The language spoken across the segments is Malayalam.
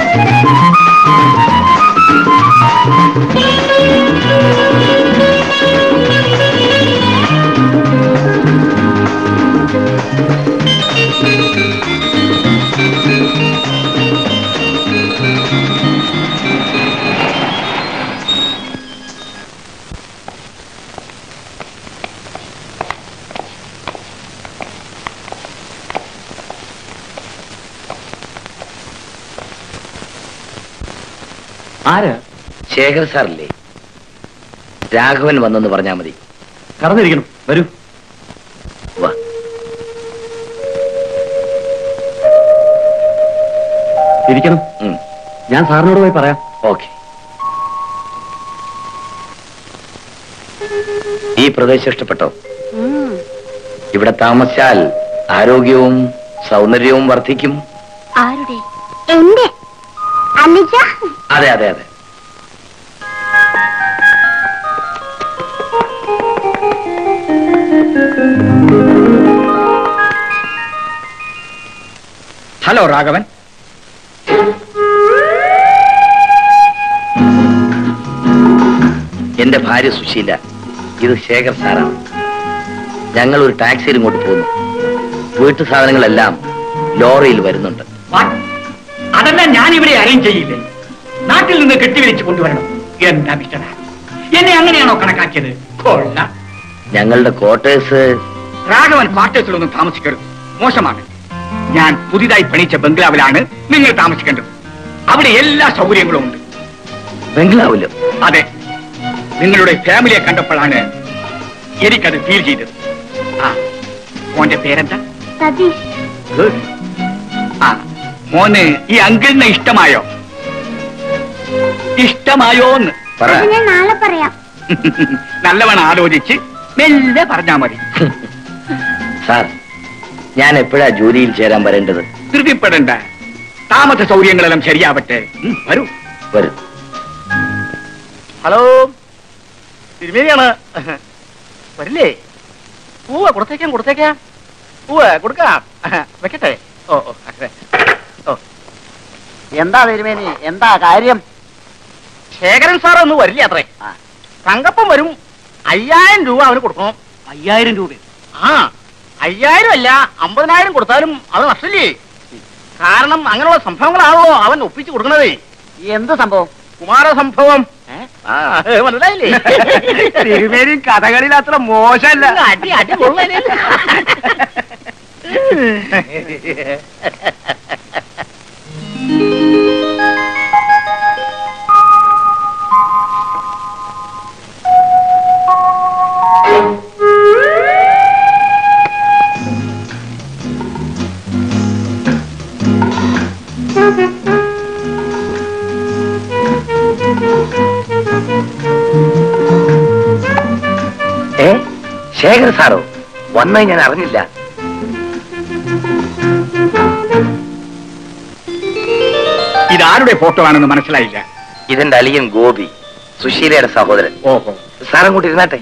ആര് ശേഖർ സാറല്ലേ രാഘവൻ വന്നെന്ന് പറഞ്ഞാ മതി കടന്നിരിക്കണം വരൂ വാ ഇരിക്കണം ഉം, ഞാൻ സാറിനോട് പോയി പറയാം ഓക്കെ ഈ പ്രദേശം ഇഷ്ടപ്പെട്ടോ ഇവിടെ താമസിച്ചാൽ ആരോഗ്യവും സൗന്ദര്യവും വർദ്ധിക്കും ആരുടെ എന്റെ അനുജ അതെ അതെ അതെ ഹലോ രാഘവൻ എന്റെ ഭാര്യ സുശീല ഇത് ശേഖർ സാറാണ് ഞങ്ങൾ ഒരു ടാക്സിയിൽ ഇങ്ങോട്ട് പോകുന്നു വീട്ടു സാധനങ്ങളെല്ലാം ലോറിയിൽ വരുന്നുണ്ട് വാട്ട്? അതെല്ലാം ഞാൻ ഇവിടെ അറേഞ്ച് ചെയ്യില്ലേ നാട്ടിൽ നിന്ന് കെട്ടിവിളിച്ച് കൊണ്ടുവരണം എന്താ മിസ്റ്റർ എന്നെ അങ്ങനെയാണോ കണക്കാക്കിയത് കൊള്ള ഞങ്ങളുടെ ക്വാർട്ടേഴ്സ് രാഘവൻ ക്വാർട്ടേഴ്സിലൊന്നും താമസിക്കരുത് മോശമാണ് ഞാൻ പുതിയതായി പണിച്ച ബംഗ്ലാവിലാണ് നിങ്ങൾ താമസിക്കേണ്ടത് അവിടെ എല്ലാ സൗകര്യങ്ങളും ഉണ്ട് ബംഗ്ലാവിലും അതെ നിങ്ങളുടെ ഫാമിലിയെ കണ്ടപ്പോഴാണ് എനിക്കത് ഫീൽ ചെയ്തത് ആ മോന്റെ പേരെന്താ സതീഷ് Good. ആ മോന് ഈ അങ്കിളിനെ ഇഷ്ടമായോ ഇഷ്ടമായോന്ന് പറ അത് ഞാൻ നാളെ പറയാം നല്ലവണ്ണം ആലോചിച്ച് മെല്ലെ പറഞ്ഞാ മതി സാർ ഞാൻ എപ്പോഴാ ജോലിയിൽ ചേരാൻ വരേണ്ടത് ധൃതിപ്പെടണ്ട താമസ സൗകര്യങ്ങളെല്ലാം ശരിയാവട്ടെ ഉം, വരൂ വരും ഹലോ തിരുമേനിയാണ് വരില്ലേ പൂവ കൊടുത്തേക്കാം കൊടുത്തേക്കാം പൂവ് കൊടുക്കാം വെക്കട്ടെ ഓ ഓ അതെ. ഓ എന്താ തിരുമേനി എന്താ കാര്യം ശേഖരൻ സാർ ഒന്നും വരില്ല അത്രേ തങ്കപ്പം വരും അയ്യായിരം രൂപ അവന് കൊടുക്കണം അയ്യായിരം രൂപ ആ അയ്യായിരം അല്ല അമ്പതിനായിരം കൊടുത്താലും അത് നഷ്ടല്ലേ കാരണം അങ്ങനെയുള്ള സംഭവങ്ങളാണല്ലോ അവൻ ഒപ്പിച്ചു കൊടുക്കണതേ എന്ത് സംഭവം കുമാര സംഭവം ആ മനസ്സിലായില്ലേ തിരുമേനി കഥകളിൽ അത്ര മോശമല്ല അടി അടി കൊള്ളലേ ഏ ശേഖർ സാറോ വന്നത് ഞാൻ അറിഞ്ഞില്ല ഇതാരുടെ ഫോട്ടോ ആണെന്ന് മനസ്സിലായില്ല ഇതെന്റെ അളിയൻ ഗോപി സുശീലയുടെ സഹോദരൻ ഓഹോ സാർ അങ്ങോട്ട് ഇരുന്നാട്ടെ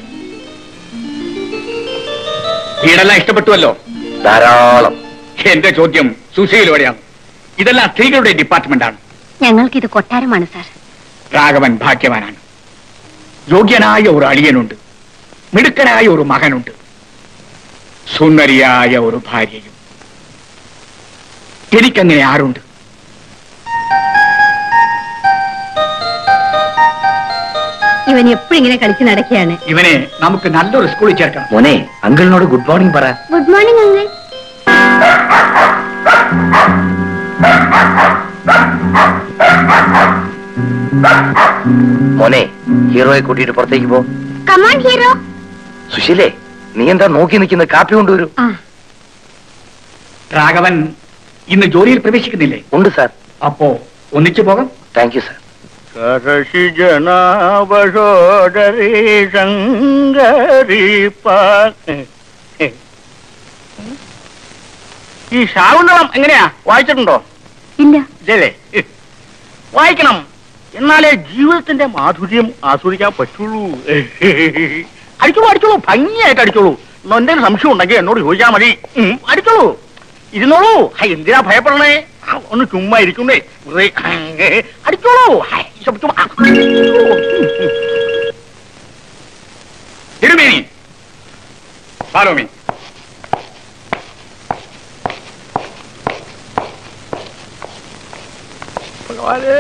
വീടെല്ലാം ഇഷ്ടപ്പെട്ടുവല്ലോ ധാരാളം എന്റെ ചോദ്യം സുശീലോടെയാണ് ഇതെല്ലാം സ്ത്രീകളുടെ ഡിപ്പാർട്ട്മെന്റ് ആണ് ഞങ്ങൾക്കിത് കൊട്ടാരമാണ് സാർ രാഘവൻ ഭാഗ്യവാനാണ് യോഗ്യനായ ഒരു അളിയനുണ്ട് മിടുക്കനായ ഒരു മകനുണ്ട് സുന്ദരിയായ ഒരു ഭാര്യയും എനിക്കങ്ങനെ ആരുണ്ട് ഇവൻ എപ്പോഴും ഇങ്ങനെ കളിച്ച് നടക്കുകയാണ് ഇവനെ നമുക്ക് നല്ലൊരു സ്കൂളിൽ ചേർക്കണം മോനെ അങ്കിളിനോട് ഗുഡ് മോർണിംഗ് പറ ഗുഡ് മോർണിംഗ് അങ്കിൾ മോനെ ഹീറോയെ കൂട്ടിയിട്ട് പുറത്തേക്ക് പോ കമാൺ ഹീറോ സുശീലേ നീ എന്താ നോക്കി നിൽക്കുന്ന കാപ്പി കൊണ്ടുവരൂ ആ രാഘവൻ ഇന്ന് ജോലിയിൽ പ്രവേശിക്കുന്നില്ലേ ഉണ്ട് സാർ അപ്പോ ഒന്നിച്ചു പോകാം താങ്ക് യു സാർ കരശി ജനാവശോദരി ശങ്കരി ഈ ശാകുന്തളം എങ്ങനെയാ വായിച്ചിട്ടുണ്ടോ ഇല്ല ഇല്ലേ വായിക്കണം എന്നാലേ ജീവിതത്തിന്റെ മാധുര്യം ആസ്വദിക്കാൻ പറ്റുള്ളൂ അടിച്ചോളൂ അടിച്ചോളൂ ഭംഗിയായിട്ട് അടിച്ചോളൂ എന്തെങ്കിലും സംശയം ഉണ്ടെങ്കിൽ എന്നോട് ചോദിച്ചാൽ മതി ഉം, അടിച്ചോളൂ ഇരുന്നോളൂ ഹൈ, എന്തിനാ ഭയപ്പെടണേ ഒന്ന് ചുമ്മാ ഇരിക്കുന്നേ വെറുതെ അടിച്ചോളൂ ഹായ്, ചുമ്മാ, ചുമ്മാ. തിരുമേനി ഫോളോ മീ ഭഗവാനേ.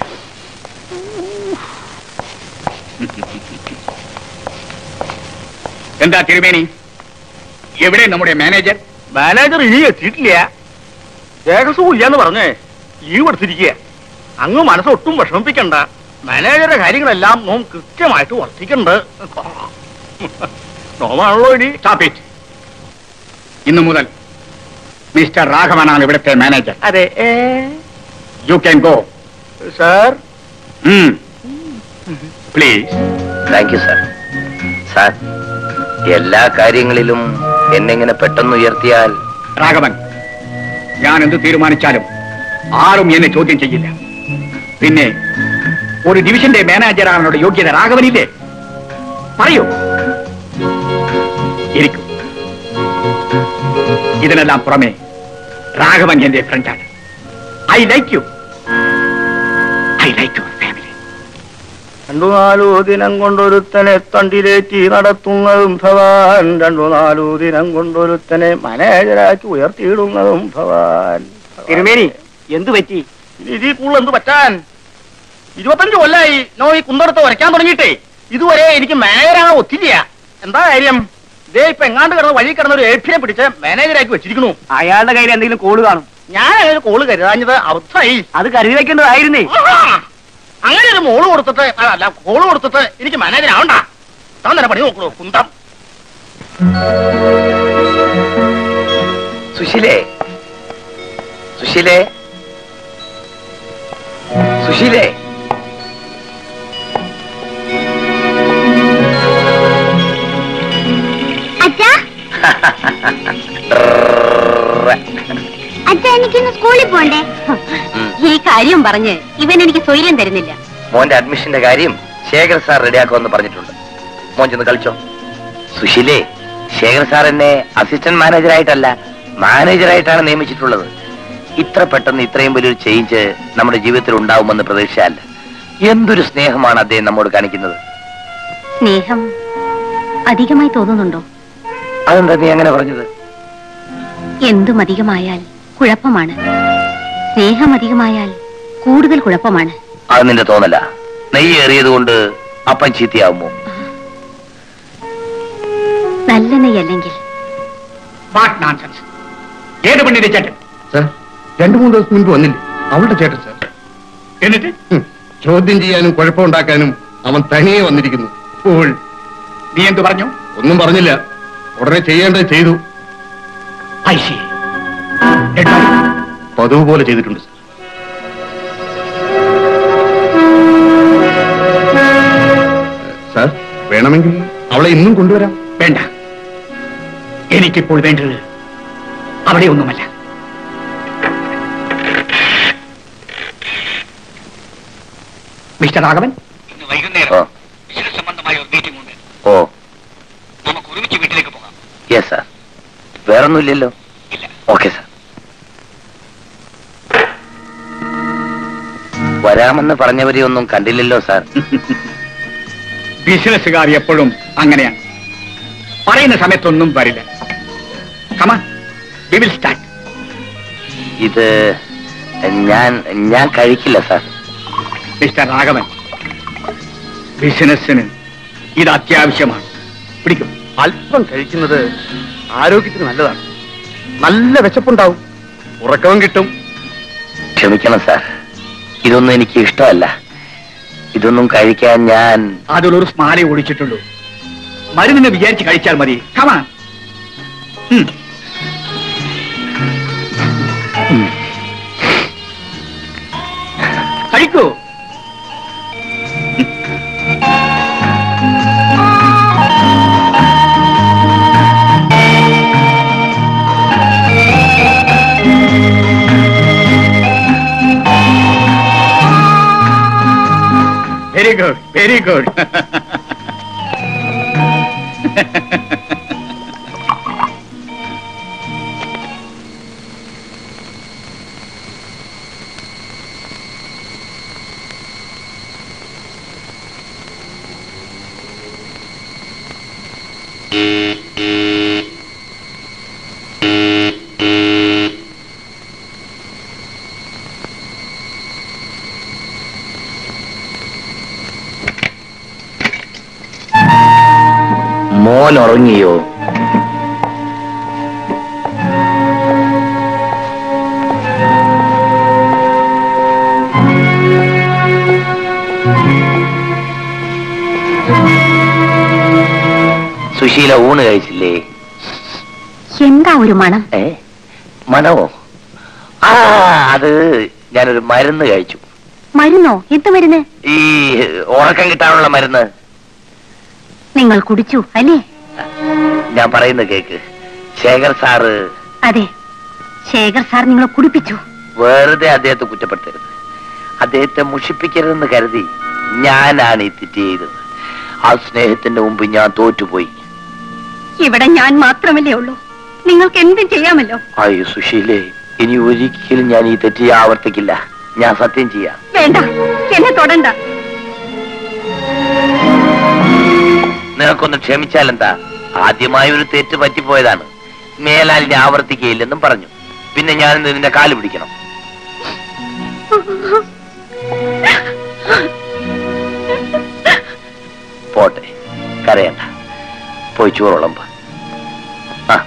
എന്താ തിരുമേനി എവിടെ നമ്മുടെ മാനേജർ മാനേജർ ഇനി എത്തിയിട്ടില്ല രഹസ്യവും ഇല്ലാന്ന് പറഞ്ഞേ ലീവ് എടുത്തിരിക്കുക അങ്ങ് മനസ്സ് ഒട്ടും വിഷമിപ്പിക്കണ്ട മാനേജറുടെ കാര്യങ്ങളെല്ലാം നോം കൃത്യമായിട്ട് വർത്തിക്കണ്ട് നോമാണല്ലോ ഇനി Stop it. ഇന്നു മുതൽ മിസ്റ്റർ രാഘവനാണ് ഇവിടുത്തെ മാനേജർ അതെ you can go sir please thank you sir sir എല്ലാ കാര്യങ്ങളിലും എന്നെങ്ങനെ പെട്ടെന്ന് ഉയർത്തിയാൽ രാഘവൻ ഞാൻ എന്ത് തീരുമാനിച്ചാലും ആരും എന്നെ ചോദ്യം ചെയ്യില്ല പിന്നെ ഒരു ഡിവിഷന്റെ മാനേജറാണുള്ള യോഗ്യത രാഘവനില്ലേ പറയൂ ഇരിക്കൂ ഇതിനെല്ലാം പുറമെ രാഘവൻ എന്റെ ഫ്രണ്ടാണ് I like you I like your family രണ്ടു നാലു ദിനം കൊണ്ടൊരുത്തനെ തണ്ടിലേറ്റി നടത്തുന്നതും ഭവാൻ രണ്ടു നാലു ദിനം കൊണ്ടൊരുത്തനെ മാനേജരാക്കി ഉയർത്തിയിടുന്നതും ഭവാൻ തിരുമേനി എന്തു പറ്റി ഇനി ഇതിൽ കൂടുതൽ എന്ത് പറ്റാൻ ഇരുപത്തഞ്ച് കൊല്ലായി നോ ഈ കുന്തടത്ത് വരയ്ക്കാൻ തുടങ്ങിയിട്ടേ ഇതുവരെ എനിക്ക് മാനേജറാണ് ഒത്തില്ല എന്താ കാര്യം ദേ ഇപ്പൊ എങ്ങാണ്ട് കിടന്ന് വഴി കിടന്ന ഒരു ഏഫിനെ പിടിച്ച് മാനേജരാക്കി വെച്ചിരിക്കണു അയാളുടെ കയ്യിൽ എന്തെങ്കിലും കോള് കാണും ഞാൻ അങ്ങനെ കോള് കരുതാഞ്ഞത് അബദ്ധമായി അത് കരുതി വെക്കേണ്ടതായിരുന്നേ ആഹാ! അങ്ങനെ ഒരു മോള് കൊടുത്തിട്ട് ആ, അല്ല കോള് കൊടുത്തിട്ട് എനിക്ക് മാനേജർ ആവണ്ട താൻ തന്നെ പണി നോക്കണു കുന്തം സുശീലേ സുശീലേ സുശീലേ അച്ഛാ അച്ഛാ എനിക്കിന്ന് സ്കൂളിൽ പോണ്ടേ ഈ കാര്യം പറഞ്ഞ് ഇവൻ എനിക്ക് സ്വൈര്യം തരുന്നില്ല മോന്റെ അഡ്മിഷന്റെ കാര്യം ശേഖർ സാർ റെഡിയാക്കുമെന്ന് പറഞ്ഞിട്ടുണ്ട് മോൻ ചെന്ന് കളിച്ചോ സുശീലേ ശേഖർ സാർ എന്നെ അസിസ്റ്റന്റ് മാനേജറായിട്ടല്ല മാനേജറായിട്ടാണ് നിയമിച്ചിട്ടുള്ളത് ഇത്ര പെട്ടെന്ന് ഇത്രയും വലിയൊരു ചേഞ്ച് നമ്മുടെ ജീവിതത്തിൽ ഉണ്ടാവുമെന്ന് പ്രതീക്ഷയല്ല എന്തൊരു സ്നേഹമാണ് അദ്ദേഹം നമ്മോട് കാണിക്കുന്നത് സ്നേഹം അധികമായി തോന്നുന്നുണ്ടോ അതെന്താ നീ അങ്ങനെ പറഞ്ഞത് എന്തും അധികമായാൽ കുഴപ്പമാണ് സ്നേഹം അധികമായാൽ കൂടുതൽ കുഴപ്പമാണ് അത് നിന്റെ തോന്നല നെയ്യ് ഏറിയത് കൊണ്ട് അപ്പം ചീത്തയാവുമോ നല്ല നെയ്യല്ലെങ്കിൽ വാട്ട് നാൻസെൻസ് ഏത് പെണ്ണിന്റെ ചേട്ടൻ സാർ രണ്ടു മൂന്ന് ദിവസം മുൻപ് വന്നില്ലേ അവളുടെ ചേട്ടൻ സാർ എന്നിട്ട് ഹും, ചോദ്യം ചെയ്യാനും കുഴപ്പമുണ്ടാക്കാനും അവൻ തനിയെ വന്നിരിക്കുന്നു ഇപ്പോൾ നീ എന്ത് പറഞ്ഞു ഒന്നും പറഞ്ഞില്ല ഉടനെ ചെയ്യേണ്ടത് ചെയ്തു ഐ സി പതിവ് പോലെ ചെയ്തിട്ടുണ്ട് സാർ സാർ വേണമെങ്കിൽ അവളെ ഇന്നും കൊണ്ടുവരാം വേണ്ട എനിക്കിപ്പോൾ വേണ്ടത് അവിടെ ഒന്നുമല്ല മിസ്റ്റർ രാഘവൻ ഇന്ന് ഓ വൈകുന്നേരം ബിസിനസ് സംബന്ധമായ ഒരു മീറ്റിംഗ് ഉണ്ട് ഓ നമുക്ക് ഒരുമിച്ച് വീട്ടിലേക്ക് പോകാം യെസ് സാർ വേറൊന്നുമില്ലല്ലോ ഇല്ല ഓക്കെ സാർ വരാമെന്ന് പറഞ്ഞവരെ ഒന്നും കണ്ടില്ലല്ലോ സാർ ബിസിനസ്സുകാർ എപ്പോഴും അങ്ങനെയാണ് പറയുന്ന സമയത്തൊന്നും വരില്ല കമാ വി വിൽ സ്റ്റാർട്ട് ഇത് ഞാൻ ഞാൻ കഴിക്കില്ല സാർ മിസ്റ്റർ രാഘവൻ ബിസിനസ്സിന് ഇത് അത്യാവശ്യമാണ് പിടിക്കും അല്പം കഴിക്കുന്നത് ആരോഗ്യത്തിന് നല്ലതാണ് നല്ല വിശപ്പുണ്ടാവും ഉറക്കവും കിട്ടും ക്ഷമിക്കണം സാർ ഇതൊന്നും എനിക്ക് ഇഷ്ടമല്ല ഇതൊന്നും കഴിക്കാൻ ഞാൻ അതിലൊരു സ്മാരേ ഒഴിച്ചിട്ടുള്ളൂ മരുന്നിനെ വിചാരിച്ച് കഴിച്ചാൽ മതി കമാ കഴിക്കൂ വെരി ഗുഡ് വെരി ഗുഡ് മോൻ ഉറങ്ങിയോ സുശീല ഊണ് കഴിച്ചില്ലേ എന്താ ഒരു മണം ഏ മണവോ ആ അത് ഞാനൊരു മരുന്ന് കഴിച്ചു മരുന്നോ എന്ത് മരുന്ന് ഈ ഉറക്കം കിട്ടാനുള്ള മരുന്ന് നിങ്ങൾ കുടിച്ചു അല്ലേ ഞാൻ പറയുന്ന കേക്ക് ശേഖർ സാറ് അതെ ശേഖർ സാർ നിങ്ങളെ കുടിപ്പിച്ചു വെറുതെ അദ്ദേഹത്തെ കുറ്റപ്പെടുത്തരുത് അദ്ദേഹത്തെ മുഷിപ്പിക്കരുതെന്ന് കരുതി ഞാനാണ് ഈ തെറ്റ് ചെയ്തത് ആ സ്നേഹത്തിന്റെ മുമ്പ് ഞാൻ തോറ്റുപോയി ഇവിടെ ഞാൻ മാത്രമല്ലേ ഉള്ളൂ നിങ്ങൾക്ക് എന്തും ചെയ്യാമല്ലോ അയ്യോ സുശീലേ ഇനി ഒരിക്കലും ഞാൻ ഈ തെറ്റ് ആവർത്തിക്കില്ല ഞാൻ സത്യം ചെയ്യാം വേണ്ട എന്നെ തൊടണ്ട നിനക്കൊന്ന് ക്ഷമിച്ചാലെന്താ ആദ്യമായി ഒരു തെറ്റ് പറ്റിപ്പോയതാണ് മേലാൽ ഞാൻ ആവർത്തിക്കയില്ലെന്നും പറഞ്ഞു പിന്നെ ഞാൻ ഇന്ന് നിന്റെ കാല് പിടിക്കണം പോട്ടെ കരയണ്ട പോയി ചോറുളമ്പ് ആ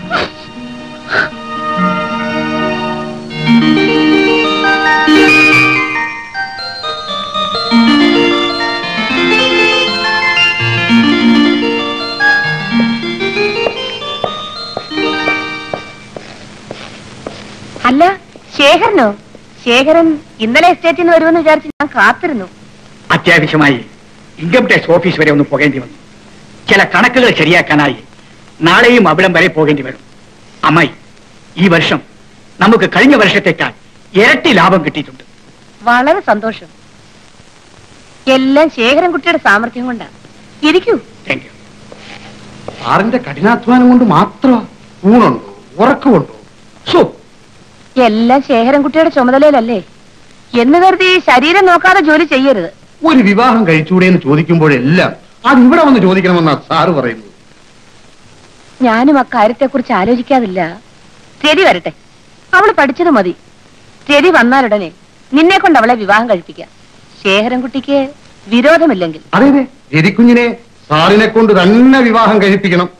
അല്ല ശേഖരനോ ശേഖരൻ ഇന്നലെ എസ്റ്റേറ്റിൽ നിന്ന് വരുമെന്ന് വിചാരിച്ച് ഞാൻ കാത്തിരുന്നു അത്യാവശ്യമായി ഇൻകം ടാക്സ് ഓഫീസ് വരെ ഒന്ന് പോകേണ്ടി വന്നു ചില കണക്കുകൾ ശരിയാക്കാനായി നാളെയും അവിടം വരെ പോകേണ്ടി വരും അമ്മായി ഈ വർഷം നമുക്ക് കഴിഞ്ഞ വർഷത്തേക്കാൾ ഇരട്ടി ലാഭം കിട്ടിയിട്ടുണ്ട് വളരെ സന്തോഷം എല്ലാം ശേഖരൻ കുട്ടിയുടെ സാമർഥ്യം കൊണ്ടാ ഇരിക്കൂ താങ്ക് യു സാറിന്റെ കഠിനാധ്വാനം കൊണ്ട് മാത്രമാ ഊണുണ്ടോ ഉറക്കമുണ്ടോ സോ എല്ലാം ശേഖരൻ കുട്ടിയുടെ ചുമതലയിലല്ലേ എന്ന് കരുതി ശരീരം നോക്കാതെ ജോലി ചെയ്യരുത് ഒരു വിവാഹം കഴിച്ചൂടെ എന്ന് ചോദിക്കുമ്പോഴെല്ലാം അത് ഇവിടെ വന്ന് ചോദിക്കണമെന്നാ സാറ് പറയുന്നത് ഞാനും അക്കാര്യത്തെക്കുറിച്ച് ആലോചിക്കാതില്ല രതി വരട്ടെ അവള് പഠിച്ചത് മതി രതി വന്നാലുടനെ നിന്നെ കൊണ്ട് അവളെ വിവാഹം കഴിപ്പിക്കാം ശേഖരൻകുട്ടിക്ക് വിരോധമില്ലെങ്കിൽ അതെ അതെ രതിക്കുഞ്ഞിനെ സാറിനെ കൊണ്ട് തന്നെ വിവാഹം കഴിപ്പിക്കണം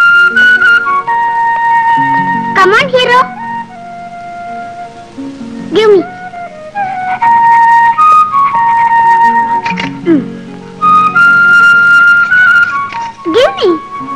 come on hero give me give me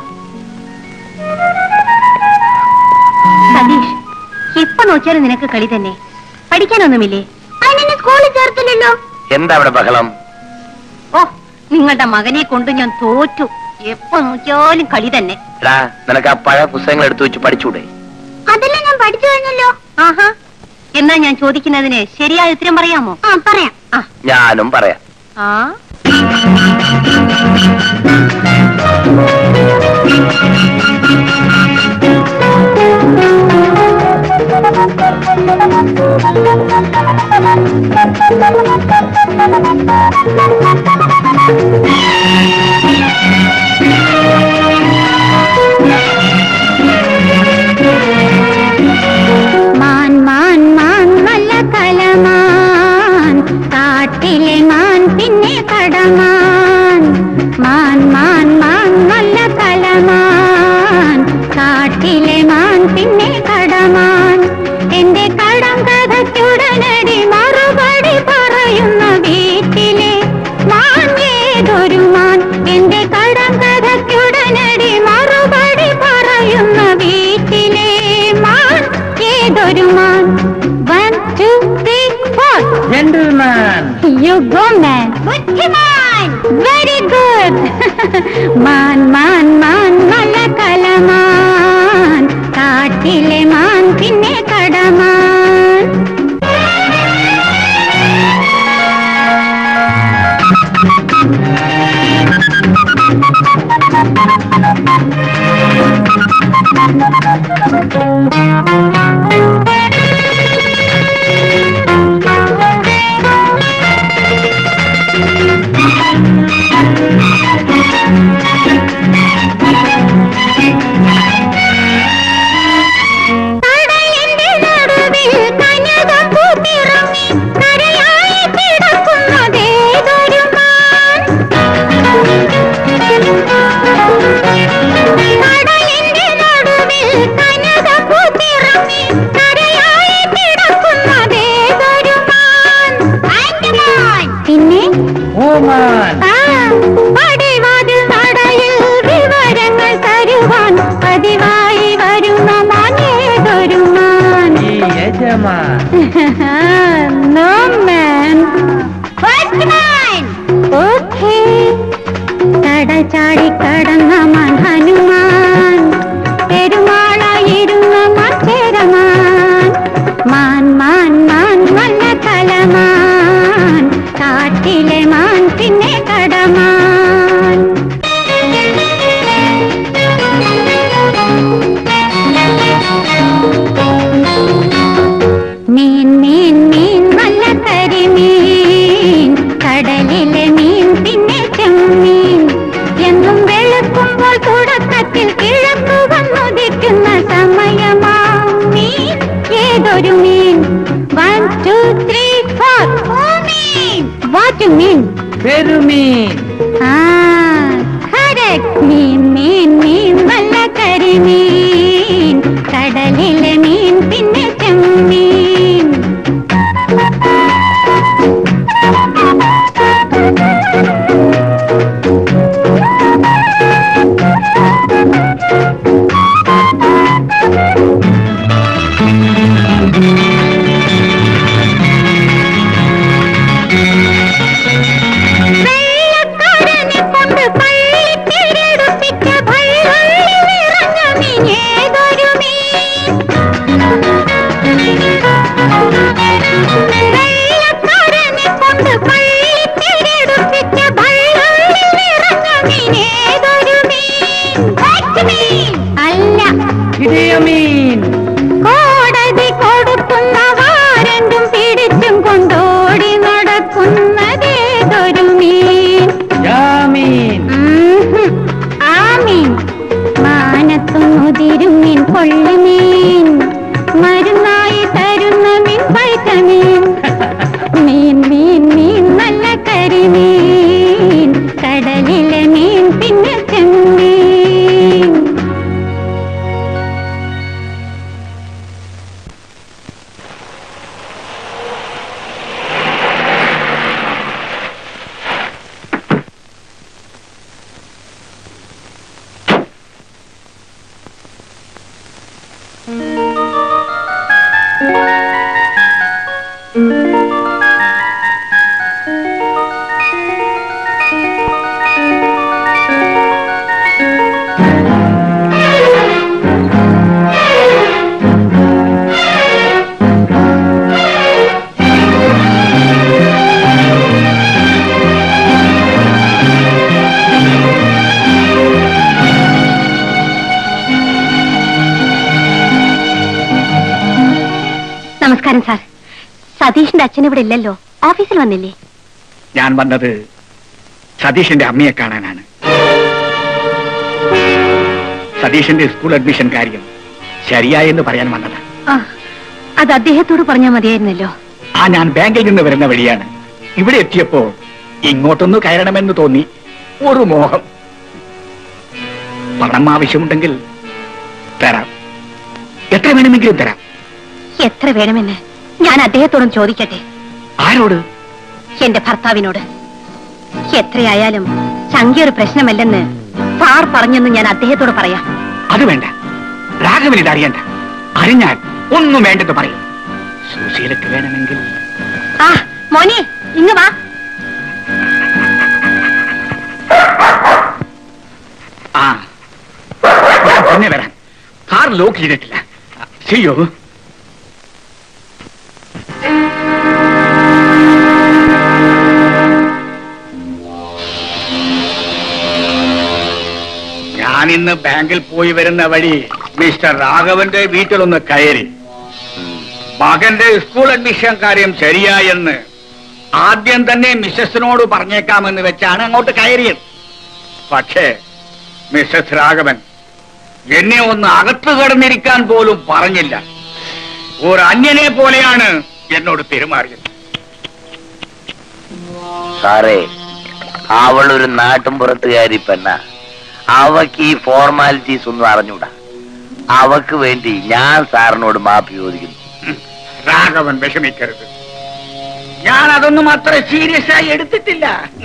Satish ഇപ്പൊ നോക്കിയാലും നിനക്ക് കളി തന്നെ പഠിക്കാനൊന്നുമില്ലേ അതിനെ സ്കൂളിൽ ചേർത്തില്ലല്ലോ എന്താ അവിടെ ബഹളം ഓ നിങ്ങളുടെ മകനെ കൊണ്ട് ഞാൻ തോറ്റു എപ്പോ നോക്കിയാലും കളി തന്നെ എടാ നിനക്ക് ആ പഴയ പുസ്തകങ്ങൾ എടുത്തു വെച്ച് പഠിച്ചൂടെ അതെല്ലാം ഞാൻ പഠിച്ചു കഴിഞ്ഞല്ലോ ആഹാ എന്നാ ഞാൻ ചോദിക്കുന്നതിന് ശരിയായ ഉത്തരം പറയാമോ ആ പറയാം ആ ഞാനും പറയാം ആ മാൻ മാൻ മാൻ നല്ല കലമാൻ കാട്ടിലെ മാൻ പിന്നെ കടമാൻ മാൻ മാൻ മാൻ നല്ല കലമാൻ കാട്ടിലെ മാൻ പിന്നെ കടമാൻ എന്റെ കടം കഥയ്ക്കുടനടി മറുപടി പറയുന്ന വീട്ടിലെ മാൻ ഏതൊരു മാൻ എന്റെ കടം കഥയ്ക്കുടനടി മറുപടി പറയുന്ന വീട്ടിലെ മാൻ ഏതൊരു മാൻ one two three four gentleman You go man. ബുദ്ധിമാൻ very good man man man നല്ല കലമാൻ കാട്ടിലെ മാൻ പിന്നെ കടമാൻ ആ, പടിവാതിൽ നടയിൽ വിവരങ്ങൾ തരുവാൻ പതിവായി വരുന്ന മാൻ ഏതൊരു മാൻ no man first man okay കടൽ ചാടി കടന്ന മാൻ ഹനുമാൻ പെരുമാളായിരുന്ന മാൻ ചേരമാൻ മാൻ മാൻ മാൻ നല്ല കലമാൻ കാട്ടിലെ മാൻ പിന്നെ കടമാൻ മീൻ മീൻ മീൻ നല്ല കരിമീൻ കടലിലെ മീൻ പിന്നെ ചെമ്മീൻ എന്നും വെളുക്കുമ്പോൾ തുടക്കത്തിൽ കിഴക്കു വന്നുദിക്കുന്ന സമയമാം മീൻ ഏതൊരു മീൻ വൺ ടു ത്രീ ഫോർ മീൻ വാട്ട് മീൻ പെരുമീൻ ആ correct. മീൻ മീൻ മീൻ നല്ല കരിമീൻ കടലിലെ മീൻ പിന്നെ ചെമ്മീൻ വെള്ളക്കാരനെ കൊണ്ട് പള്ളിത്തിരെടുപ്പിച്ച ഭള്ളുള്ളിൽ നിറഞ്ഞ മീൻ ഏതൊരു മീൻ വെള്ളക്കാരനെ കൊണ്ട് പള്ളിത്തിരെടുപ്പിച്ച ഭള്ളുള്ളിൽ നിറഞ്ഞ മീൻ ഏതൊരു മീൻ White മീൻ അല്ല ഇടിയമീൻ കോടതി കൊടുക്കുന്ന വാരണ്ടും പിടിച്ചും കൊണ്ടോടി നടക്കുന്നതേതൊരു മീൻ ജാമീൻ ഉംഹും. ആ മീൻ മാനത്തു മുതിരും മീൻ കൊള്ളുമീൻ മരുന്നായി തരുന്ന മീൻ വൈറ്റമീൻ മീൻ മീൻ മീൻ നല്ല കരിമീൻ കടലിലെ മീൻ പിന്നെ ചെമ്മീൻ നമസ്കാരം സാർ സതീഷിന്റെ അച്ഛൻ ഇവിടെ ഇല്ലല്ലോ ഓഫീസിൽ വന്നില്ലേ ഞാൻ വന്നത് സതീഷിന്റെ അമ്മയെ കാണാനാണ് സതീഷിന്റെ സ്കൂൾ അഡ്മിഷൻ കാര്യം ശരിയായെന്ന് പറയാൻ വന്നതാണ് ആ അത് അദ്ദേഹത്തോട് പറഞ്ഞാൽ മതിയായിരുന്നല്ലോ ആ ഞാൻ ബാങ്കിൽ നിന്ന് വരുന്ന വഴിയാണ് ഇവിടെ എത്തിയപ്പോ ഇങ്ങോട്ടൊന്ന് കയറണമെന്ന് തോന്നി ഒരു മോഹം പണം ആവശ്യമുണ്ടെങ്കിൽ തരാം എത്ര വേണമെങ്കിലും തരാം എത്ര വേണമെന്ന് ഞാൻ അദ്ദേഹത്തോടും ചോദിക്കട്ടെ ആരോട് എന്റെ ഭർത്താവിനോട് എത്രയായാലും സംഖ്യ ഒരു പ്രശ്നമല്ലെന്ന് സാർ പറഞ്ഞെന്ന് ഞാൻ അദ്ദേഹത്തോട് പറയാം അത് വേണ്ട രാഘവൻ ഇത് അറിയണ്ട അറിഞ്ഞാൽ ഒന്നും വേണ്ടെന്ന് പറയും സുശീലക്ക് വേണമെങ്കിൽ ആ മോനെ ഇങ്ങ് വാ ആ ഞാൻ തന്നെ വരാം കാർ ലോക്ക് ചെയ്തിട്ടില്ല ചെയ്യോ ഞാൻ ഇന്ന് ബാങ്കിൽ പോയി വരുന്ന വഴി മിസ്റ്റർ രാഘവന്റെ വീട്ടിലൊന്ന് കയറി മകന്റെ സ്കൂൾ അഡ്മിഷൻ കാര്യം ശരിയായെന്ന് ആദ്യം തന്നെ മിസ്സസിനോട് പറഞ്ഞേക്കാമെന്ന് വെച്ചാണ് അങ്ങോട്ട് കയറിയത് പക്ഷേ മിസ്സസ് രാഘവൻ എന്നെ ഒന്ന് അകത്ത് കിടന്നിരിക്കാൻ പോലും പറഞ്ഞില്ല ഒരു അന്യനെ പോലെയാണ് എന്നോട് പെരുമാറിയത് സാറേ അവൾ ഒരു നാട്ടും പുറത്തുകാരി പെണ്ണ അവക്ക് ഈ ഫോർമാലിറ്റീസ് ഒന്നും അറിഞ്ഞൂടാ അവക്ക് വേണ്ടി ഞാൻ സാറിനോട് മാപ്പ് ചോദിക്കുന്നു രാഘവൻ വിഷമിക്കരുത് ഞാൻ അതൊന്നും അത്ര സീരിയസ് ആയി എടുത്തിട്ടില്ല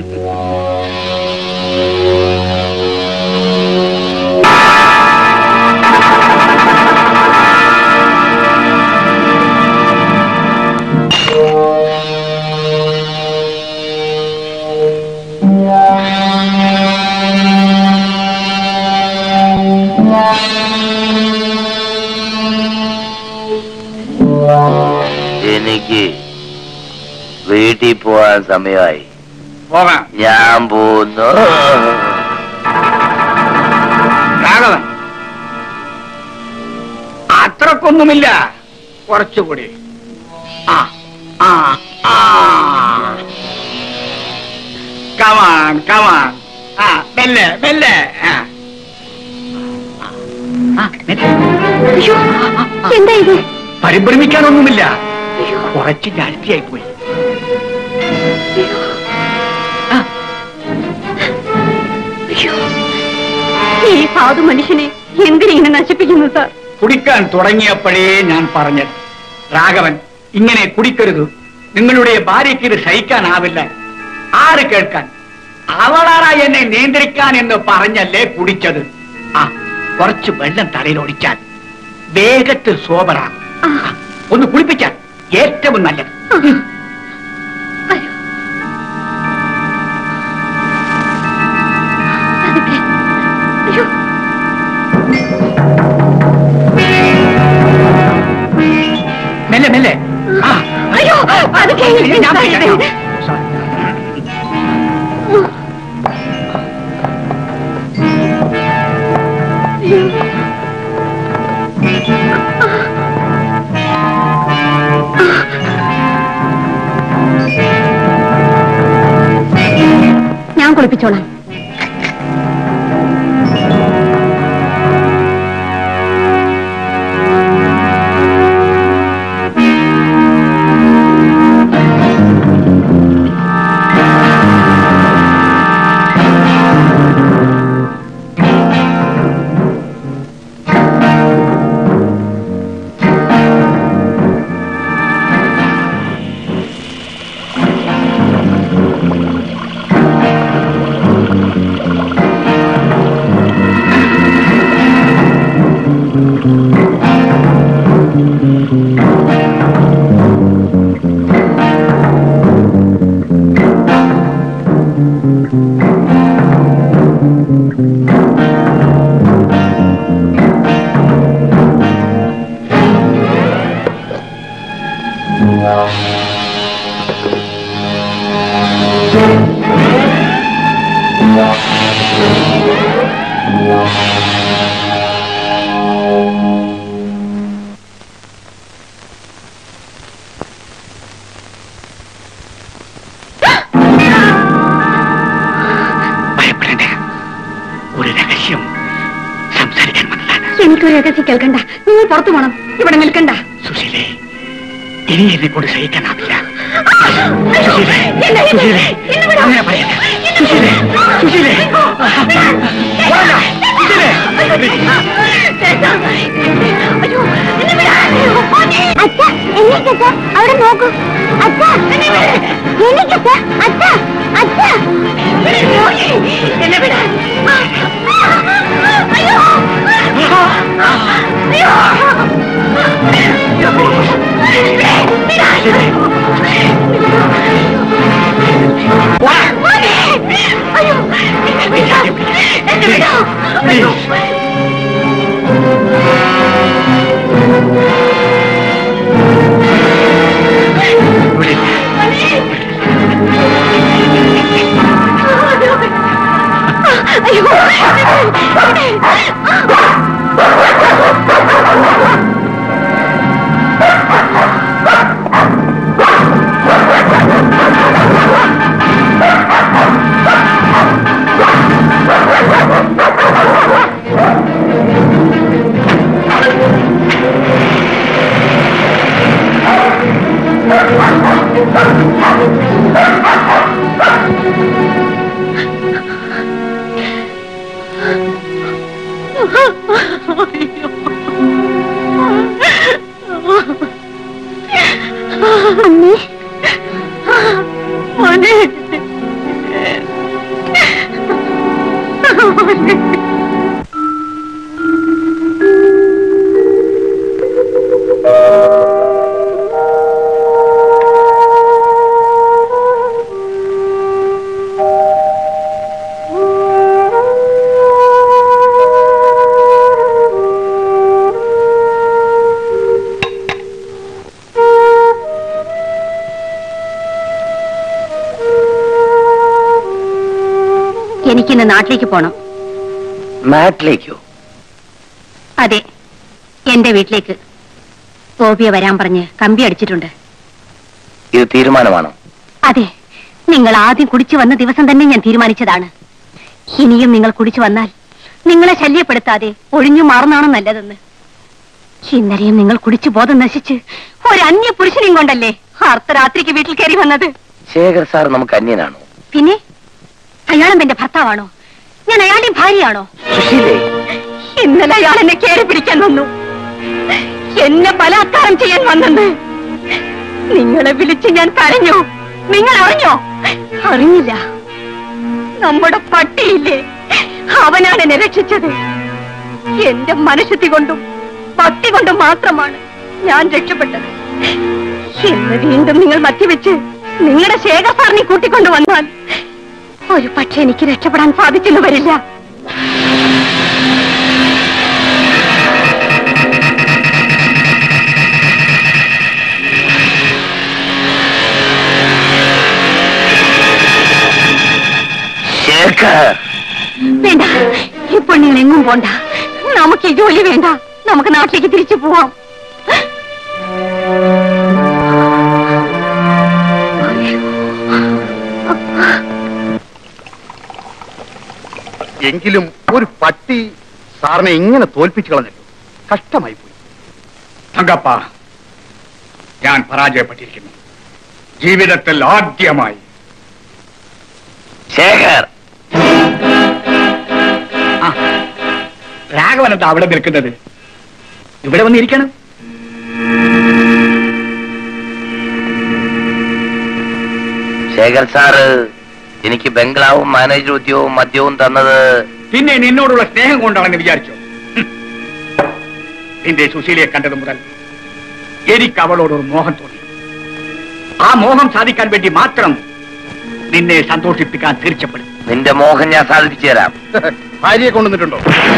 എനിക്ക് വീട്ടിൽ പോവാൻ സമയമായി പോകാം ഞാൻ പോകുന്നു രാഘവൻ അത്രക്കൊന്നുമില്ല കുറച്ചുകൂടി ആ ആ ആ കമാൻ കമാൻ ആ മെല്ലെ മെല്ലെ ആ. ആ, മെല്ലെ. അയ്യോ എന്താ ഇത് പരിഭ്രമിക്കാനൊന്നുമില്ല കുറച്ച് ജാസ്തിയായി പോയി അയ്യോ ഈ സാധു മനുഷ്യനെ എന്തിനെ ഇങ്ങനെ നശിപ്പിക്കുന്നു സാർ കുടിക്കാൻ തുടങ്ങിയപ്പോഴേ ഞാൻ പറഞ്ഞത് രാഘവൻ ഇങ്ങനെ കുടിക്കരുത് നിങ്ങളുടെ ഭാര്യയ്ക്ക് ഇത് സഹിക്കാനാവില്ല ആര് കേൾക്കാൻ അവളാണ് എന്നെ നിയന്ത്രിക്കാൻ എന്ന് പറഞ്ഞല്ലേ കുടിച്ചത് ആ കുറച്ച് വെള്ളം തലയിൽ ഒടിച്ചാൽ വേഗത്തിൽ സോബറാകും ആ, ഒന്ന് കുളിപ്പിച്ചാൽ ഏറ്റവും നല്ലത് ആ. അയ്യോ. പതുക്കെ. അയ്യോ. മെല്ലെ മെല്ലെ ആ അയ്യോ പതുക്കെ. ഞാൻ പിടിക്കാം. ഇത്. Sorry. ഞാൻ കുളിപ്പിച്ചോളാം ഭയപ്പെടേണ്ട ഒരു രഹസ്യം സംസാരിക്കാൻ വന്നതാണ് എനിക്കൊരു രഹസ്യം കേൾക്കണ്ട നിങ്ങൾ പുറത്തു പോണം ഇവിടെ നിൽക്കണ്ട സുശീലേ ഇനി എന്നെ കൊണ്ട് സഹിക്കാനാവില്ല അയ്യോ, സുശീലേ എന്നെ ഇത്, സുശീലേ എന്നെ വിടാം. അങ്ങനെ പറയണ്ട സുശീലേ സുശീലേ പോകണ്ട. സുശീലേ അച്ഛ എണീക്കച്ച അവിടെ നോക്കൂ അച്ഛ എണീക്കച്ച അച്ഛ അച്ഛ എന്നെ വിടാൻ അയ്യോ അയ്യോ എന്നെ വിടാൻ എന്നെ വിടാം അയ്യോ അയ്യോ അമ്മേ എനിക്കിന്ന് നാട്ടിലേക്ക് പോണം നാട്ടിലേക്കോ അതെ എന്റെ വീട്ടിലേക്ക് ഗോപിയെ വരാൻ പറഞ്ഞ് കമ്പി അടിച്ചിട്ടുണ്ട് ഇത് തീരുമാനമാണോ അതെ നിങ്ങൾ ആദ്യം കുടിച്ചു വന്ന ദിവസം തന്നെ ഞാൻ തീരുമാനിച്ചതാണ് ഇനിയും നിങ്ങൾ കുടിച്ചു വന്നാൽ നിങ്ങളെ ശല്യപ്പെടുത്താതെ ഒഴിഞ്ഞു മാറുന്നതാണ് നല്ലതെന്ന് ഇന്നലെയും നിങ്ങൾ കുടിച്ചു ബോധം നശിച്ച് ഒരു അന്യ പുരുഷനെയും കൊണ്ടല്ലേ അർദ്ധരാത്രിക്ക് വീട്ടിൽ കയറി വന്നത് ശേഖർ സാർ നമുക്ക് അന്യനാണോ പിന്നെ അയാളും എന്റെ ഭർത്താവാണോ ഞാൻ അയാളുടെ ഭാര്യയാണോ സുശീലേ ഇന്നലെ അയാൾ എന്നെ കയറി പിടിക്കാൻ വന്നു എന്നെ ബലാത്കാരം ചെയ്യാൻ വന്നെന്ന് നിങ്ങളെ വിളിച്ച് ഞാൻ കരഞ്ഞു നിങ്ങൾ അറിഞ്ഞോ അറിഞ്ഞില്ല നമ്മുടെ പട്ടിയില്ലേ അവനാണ് എന്നെ രക്ഷിച്ചത് എന്റെ മനഃശുദ്ധി കൊണ്ടും ഭക്തി കൊണ്ടും മാത്രമാണ് ഞാൻ രക്ഷപ്പെട്ടത് ഇന്ന് വീണ്ടും നിങ്ങൾ മദ്യവെച്ച് നിങ്ങളുടെ ശേഖർ സാറിനെ കൂട്ടിക്കൊണ്ടു വന്നാൽ ഒരു പക്ഷെ എനിക്ക് രക്ഷപ്പെടാൻ സാധിച്ചെന്ന് വരില്ല ശേഖർ വേണ്ട ഇപ്പോൾ നിങ്ങൾ എങ്ങും പോണ്ട നമുക്ക് ഈ ജോലി വേണ്ട നമുക്ക് നാട്ടിലേക്ക് തിരിച്ചു പോവാം എങ്കിലും ഒരു പട്ടി സാറിനെ ഇങ്ങനെ തോൽപ്പിച്ചു കളഞ്ഞല്ലോ കഷ്ടമായി പോയി തങ്കപ്പ ഞാൻ പരാജയപ്പെട്ടിരിക്കുന്നു ജീവിതത്തിൽ ആദ്യമായി ശേഖർ ആ രാഘവൻ എന്താ അവിടെ നിൽക്കുന്നത് ഇവിടെ വന്നിരിക്കണം ശേഖർ സാറ് എനിക്ക് ബംഗ്ലാവും മാനേജർ ഉദ്യോഗവും മദ്യവും തന്നത് പിന്നെ നിന്നോടുള്ള സ്നേഹം കൊണ്ടാണെന്ന് വിചാരിച്ചോ ഹും. നിന്റെ സുശീലയെ കണ്ടത് മുതൽ എനിക്ക് അവളോട് ഒരു മോഹം തോന്നി ആ മോഹം സാധിക്കാൻ വേണ്ടി മാത്രം നിന്നെ സന്തോഷിപ്പിക്കാൻ തീർച്ചപ്പെടും നിന്റെ മോഹം ഞാൻ സാധിപ്പിച്ചു തരാം ഭാര്യയെ കൊണ്ടുവന്നിട്ടുണ്ടോ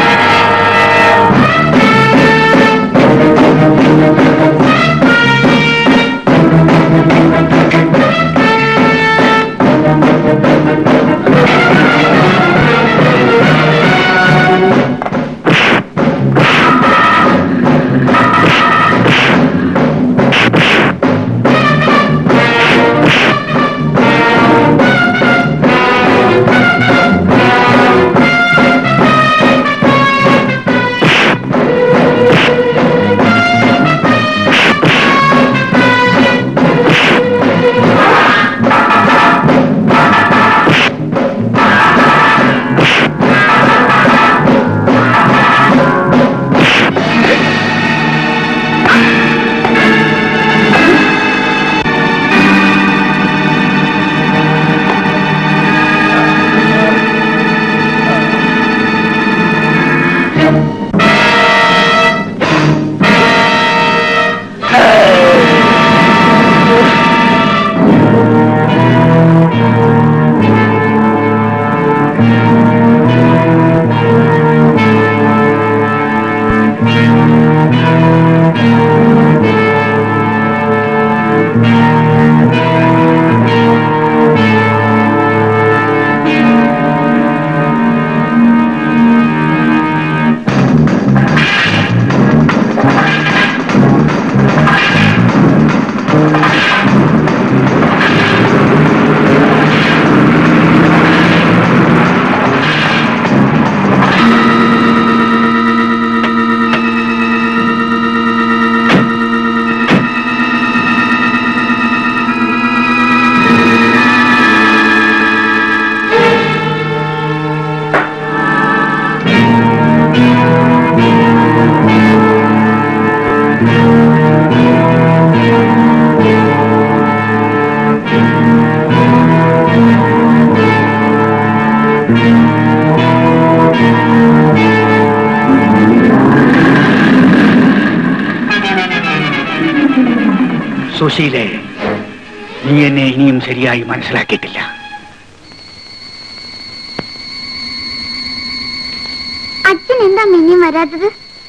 സുശീലേ നീ എന്നെ ഇനിയും ശരിയായി മനസ്സിലാക്കിയിട്ടില്ല അച്ഛൻ എന്താ മിനിയും വരാത്തത്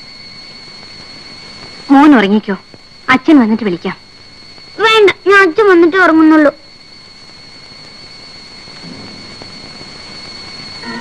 മോൻ ഉറങ്ങിക്കോ അച്ഛൻ വന്നിട്ട് വിളിക്കാം വേണ്ട ഞാൻ അച്ഛൻ വന്നിട്ട് ഉറങ്ങുന്നുള്ളൂ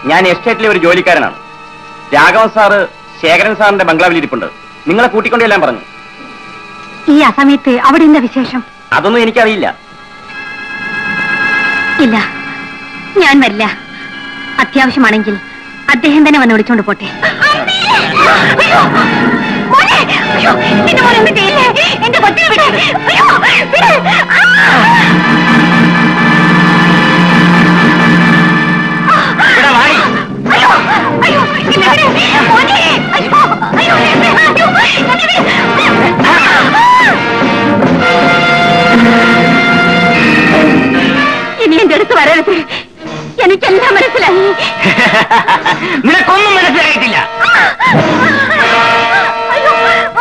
ഞാൻ എസ്റ്റേറ്റിലെ ഒരു ജോലിക്കാരനാണ് രാഘവൻ സാറ് ശേഖരൻ സാറിന്റെ ബംഗ്ലാവിൽ ഇരിപ്പുണ്ട് നിങ്ങളെ കൂട്ടിക്കൊണ്ടെല്ലാം പറഞ്ഞു ഈ അസമയത്ത് അവിടെ എന്താ വിശേഷം അതൊന്നും എനിക്കറിയില്ല ഇല്ല ഞാൻ വരില്ല അത്യാവശ്യമാണെങ്കിൽ അദ്ദേഹം തന്നെ വന്ന് വിളിച്ചോണ്ട് പോട്ടെ എന്റെ കൊച്ചിനെ വിട് അയ്യോ വിട് ഇവിടെ വാടി അയ്യോ അയ്യോ എന്നെ വിട് മോനെ അയ്യോ അയ്യോ എന്നെ അയ്യോ എന്നെ വിട് ഇനി എന്റെ അടുത്ത് വരരുത് എനിക്കെല്ലാം മനസ്സിലായി നിനക്കൊന്നും മനസ്സിലായിട്ടില്ല അയ്യോ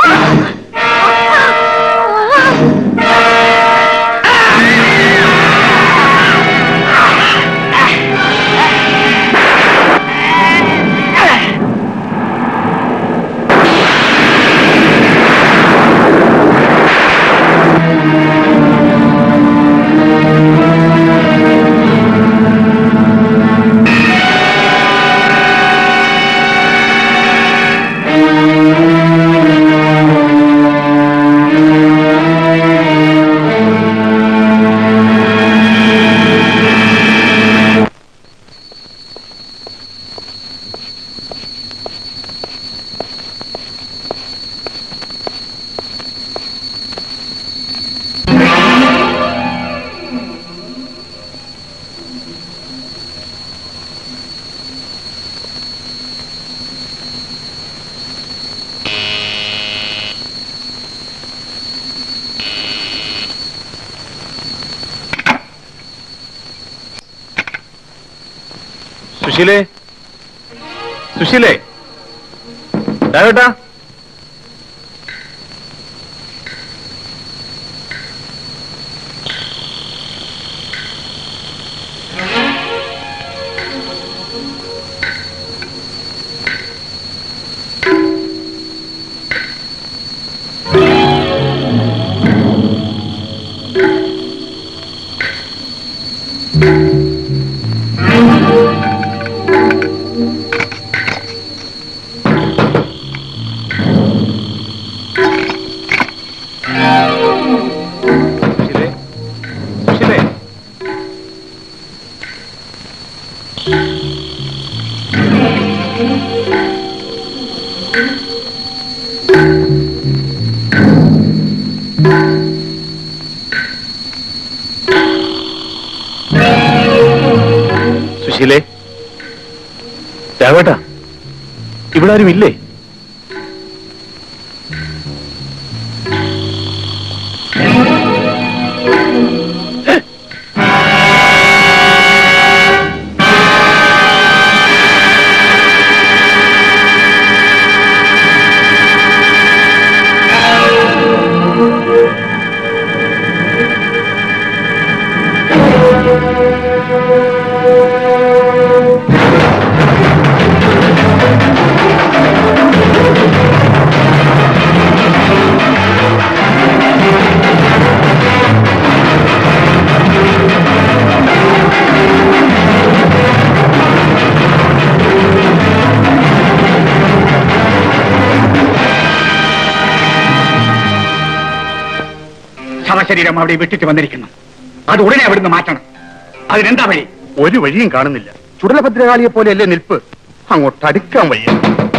സുശീലേ സുശീലേ രാഘട്ടാ സുശീലേ സുശീലേ സുശീലേ രാഘവേട്ടാ ഇവിടെ ആരും ഇല്ലേ ശവശരീരം അവിടെ വിട്ടിട്ട് വന്നിരിക്കുന്നു അത് ഉടനെ അവിടുന്ന് മാറ്റണം അതിനെന്താ വഴി ഒരു വഴിയും കാണുന്നില്ല ചുടലഭദ്രകാളിയെ പോലെയല്ലേ നിൽപ്പ് അങ്ങോട്ട് അടുക്കാൻ വയ്യ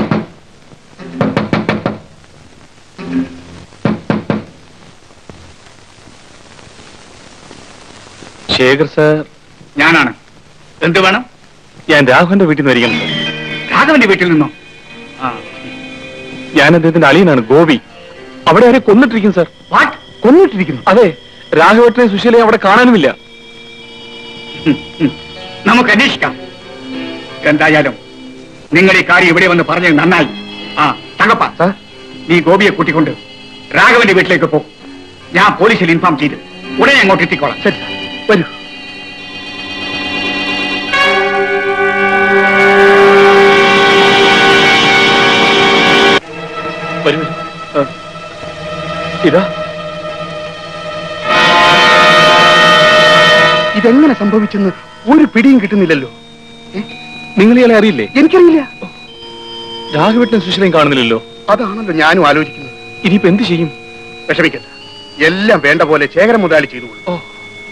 ശേഖർ സാർ ഞാനാണ് എന്ത് വേണം ഞാൻ രാഘവന്റെ വീട്ടിൽ നിന്ന് വരികയാണ് സാർ രാഘവന്റെ വീട്ടിൽ നിന്നോ ആ ഞാൻ അദ്ദേഹത്തിന്റെ അളിയനാണ് ഗോപി അവിടെ ആരെ കൊന്നിട്ടിരിക്കും സാർ വാട്ട് കൊന്നിട്ടിരിക്കുന്നു അതെ രാഘവട്ടനെ സുശീലയെ അവിടെ കാണാനുമില്ല ഉം, ഉം. നമുക്ക് അന്വേഷിക്കാം എന്തായാലും നിങ്ങൾ ഈ കാര്യം ഇവിടെ വന്ന് പറഞ്ഞത് നന്നായി ആ തങ്കപ്പ സാർ നീ ഗോപിയെ കൂട്ടിക്കൊണ്ട് രാഘവന്റെ വീട്ടിലേക്ക് പോ ഞാൻ പോലീസിൽ ഇൻഫോം ചെയ്ത് ഉടനെ അങ്ങോട്ട് എത്തിക്കോളാം ശരി സാർ വരൂ വരൂ വരൂ. ആ. ഇതാ ഇതെങ്ങനെ സംഭവിച്ചെന്ന് ഒരു പിടിയും കിട്ടുന്നില്ലല്ലോ ഏ? നിങ്ങൾ ഇയാളെ അറിയില്ലേ എനിക്കറിയില്ല രാഘവേട്ടനും സുശീലയും കാണുന്നില്ലല്ലോ അതാണല്ലോ ഞാനും ആലോചിക്കുന്നത് ഇനിയിപ്പോ എന്ത് ചെയ്യും വിഷമിക്കണ്ട എല്ലാം വേണ്ട പോലെ ശേഖരം മുതലാളി ചെയ്തുകൊള്ളു ഓ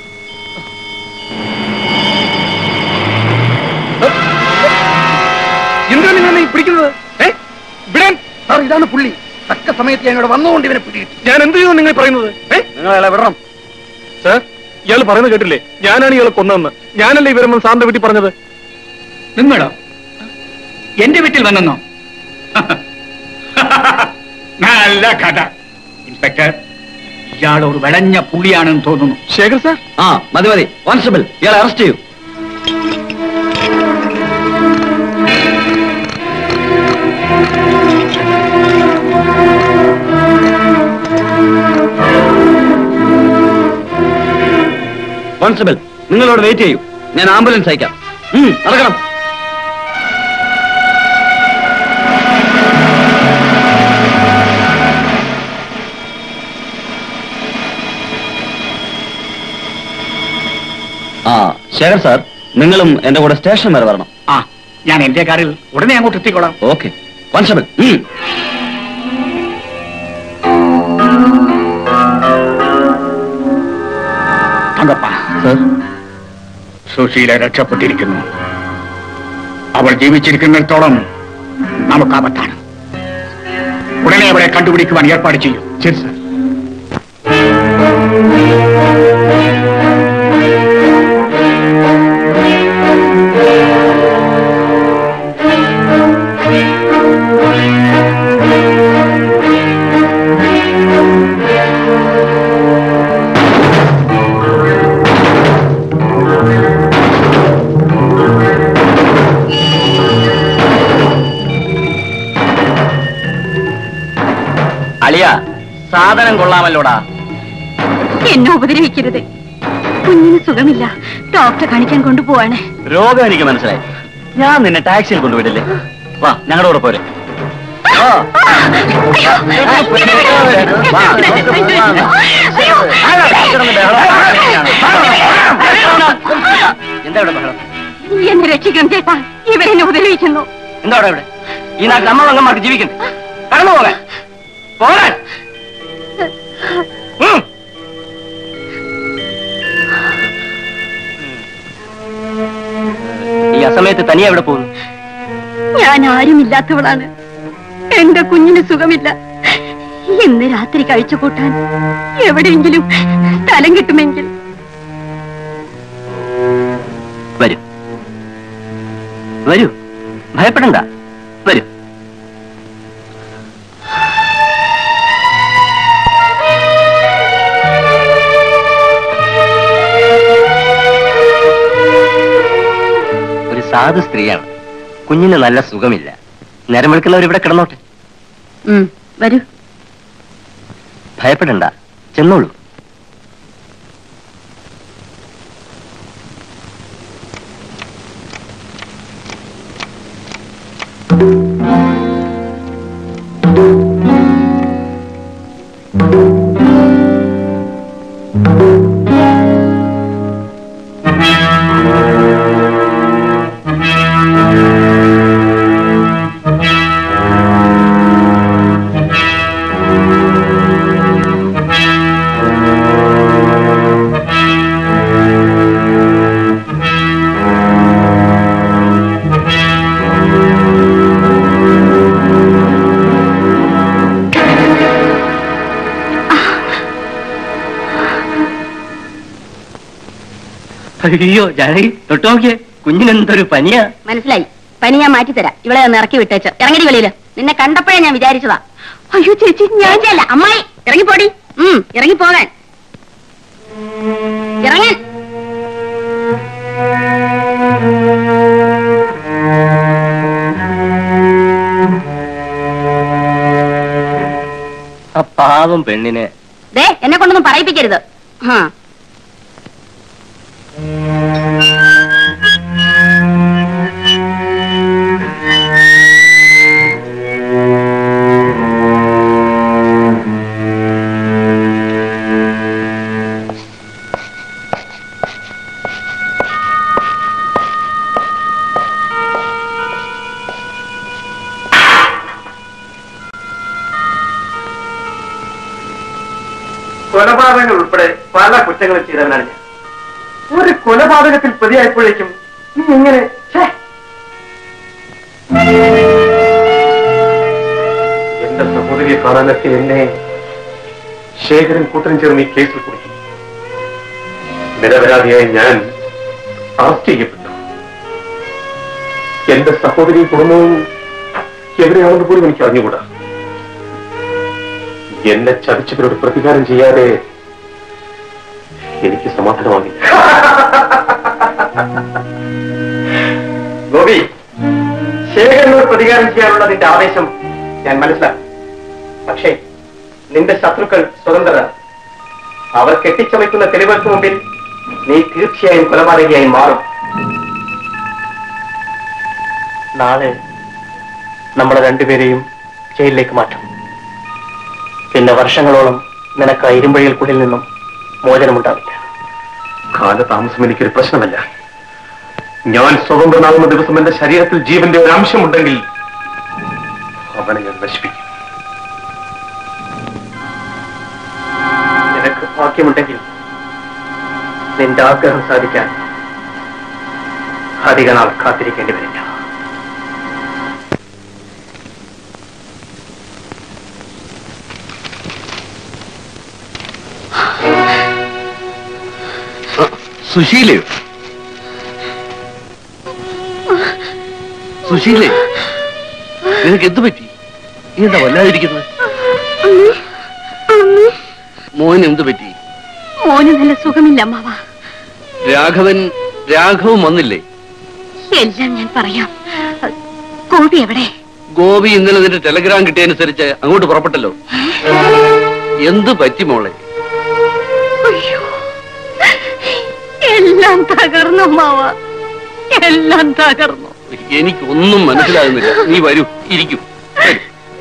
എന്താ നിങ്ങൾ എന്നെ ഈ പിടിക്കുന്നത് ഏ? വിടാൻ സാർ ഇതാണ് പുള്ളി തക്ക സമയത്ത് ഞാൻ ഇവിടെ വന്നുകൊണ്ട് ഇവനെ പിടികിട്ടി ഞാൻ എന്ത് ചെയ്യുന്നു നിങ്ങൾ പറയുന്നത് ഏ? നിങ്ങൾ അയാളെ വിടണം സാർ ഇയാൾ പറയുന്നത് കേട്ടില്ലേ ഞാനാണ് ഇയാളെ കൊന്നതെന്ന് ഞാനല്ലേ ഇവരെന്ന് സാറിന്റെ വീട്ടിൽ പറഞ്ഞത് നിങ്ങളോ എന്റെ വീട്ടിൽ വന്നെന്നോ നല്ല കഥ ഇൻസ്പെക്ടർ ഇയാൾ ഒരു വിളഞ്ഞ പുള്ളിയാണെന്ന് തോന്നുന്നു ശേഖർ സാർ ആ മതി മതി കോൺസ്റ്റബിൾ ഇയാളെ അറസ്റ്റ് ചെയ്യൂ കോൺസ്റ്റബിൾ നിങ്ങളോട് വെയിറ്റ് ചെയ്യൂ ഞാൻ ആംബുലൻസ് അയക്കാം ഉം, നടക്കണം ആ ശേഖർ സാർ നിങ്ങളും എന്റെ കൂടെ സ്റ്റേഷൻ വരെ വരണം ആ ഞാൻ എന്റെ കാറിൽ ഉടനെ അങ്ങോട്ട് എത്തിക്കോളാം ഓക്കെ കോൺസ്റ്റബിൾ ഉം. തങ്കപ്പ സുശീല രക്ഷപ്പെട്ടിരിക്കുന്നു അവൾ ജീവിച്ചിരിക്കുന്നിടത്തോളം നമുക്ക് ആപത്താണ് ഉടനെ അവളെ കണ്ടുപിടിക്കുവാൻ ഏർപ്പാട് ചെയ്യും ശരി സാർ അളിയ സാധനം കൊള്ളാമല്ലോടാ എന്നെ ഉപദ്രവിക്കരുത് കുഞ്ഞിന് സുഖമില്ല ഡോക്ടറെ കാണിക്കാൻ കൊണ്ടുപോവാണ് രോഗം എനിക്ക് മനസ്സിലായി ഞാൻ നിന്നെ ടാക്സിയിൽ കൊണ്ടുവിടില്ലേ വാ ഞങ്ങളുടെ കൂടെ പോരെ വാ. അയ്യോ! വാ, ഡോക്ടർ വാ. എന്താ ഇവിടെ ബഹളം എന്നെ രക്ഷിക്കണം ചേട്ടാ ഇവരെന്നെ ഉപദ്രവിക്കുന്നു എന്താ അവിടെ ഇവിടെ ഈ നാട്ടിൽ അമ്മ അങ്ങന്മാർക്ക് ജീവിക്കണ്ടേ കടന്നു പോകാൻ പോകാൻ ഉം. ഈ അസമയത്ത് തനിയെ എവിടെ പോകുന്നു ഞാൻ ആരുമില്ലാത്തവളാണ് എന്റെ കുഞ്ഞിന് സുഖമില്ല ഇന്ന് രാത്രി കഴിച്ചു കൂട്ടാൻ എവിടെയെങ്കിലും സ്ഥലം കിട്ടുമെങ്കിൽ വരൂ വരൂ ഭയപ്പെടണ്ട വരൂ ഒരു സാധു സ്ത്രീയാണ് കുഞ്ഞിന് നല്ല സുഖമില്ല നേരം വെളുക്കുന്നവർ ഇവിടെ കിടന്നോട്ടെ വരൂ ഭയപ്പെടണ്ട ചെന്നോളൂ അയ്യോ ജാനകി തൊട്ട് നോക്കിയേ കുഞ്ഞിനെന്തൊരു പനിയാ മനസ്സിലായി പനി ഞാൻ മാറ്റിത്തരാം ഇവളെ ഒന്ന് ഇറക്കി വിട്ടേച്ച് ഇറങ്ങടി വെളിയില് നിന്നെ കണ്ടപ്പോഴേ ഞാൻ വിചാരിച്ചതാ അയ്യോ ചേച്ചി ഞാൻ അല്ല അമ്മായി ഇറങ്ങിപ്പോടി ഉം ഇറങ്ങിപ്പോകാൻ ഇറങ്ങാൻ ആ പാവം പെണ്ണിനെ ദേ എന്നെ കൊണ്ടൊന്നും പറയിപ്പിക്കരുത് ആ കൊലപാതകങ്ങൾ ഉൾപ്പെടെ പല കുറ്റങ്ങളും ചെയ്തവനാണ് ഞാൻ ഒരു കൊലപാതകത്തിൽ പ്രതിയായപ്പോഴേക്കും നീ എങ്ങനെ ഛേ! എന്റെ സഹോദരിയെ കാണാനൊക്കെ എന്നെ ശേഖരൻ കൂട്ടനും ചേർന്ന് ഈ കേസിൽ കുടുക്കി നിരപരാധിയായ ഞാൻ അറസ്റ്റ് ചെയ്യപ്പെട്ടു എന്റെ സഹോദരി കുടുംബവും എവിടെയാണെന്ന് പോലും എനിക്ക് അറിഞ്ഞുകൂടാ എന്നെ ചതിച്ചവരോട് പ്രതികാരം ചെയ്യാതെ എനിക്ക് സമാധാനമാകില്ല ഗോപി ശേഖരനോട് പ്രതികാരം ചെയ്യാനുള്ള നിന്റെ ആവേശം ഞാൻ മനസ്സിലാക്കി പക്ഷേ നിന്റെ ശത്രുക്കൾ സ്വതന്ത്രരാണ് അവർ കെട്ടിച്ചമയ്ക്കുന്ന തെളിവുകൾക്ക് മുമ്പിൽ നീ തീർച്ചയായും കൊലപാതകയായി മാറും നാളെ നമ്മളെ രണ്ടുപേരെയും ജയിലിലേക്ക് മാറ്റും പിന്നെ വർഷങ്ങളോളം നിനക്ക് ആ ഇരുമ്പഴികൾക്കുള്ളിൽ നിന്നും മോചനമുണ്ടാവില്ല കാലതാമസം എനിക്കൊരു പ്രശ്നമല്ല ഞാൻ സ്വതന്ത്രനാകുന്ന ദിവസം എന്റെ ശരീരത്തിൽ ജീവന്റെ ഒരു അംശമുണ്ടെങ്കിൽ അവനെ ഞാൻ നശിപ്പിക്കും നിനക്ക് ഭാഗ്യമുണ്ടെങ്കിൽ നിന്റെ ആഗ്രഹം സാധിക്കാൻ അധിക നാൾ കാത്തിരിക്കേണ്ടി വരില്ല സുശീലയോ സുശീലേ നിനക്ക് എന്ത് പറ്റി നീ എന്താ വല്ലാതിരിക്കുന്നത് മോന് എന്ത് പറ്റി മോന് നല്ല സുഖമില്ല അമ്മാവ രാഘവൻ രാഘവൻ വന്നില്ലേ എല്ലാം ഞാൻ പറയാം ഗോപി എവിടെ ഗോപി ഇന്നലെ നിന്റെ ടെലഗ്രാം കിട്ടിയനുസരിച്ച് അങ്ങോട്ട് പുറപ്പെട്ടല്ലോ എന്ത് പറ്റി മോളെ അയ്യോ എല്ലാം തകർന്നു അമ്മാവ എല്ലാം തകർന്നു എനിക്കൊന്നും മനസ്സിലാകുന്നില്ല നീ വരൂ ഇരിക്കൂ വരൂ.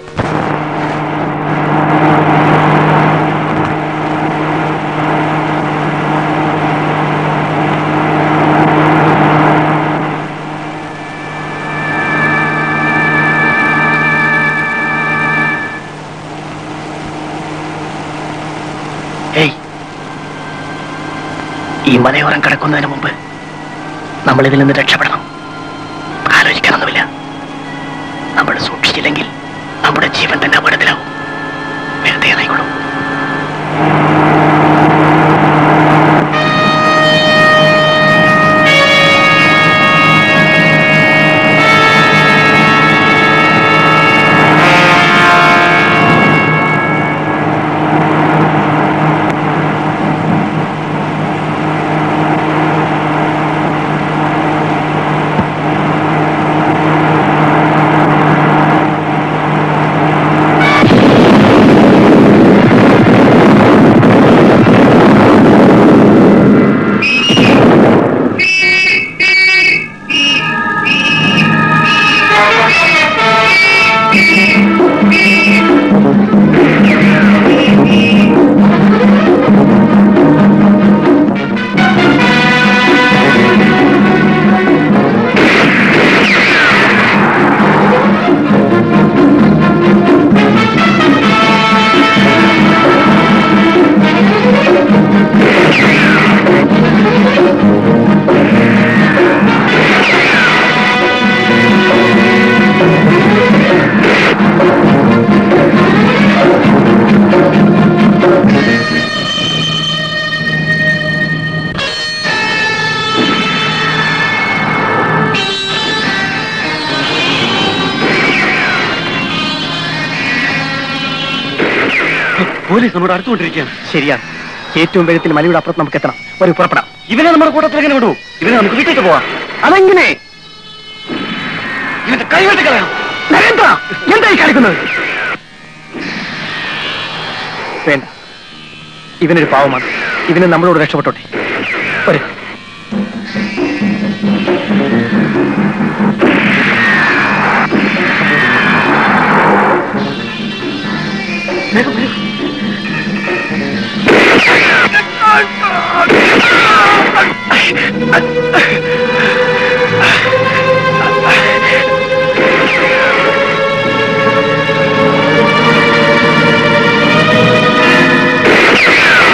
ഏയ് ഈ മലയോരം കിടക്കുന്നതിന് മുമ്പ് നമ്മൾ ഇതിൽ നിന്ന് രക്ഷപ്പെടണം ആലോചിക്കാനൊന്നുമില്ല നമ്മൾ സൂക്ഷിച്ചില്ലെങ്കിൽ നമ്മുടെ ജീവൻ തന്നെ അപകടത്തിലാവും വെറുതെ ആയിക്കോളും പോലീസ് നമ്മുടെ അടുത്തുകൊണ്ടിരിക്കുകയാണ് ശരിയാണ് ഏറ്റവും വേഗത്തിൽ മലയുടെ അപ്പുറത്ത് നമുക്ക് എത്തണം ഒരു പുറപ്പെടാം ഇവനെ നമ്മുടെ കൂട്ടത്തിൽ എങ്ങനെ വിടൂ ഇവനെ നമുക്ക് വീട്ടിലേക്ക് പോവാം അതെങ്ങനെ ഇവന്റെ കൈവെട്ടി കളയണം നരേന്ദ്ര എന്തായി കാണിക്കുന്നത് വേണ്ട ഇവനൊരു പാവമാണ് ഇവന് നമ്മളോട് രക്ഷപ്പെട്ടോട്ടെ ഒരു ആ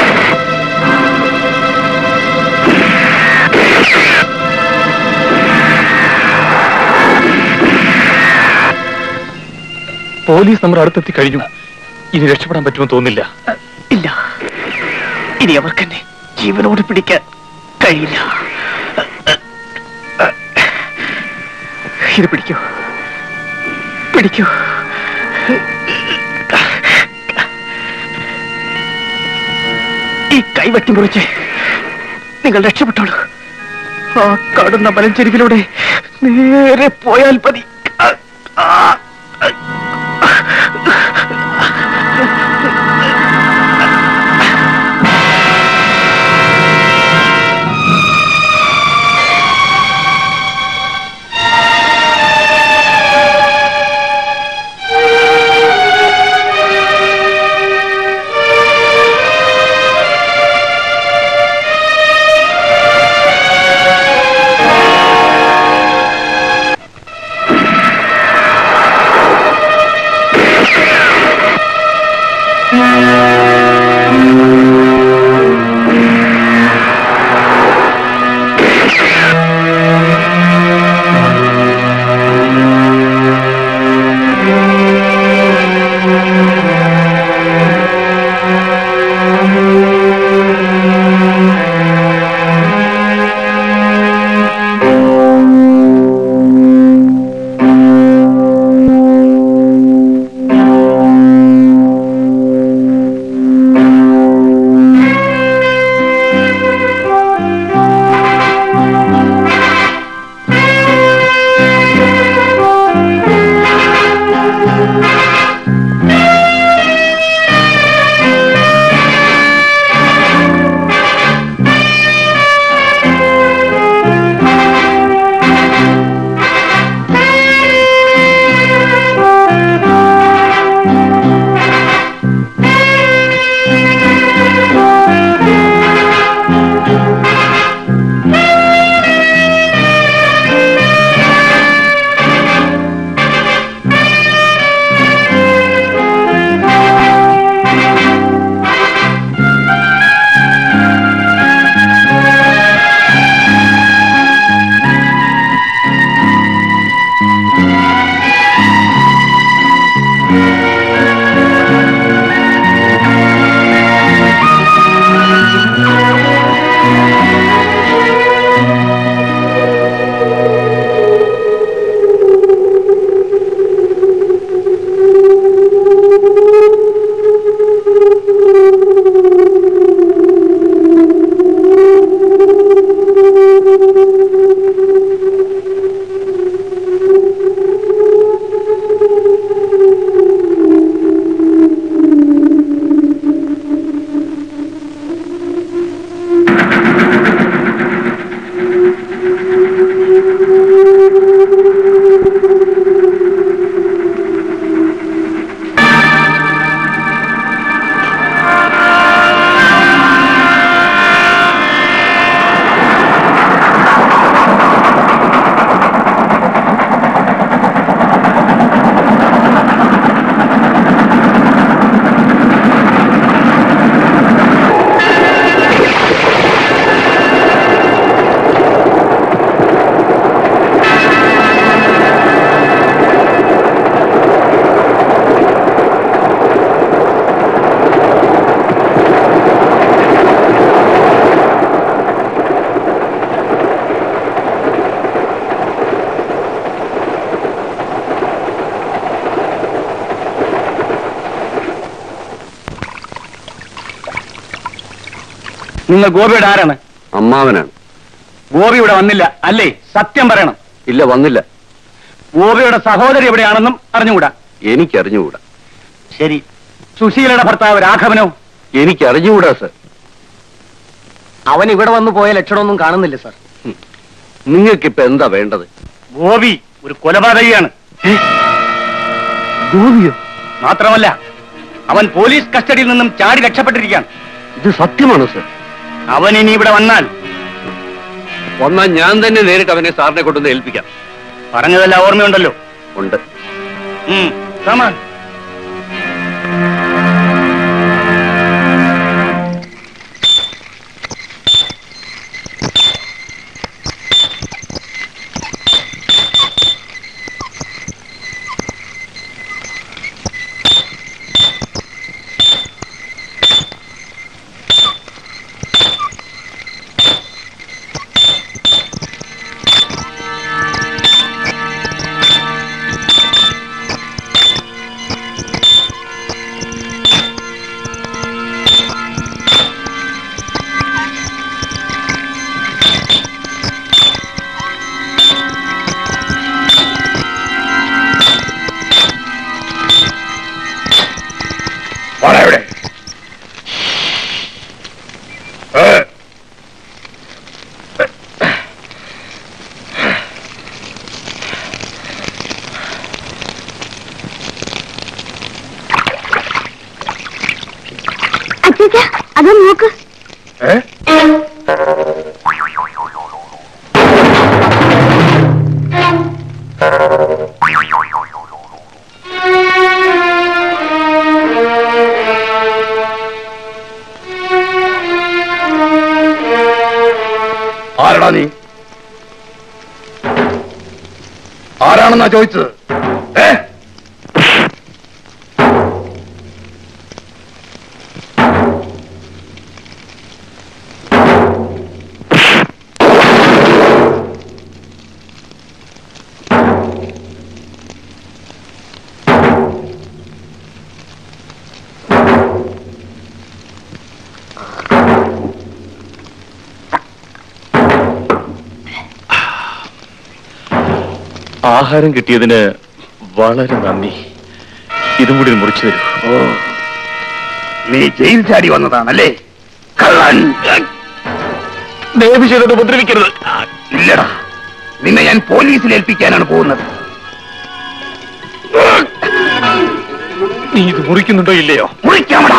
പോലീസ് നമ്മുടെ അടുത്തെത്തി കഴിഞ്ഞു ഇനി രക്ഷപ്പെടാൻ പറ്റുമെന്ന് തോന്നില്ല ഇല്ല ഇനി അവർക്കെന്നെ ജീവനോട് പിടിക്കാൻ കഴിയില്ല ഇത് പിടിക്കൂ പിടിക്കൂ ഈ കൈ വെട്ടിമുറിച്ച് നിങ്ങൾ രക്ഷപ്പെട്ടോളൂ ആ കടുന്ന മലഞ്ചെരുവിലൂടെ നേരെ പോയാൽ മതി ആ, ആ, നിങ്ങൾ ഗോപിയുടെ ആരാണ് അമ്മാവനാണ് ഗോപി ഇവിടെ വന്നില്ല അല്ലേ സത്യം പറയണം ഇല്ല വന്നില്ല ഗോപിയുടെ സഹോദരി എവിടെയാണെന്നും അറിഞ്ഞുകൂടാ എനിക്കറിഞ്ഞുകൂടാ ശരി സുശീലയുടെ ഭർത്താവ് രാഘവനോ എനിക്കറിഞ്ഞുകൂടാ സർ അവൻ ഇവിടെ വന്നു പോയ ലക്ഷണമൊന്നും കാണുന്നില്ല സാർ നിങ്ങൾക്കിപ്പോ എന്താ വേണ്ടത് ഗോപി ഒരു കൊലപാതകിയാണ് ഗോപിയോ മാത്രമല്ല അവൻ പോലീസ് കസ്റ്റഡിയിൽ നിന്നും ചാടി രക്ഷപ്പെട്ടിരിക്കുകയാണ് ഇത് സത്യമാണോ സർ അവൻ ഇനി ഇവിടെ വന്നാൽ വന്നാൽ ഞാൻ തന്നെ നേരിട്ട് അവനെ സാറിനെ കൊണ്ടുവന്ന് ഏൽപ്പിക്കാം പറഞ്ഞതെല്ലാം ഓർമ്മയുണ്ടല്ലോ ഉണ്ട് ഉം, come on. ചേച്ചാ അതൊന്ന് നോക്ക് ഏ ആരടാ നീ ആരാണെന്നാ ചോദിച്ചത് ഏ ആഹാരം കിട്ടിയതിന് വളരെ നന്ദി ഇതും കൂടി മുറിച്ചു തരൂ ഓ നീ ജയിൽ ചാടി വന്നതാണല്ലേ കള്ളൻ ദയവ് ചെയ്തത് ഉപദ്രവിക്കരുത് ഇല്ലടാ നിന്നെ ഞാൻ പോലീസിൽ ഏൽപ്പിക്കാനാണ് പോകുന്നത് നീ ഇത് മുറിക്കുന്നുണ്ടോ ഇല്ലയോ മുറിക്കാമടാ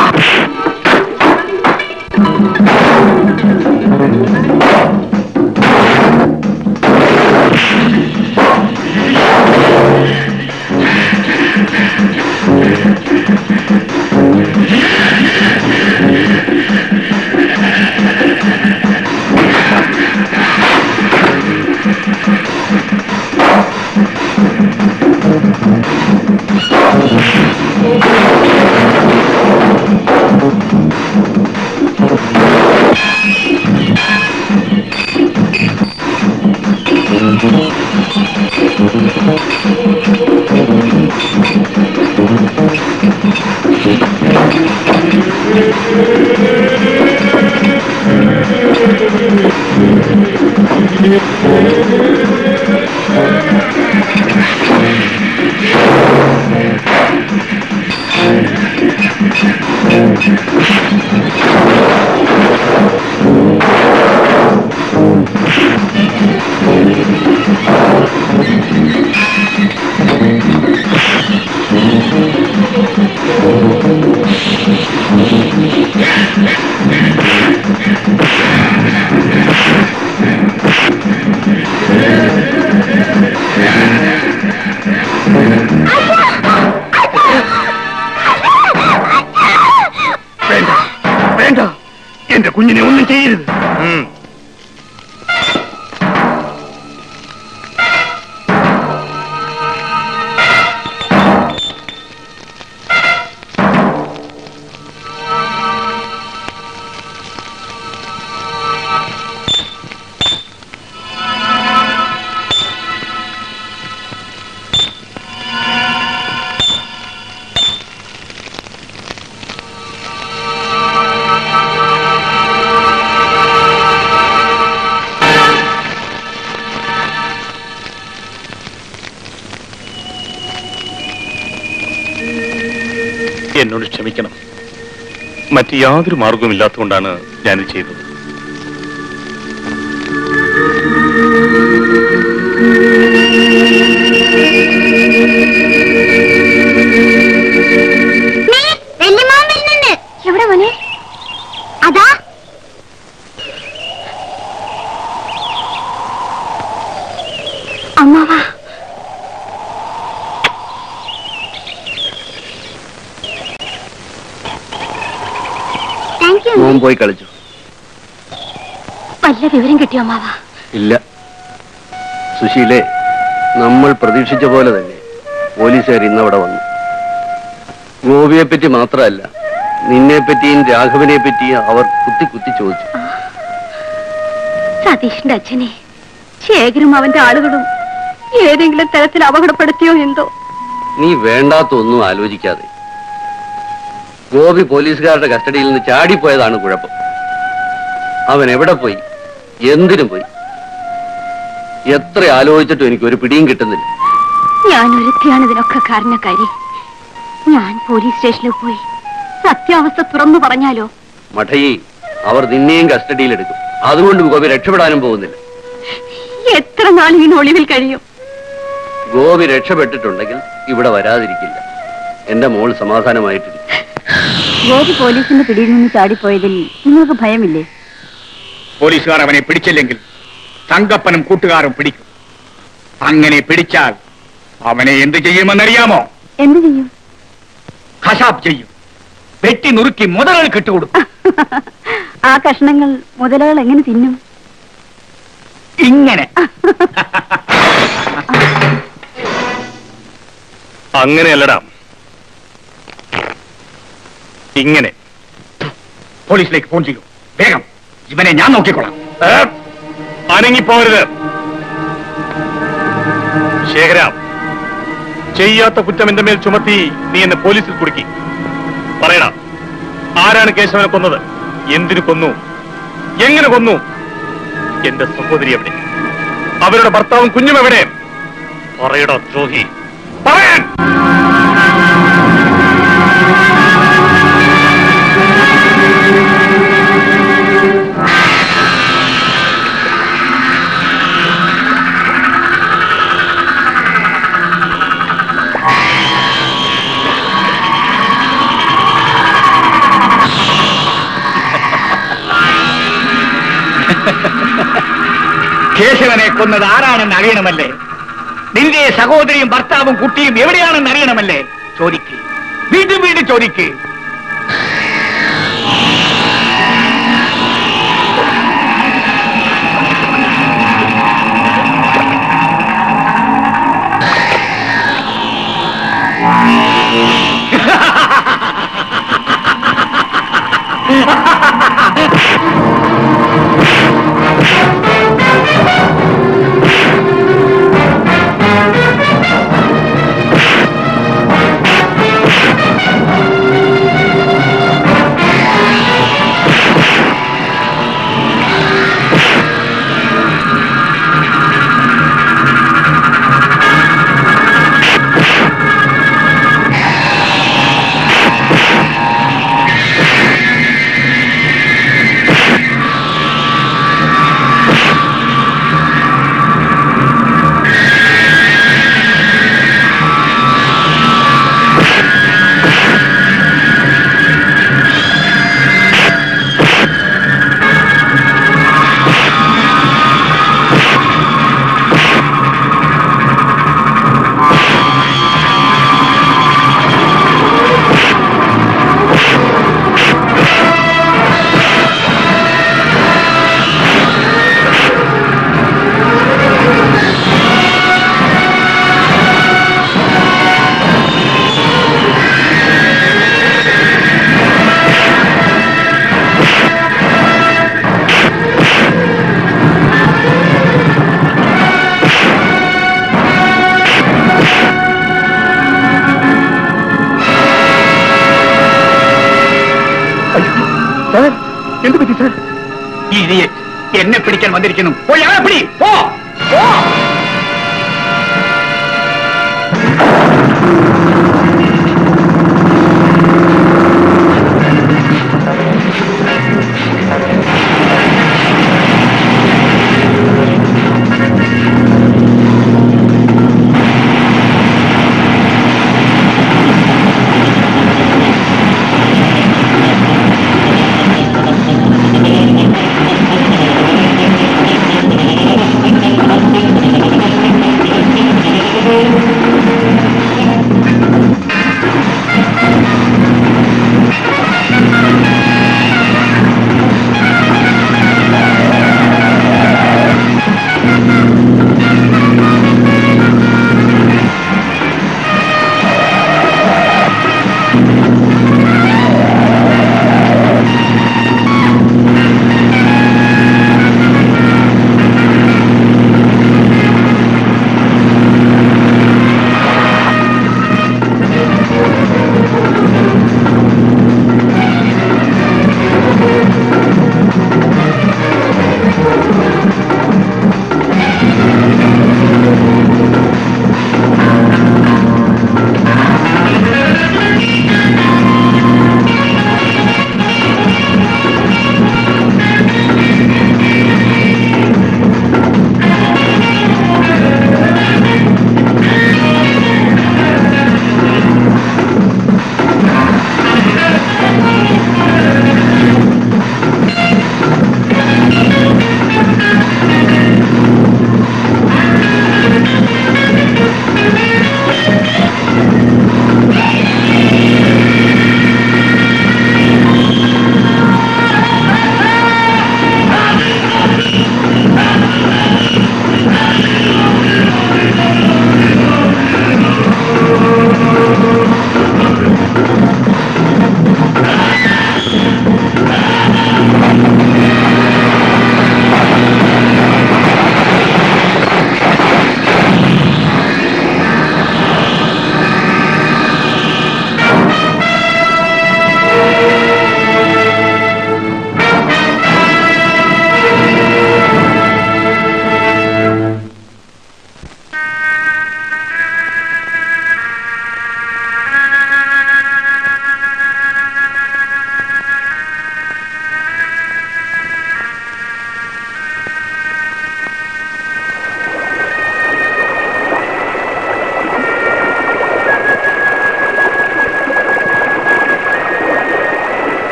വേണ്ട വേണ്ട എന്റെ കുഞ്ഞിനെ ഒന്നും ചെയ്യരുത് എന്നോട് ക്ഷമിക്കണം മറ്റ് യാതൊരു മാർഗവുമില്ലാത്തതുകൊണ്ടാണ് ഞാനിത് ചെയ്തത് വല്യമാൻ വരുന്നുണ്ട് എവിടെ മോനെ അതാ അമ്മാവാ താങ്ക് യു മോൻ പോയി കളിച്ചു വല്ല വിവരം കിട്ടിയോ അമ്മാവാ ഇല്ല സുശീലെ നമ്മൾ പ്രതീക്ഷിച്ച പോലെ തന്നെ പോലീസുകാർ ഇന്നവിടെ വന്നു ഗോപിയെ പറ്റി മാത്രമല്ല നിന്നെ പറ്റിയും രാഘവനെ പറ്റിയും അവർ കുത്തി കുത്തി ചോദിച്ചു സതീഷിന്റെ അച്ഛനെ ശേഖരും അവന്റെ ആളുകളും ഏതെങ്കിലും തരത്തിൽ അപകടപ്പെടുത്തിയോ എന്തോ നീ വേണ്ടാത്തൊന്നും ആലോചിക്കാതെ ഗോപി പോലീസുകാരുടെ കസ്റ്റഡിയിൽ നിന്ന് ചാടിപ്പോയതാണ് കുഴപ്പം അവൻ എവിടെ പോയി എന്തിനു പോയി എത്ര ആലോചിച്ചിട്ടും എനിക്ക് ഒരു പിടിയും കിട്ടുന്നില്ല ഞാൻ ഒരുത്തിയാണ് ഇതിനൊക്കെ കാരണക്കാരി ഞാൻ പോലീസ് സ്റ്റേഷനിൽ പോയി സത്യാവസ്ഥ തുറന്നു പറഞ്ഞാലോ മഠയി അവർ നിന്നെയും കസ്റ്റഡിയിലെടുക്കും അതുകൊണ്ട് ഗോപി രക്ഷപ്പെടാനും പോകുന്നില്ല എത്ര നാൾ ഈ ഒളിവിൽ കഴിയും ഗോപി രക്ഷപ്പെട്ടിട്ടുണ്ടെങ്കിൽ ഇവിടെ വരാതിരിക്കില്ല എന്റെ മോൾ സമാധാനമായിട്ടിരിക്കും ഗോപി പോലീസിന്റെ പിടിയിൽ നിന്ന് ചാടിപ്പോയതിൽ നിങ്ങൾക്ക് ഭയമില്ലേ പോലീസുകാർ അവനെ പിടിച്ചില്ലെങ്കിൽ തങ്കപ്പനും കൂട്ടുകാരും പിടിക്കും അങ്ങനെ പിടിച്ചാൽ അവനെ എന്ത് ചെയ്യുമെന്നറിയാമോ എന്ത് ചെയ്യും ഖശാബ് ചെയ്യും വെട്ടി നുറുക്കി മുതലുകൾ കിട്ടുകൊടുക്കും ആ കഷ്ണങ്ങൾ മുതലകൾ എങ്ങനെ തിന്നും ഇങ്ങനെ അങ്ങനെയല്ലടാ ഇങ്ങനെ പോലീസിലേക്ക് ഫോൺ ചെയ്യൂ വേഗം ഇവനെ ഞാൻ നോക്കിക്കൊള്ളാം ഏ? അനങ്ങിപ്പോരുത് ശേഖര ചെയ്യാത്ത കുറ്റം എന്റെ മേൽ ചുമത്തി നീ എന്നെ പോലീസിൽ കുടുക്കി പറയടാ ആരാണ് കേശവനെ കൊന്നത് എന്തിനു കൊന്നു എങ്ങനെ കൊന്നു എന്റെ സഹോദരി എവിടെ അവരുടെ ഭർത്താവും കുഞ്ഞും എവിടെ പറയടാ ദ്രോഹി പറയാൻ കേശവനെ കൊന്നത് ആരാണെന്ന് അറിയണമല്ലേ നിന്റെ സഹോദരിയും ഭർത്താവും കുട്ടിയും എവിടെയാണെന്ന് അറിയണമല്ലേ ചോദിക്ക് വീണ്ടും വീണ്ടും ചോദിക്ക് എന്ത് പറ്റി സാർ ഈ എന്നെ പിടിക്കാൻ വന്നിരിക്കുന്നു പോയി അവനെ പിടി പോ പോ ആ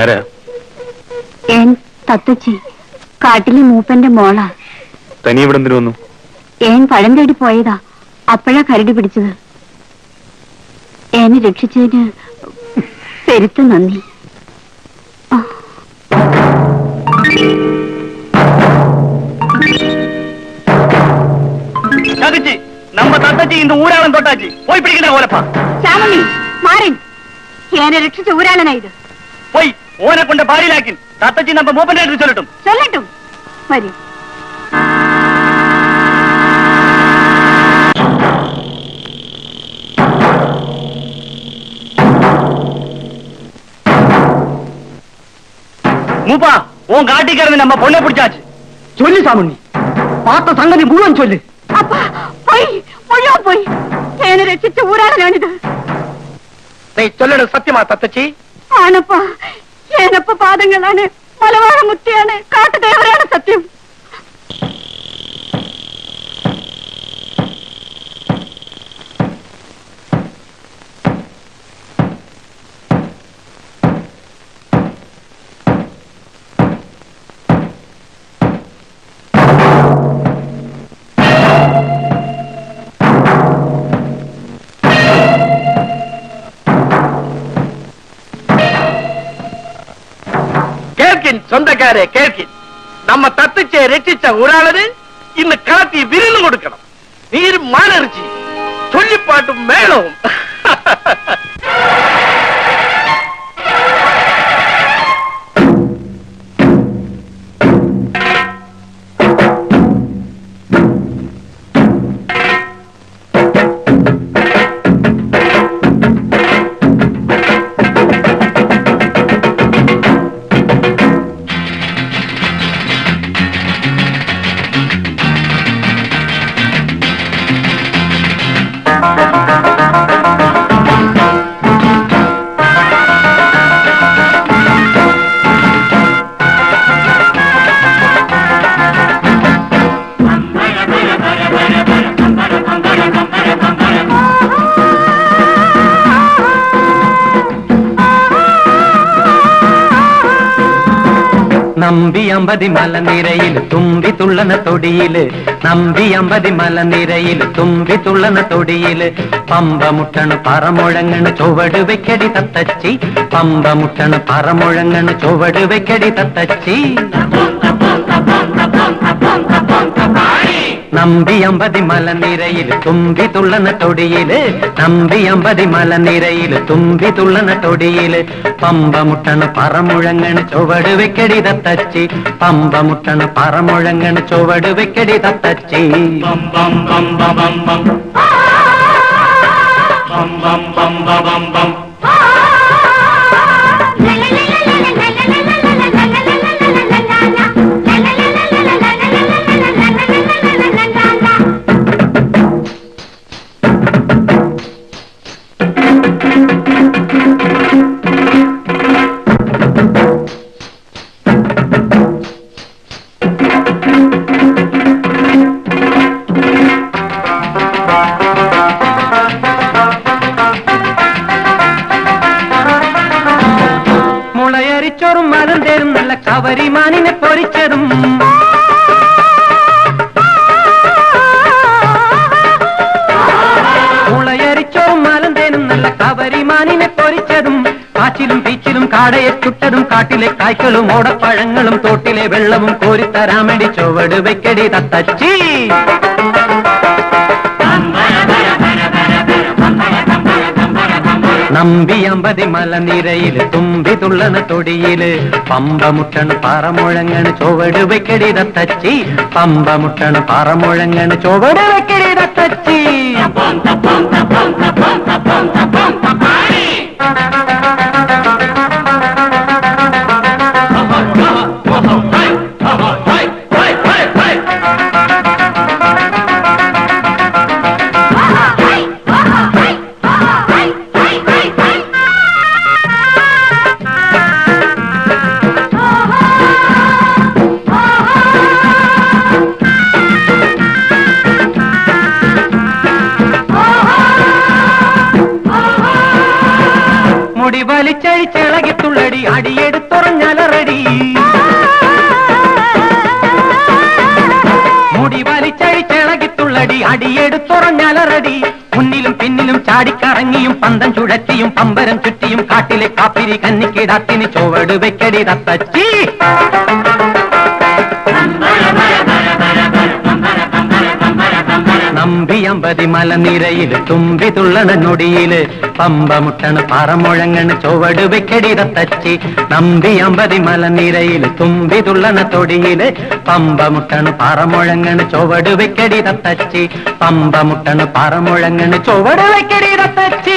ആരാ ഏൻ തത്തച്ചി കാട്ടിലെ മൂപ്പന്റെ മോളാ തനി ഇവിടെ എന്തിനു വന്നു ഏൻ പഴം തേടി പോയതാ അപ്പോഴാ കരടി പിടിച്ചത് എന്നെ രക്ഷിച്ചതിന് പെരുത്ത നന്ദി ആ. தங்கச்சி நம்ம தங்கச்சி இந்த ஊராளம் தொட்டாச்சு போய் பிடிக்கிற ஓலப்பா ശ്യാമണി മാറി എന്നെ രക്ഷിച്ച ഊരാളനാ ഇത് போய் ஓனை கொண்ட பாரிலாக்கின் தத்தச்சி நம்ம மூப்பன் எடுத்து சொல்லட்டும் ചൊല്ലട്ടും വരി மூப்பா உன் காட்டிக்கிறது நம்ம பொண்ணை பிடிச்சாச்சு சொல்லு சாமுண்ணி பார்த்த சங்கதி முழுவன் சொல்லு അപ്പാ പോയി മുഴുവൻ പോയി എന്നെ രക്ഷിച്ച ഊരാളനാണിത് நீ சொல்லணும் சத்தியமா தத்தச்சி ആണപ്പാ ഏനപ്പ പാദങ്ങളാണ് മലവാഴ മുത്തിയാണ് കാട്ടുദേവരാണ് സത്യം കേൾക്കിൻ സ്വന്തക്കാരെ കേൾക്കിൻ നമ്മ തത്തിച്ച് രക്ഷിച്ച ഒരാളിന് ഇന്ന് കളത്തി വിരുന്ന് കൊടുക്കണം നീരും മാനറിച്ചി ചൊല്ലിപ്പാട്ടും മേളവും നമ്പി അമ്പതി മലനിരയിൽ തുമ്പി തുള്ളന തൊടിയില് നമ്പി അമ്പതി മലനിരയിൽ തുമ്പി തുള്ളന തൊടിയില് പമ്പ മുട്ടണ് പറമുഴങ്ങണ് ചുവട് വെക്കടി തത്തച്ചി പമ്പ മുട്ടണ് പറമുഴങ്ങണ് ചുവട് വെക്കടി തത്തച്ചി നമ്പി അമ്പതി മലനിരയിൽ തുമ്പി തുള്ളന തൊടിയില് നമ്പി അമ്പതി മലനിരയിൽ തുമ്പി തുള്ളന തൊടിയില് പമ്പ മുട്ടണ് പറമുഴങ്ങണ് ചുവട് വെക്കടി തത്തച്ചി പമ്പ മുട്ടണ് പറമുഴങ്ങണ് ചുവട് വെക്കടി തത്തച്ചി മുളയരിച്ചോറും മരം തരും നല്ല കവരിമാനിനെ പൊരിച്ചതും മുളയരിച്ചോറും മരം തരും നല്ല കവരിമാനിനെ പൊരിച്ചതും കാച്ചിലും പീച്ചിലും കാടയെ ചുട്ടതും കാട്ടിലെ കായ്ക്കളും ഓടപ്പഴങ്ങളും തോട്ടിലെ വെള്ളവും കോരിത്തരാമടി ചുവട് വെക്കടി തത്തച്ചി നമ്പി അമ്പതി മലനിരയിൽ തുമ്പി തുള്ളണ തൊടിയില് പമ്പ മുട്ടണ് പറമുഴങ്ങണ് ചുവട് വെക്കടി തത്തച്ചി പമ്പ മുട്ടണ് പറമുഴങ്ങണ് ചുവട് വെക്കടി തത്തച്ചി മുടി വലിച്ചഴിച്ചിളകി തുള്ളടി അടിയെടുത്തൊറ ചാടിക്കറങ്ങിയും പന്തം ചുഴറ്റിയും പമ്പരം ചുറ്റിയും കാട്ടിലെ കാപ്പിരി കന്നിക്കിടാത്തിന് ചുവട് വെക്കടി തത്തച്ചി നമ്പിയമ്പതി മലനിരയില് തുമ്പി തുള്ളണ നൊടിയില് പമ്പ മുട്ടണ് പറമുഴങ്ങണ് ചുവട് വെക്കടി തത്തച്ചി നമ്പിയമ്പതി മലനിരയില് തുമ്പി തുള്ളണ തൊടിയില് പമ്പ മുട്ടണ് പറമുഴങ്ങണ് ചുവട് വെക്കടി തത്തച്ചി പമ്പ മുട്ടണ് പറമുഴങ്ങണ് ചുവട് വെക്കടി തത്തച്ചി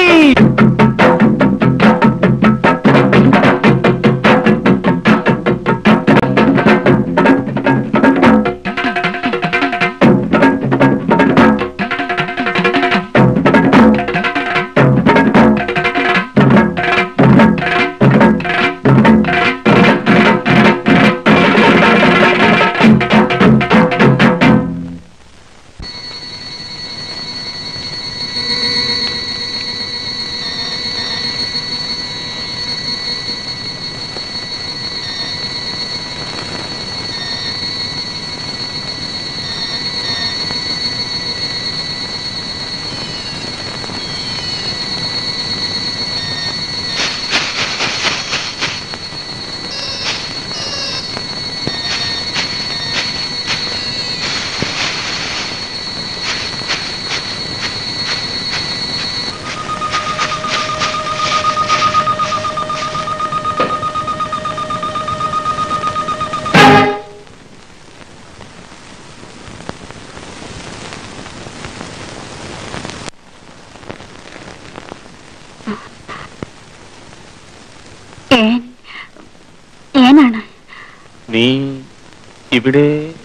ഏൻ ഏനാണ് നീ ഇവിടെ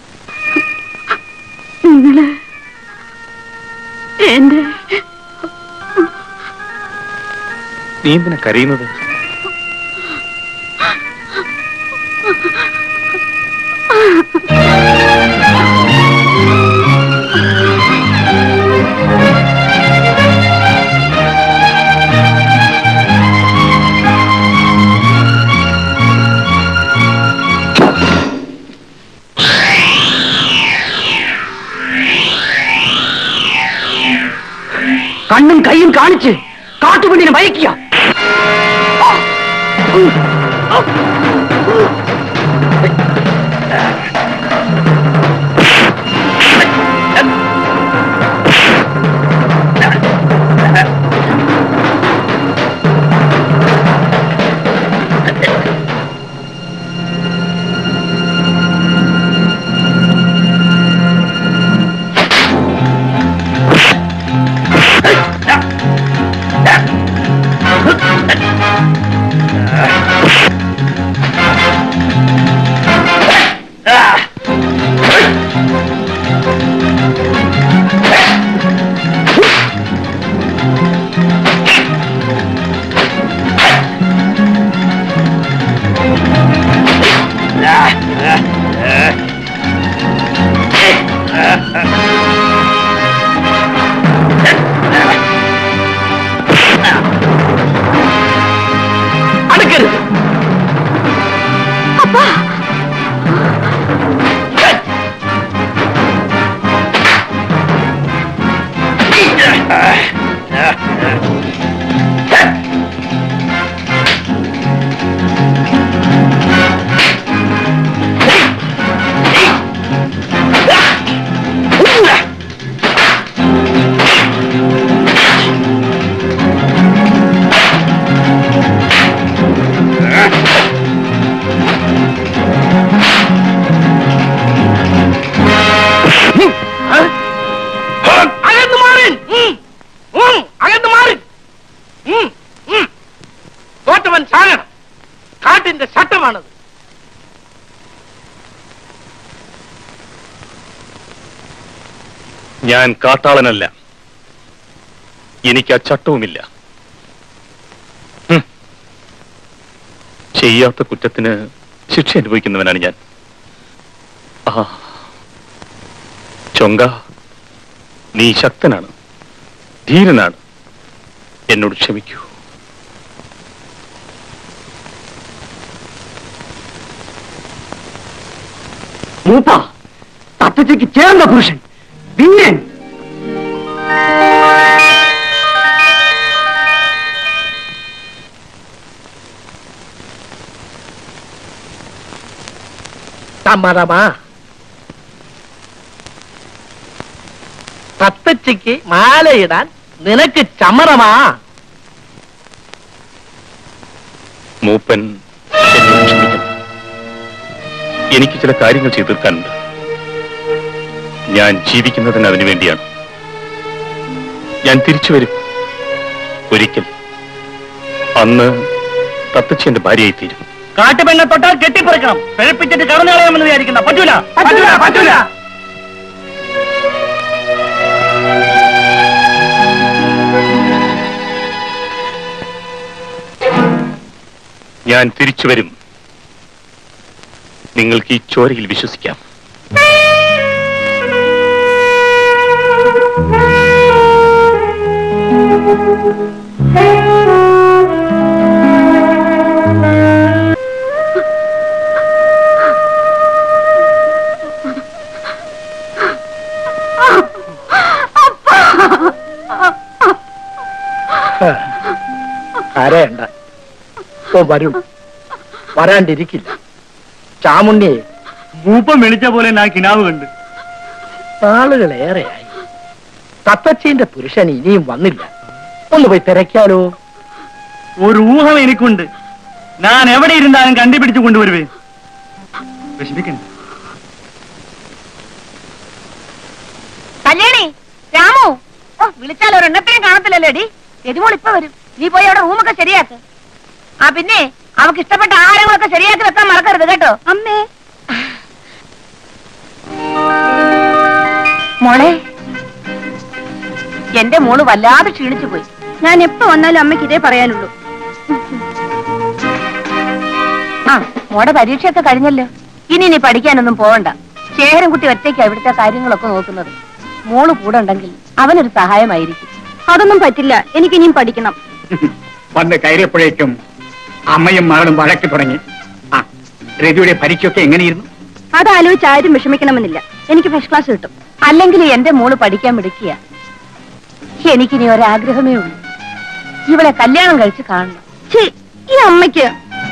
നിങ്ങള് എന്റെ നീ എന്തിനാ കരയുന്നത് കണ്ണും കൈയും കാണിച്ച് കാട്ടുപെണ്ണിനെ മയക്കുക അടുക്കരുത് അകന്ന് മാറി അകന്ന് മാറി തോറ്റവൻ ചാകണം കാട്ടിന്റെ ചട്ടമാണത് ഞാൻ കാട്ടാളനല്ല എനിക്ക് ആ ചട്ടവുമില്ല ഹും. ചെയ്യാത്ത കുറ്റത്തിന് ശിക്ഷ അനുഭവിക്കുന്നവനാണ് ഞാൻ ആ ചൊങ്ക നീ ശക്തനാണ് ധീരനാണ് എന്നോട് ക്ഷമിക്കൂ മൂപ്പ തത്തച്ചയ്ക്ക് ചേർന്ന പുരുഷൻ വീരൻ സമ്മതമാ തത്തച്ചിക്ക് മാലയിടാൻ നിനക്ക് ചമ്മറമാ മൂപ്പൻ എന്നോട് ക്ഷമിക്കണം എനിക്ക് ചില കാര്യങ്ങൾ ചെയ്തു തീർക്കാനുണ്ട് ഞാൻ ജീവിക്കുന്നതിന് അതിനു വേണ്ടിയാണ് ഞാൻ തിരിച്ചു വരും ഒരിക്കൽ അന്ന് തത്തച്ചി എന്റെ ഭാര്യയായി തീരും കാട്ടുപെണ്ണെ തൊട്ടാൽ കെട്ടിപ്പറിക്കണം പിഴപ്പിച്ചിട്ട് കടന്നു കളയാമെന്ന് വിചാരിക്കുന്ന പറ്റൂല പറ്റൂല പറ്റൂല ഞാൻ തിരിച്ചു വരും നിങ്ങൾക്ക് ഈ ചോരയിൽ വിശ്വസിക്കാം കരയണ്ട ഓ വരും വരാണ്ടിരിക്കില്ല ചാമുണ്ണിയെ മൂപ്പം വെളിച്ച പോലെ ഞാൻ കിനാവ് കണ്ട് നാളുകളേറെയായി തത്തച്ചീന്റെ പുരുഷൻ ഇനിയും വന്നില്ല ഒന്ന് പോയി തിരക്കാലോ ഒരു ഊഹം എനിക്കുണ്ട് ഞാൻ എവിടെ ഇരുന്നാലും കണ്ടുപിടിച്ചു കൊണ്ടുവരുവേ വിഷമിക്കണ്ട കല്യാണി രാമു ഓ വിളിച്ചാൽ ഒരെണ്ണത്തിനും കാണത്തില്ലല്ലേടി രതിമോൾ ഇപ്പൊ വരും നീ പോയി അവിടെ റൂമൊക്കെ ശരിയാക്ക് ആ പിന്നെ അവക്ക് ഇഷ്ടപ്പെട്ട ആഹാരങ്ങളൊക്കെ ശരിയാക്കി വെക്കാൻ മറക്കരുത് കേട്ടോ അമ്മേ മോളെ എന്റെ മോള് വല്ലാതെ ക്ഷീണിച്ചു പോയി ഞാൻ എപ്പോ വന്നാലും അമ്മയ്ക്ക് ഇതേ പറയാനുള്ളൂ ആ മോടെ പരീക്ഷയൊക്കെ കഴിഞ്ഞല്ലോ ഇനി നീ പഠിക്കാനൊന്നും പോവണ്ട ശേഖരൻകുട്ടി ഒറ്റയ്ക്കാ ഇവിടുത്തെ കാര്യങ്ങളൊക്കെ നോക്കുന്നത് മോള് കൂടെ ഉണ്ടെങ്കിൽ അവനൊരു സഹായമായിരിക്കും അതൊന്നും പറ്റില്ല എനിക്ക് ഇനിയും പഠിക്കണം വന്ന് കയറിയപ്പോഴേക്കും അമ്മയും മകളും വഴക്ക് തുടങ്ങി ആ രവിയുടെ പരീക്ഷയൊക്കെ എങ്ങനെയിരുന്നു അതാലോചിച്ച് ആരും വിഷമിക്കണമെന്നില്ല എനിക്ക് ഫസ്റ്റ് ക്ലാസ് കിട്ടും അല്ലെങ്കിൽ എന്റെ മോള് പഠിക്കാൻ മിടുക്കിയ എനിക്കിനി ഒരാഗ്രഹമേ ഉള്ളൂ ഇവളെ കല്യാണം കഴിച്ച് കാണണം ഛീ, ഈ അമ്മയ്ക്ക്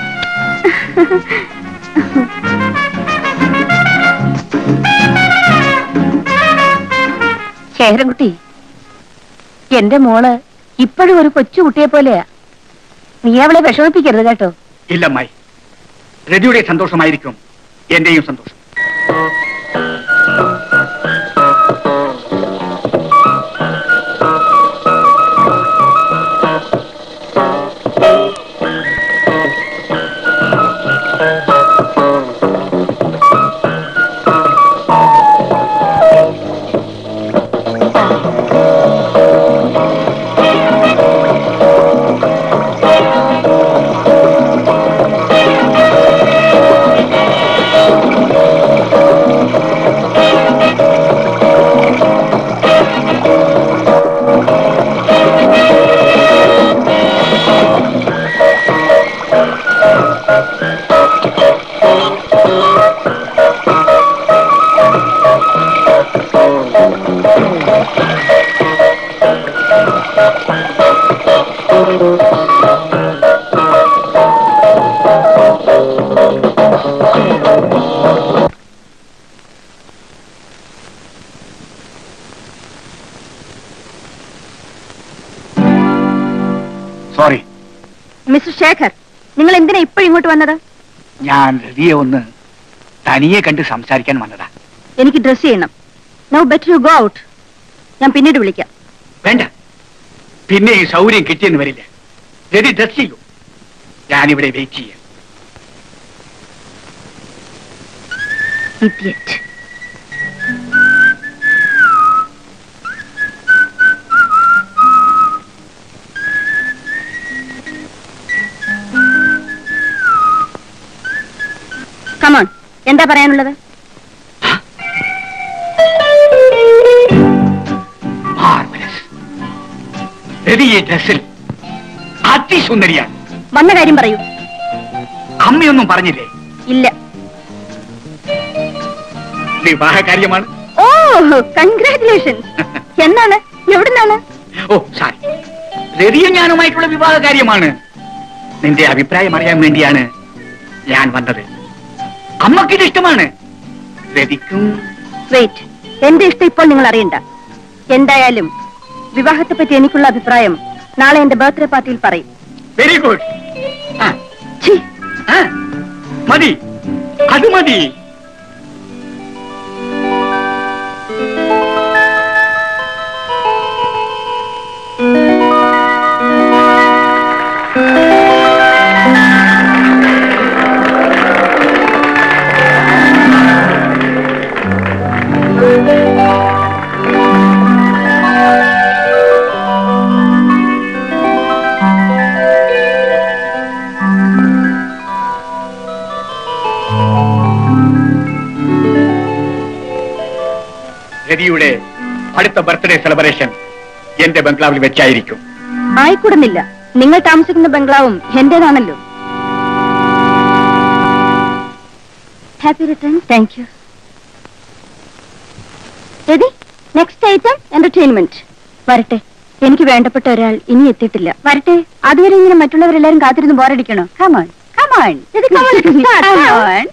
ശേഖരൻകുട്ടി എന്റെ മോള് ഇപ്പോഴും ഒരു കൊച്ചുകുട്ടിയെ പോലെയാ നീ അവളെ വിഷമിപ്പിക്കരുത് കേട്ടോ ഇല്ല അമ്മായി രവിയുടെ സന്തോഷമായിരിക്കും എന്റെയും സന്തോഷം സോറി മിസ്റ്റർ ശേഖർ നിങ്ങൾ എന്തിനാ ഇപ്പൊ ഇങ്ങോട്ട് വന്നത് ഞാൻ രവിയെ ഒന്ന് തനിയെ കണ്ട് സംസാരിക്കാൻ വന്നതാ എനിക്ക് ഡ്രസ് ചെയ്യണം now better you go out ഞാൻ പിന്നീട് വിളിക്കാം വേണ്ട പിന്നെ ഈ സൗകര്യം കിട്ടിയെന്ന് വരില്ല രവി ഡ്രസ് ചെയ്യൂ ഞാനിവിടെ വെയിറ്റ് ചെയ്യാം Idiot. കമോൺ എന്താ പറയാനുള്ളത് Marvelous. രവി ഈ ഡ്രസ്സിൽ അതിസുന്ദരിയാണ് വന്ന കാര്യം പറയൂ അമ്മയൊന്നും പറഞ്ഞില്ലേ ഇല്ല വിവാഹ കാര്യമാണ് ഓ കൺഗ്രാറ്റുലേഷൻസ് എന്നാണ് എവിടുന്നാണ് ഓ സാരി രവിയും ഞാനുമായിട്ടുള്ള വിവാഹ കാര്യമാണ് നിന്റെ അഭിപ്രായം അറിയാൻ വേണ്ടിയാണ് ഞാൻ വന്നത് അമ്മക്കിത് ഇഷ്ടമാണ് രതിക്കും വെയിറ്റ് എന്റെ ഇഷ്ടം ഇപ്പോൾ നിങ്ങൾ അറിയണ്ട എന്തായാലും വിവാഹത്തെ പറ്റി എനിക്കുള്ള അഭിപ്രായം നാളെ എന്റെ ബർത്ത്ഡേ പാർട്ടിയിൽ പറയും വെരി ഗുഡ് ഛീ, മതി അത് മതി രതിയുടെ അടുത്ത ബർത്ത്ഡേ സെലിബ്രേഷൻ എന്റെ ബംഗ്ലാവിൽ വെച്ചായിരിക്കും ആയിക്കൂടുന്നില്ല നിങ്ങൾ താമസിക്കുന്ന ബംഗ്ലാവും എന്റേതാണല്ലോ happy return thank you Rathi next item entertainment വരട്ടെ എനിക്ക് വേണ്ടപ്പെട്ട ഒരാൾ ഇനി എത്തിയിട്ടില്ല വരട്ടെ അതുവരെ ഇങ്ങനെ മറ്റുള്ളവരെല്ലാരും കാത്തിരുന്ന് ബോറടിക്കണോ കമോൺ കമോൺ കമോൺ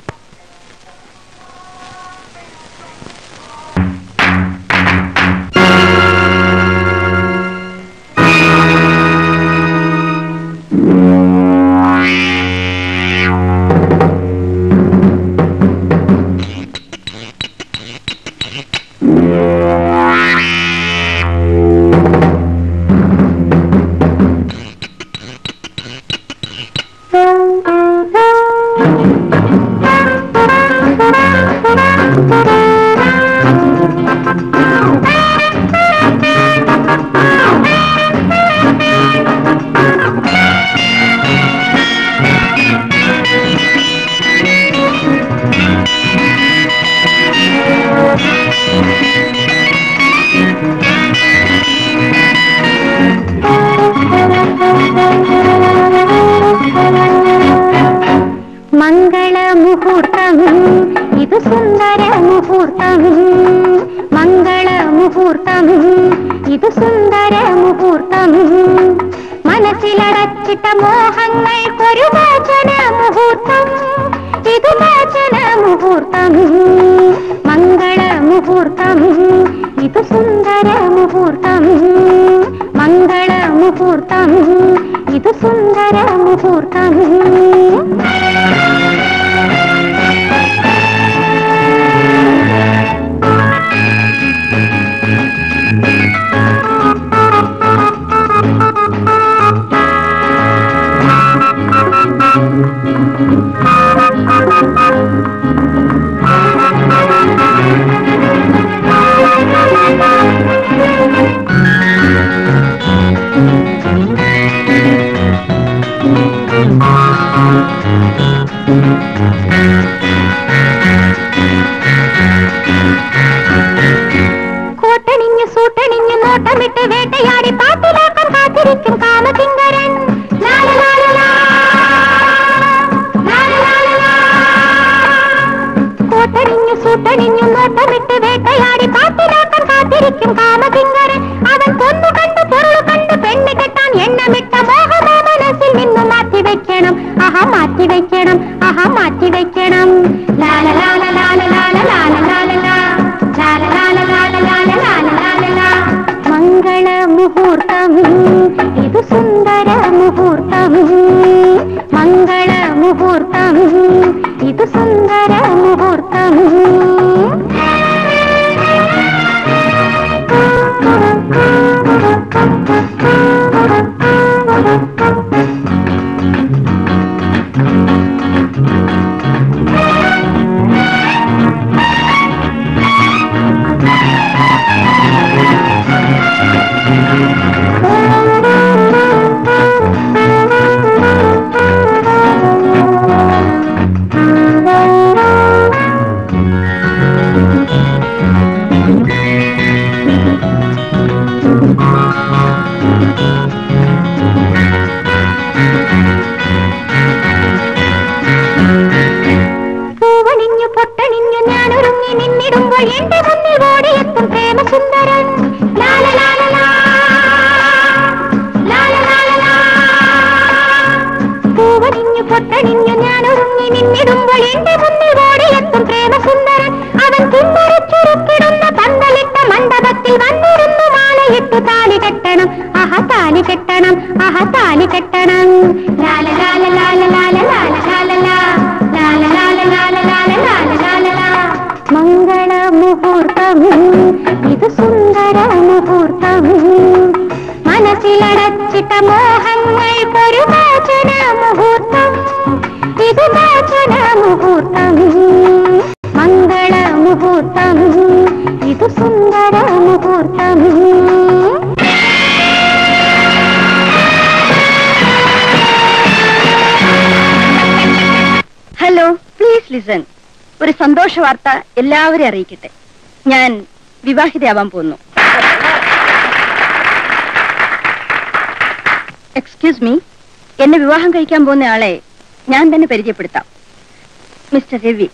మంగళ ముహూర్తం ఇది సుందర ముహూర్తం మంగళ ముహూర్తం ഇത് സുന്ദര മുഹൂർത്തം മനസ്സിലടച്ചിട്ട മോഹങ്ങൾക്കൊരു മോചന മുഹൂർത്തം ഇത് മോചന മുഹൂർത്തം മംഗള മുഹൂർത്തം ഇത് സുന്ദര മുഹൂർത്തം മംഗള മുഹൂർത്തം ഇത് സുന്ദര മുഹൂർത്തം കോട്ടണിഞ്ഞ് സൂട്ടണിഞ്ഞ് നോട്ടമിട്ട് വേട്ടയാടി പാട്ടിലാക്കാൻ കാത്തിരിക്കും കാമകിങ്കരൻ ലാല ലാല ലാ. ലാല ലാല ലാ. കോട്ടണിഞ്ഞ് സൂട്ടണിഞ്ഞ് നോട്ടമിട്ട് വേട്ടയാടി പാട്ടിലാക്കാൻ കാത്തിരിക്കും കാമകിങ്കരൻ അവൻ കൊന്നു കണ്ട് പൊരുളു കണ്ട് പെണ്ണ് കെട്ടാൻ എണ്ണമിട്ട മോഹമോ മനസ്സിൽ നിന്ന് മാറ്റി വെക്കണം ആഹാ മാറ്റി വെക്കണം ആഹാ മാറ്റി വെക്കണം ലാല ലാല ലാല ലാല ലാല ലാല ലാ. ലാല ലാല ലാല ലാല ലാല ലാല ലാ. മംഗള മുഹൂർത്തം ഇത് സുന്ദര മുഹൂർത്തം മംഗള മുഹൂർത്തം ഇത് സുന്ദര മുഹൂർത്തം സുന്ദര മുഹൂർത്തം മനസ്സിലടച്ചിട്ട മോഹങ്ങൾക്കൊരു മോചന മുഹൂർത്തം ഇത് മോചന മുഹൂർത്തം മംഗള മുഹൂർത്തം ഇത് സുന്ദര മുഹൂർത്തം ഹലോ പ്ലീസ് ലിസൺ ഒരു സന്തോഷ വാർത്ത എല്ലാവരെയും അറിയിക്കട്ടെ ഞാൻ വിവാഹിതയാവാൻ പോകുന്നു എക്സ്ക്യൂസ് മീ എന്നെ വിവാഹം കഴിക്കാൻ പോകുന്ന ആളെ ഞാൻ തന്നെ പരിചയപ്പെടുത്താം മിസ്റ്റർ രവി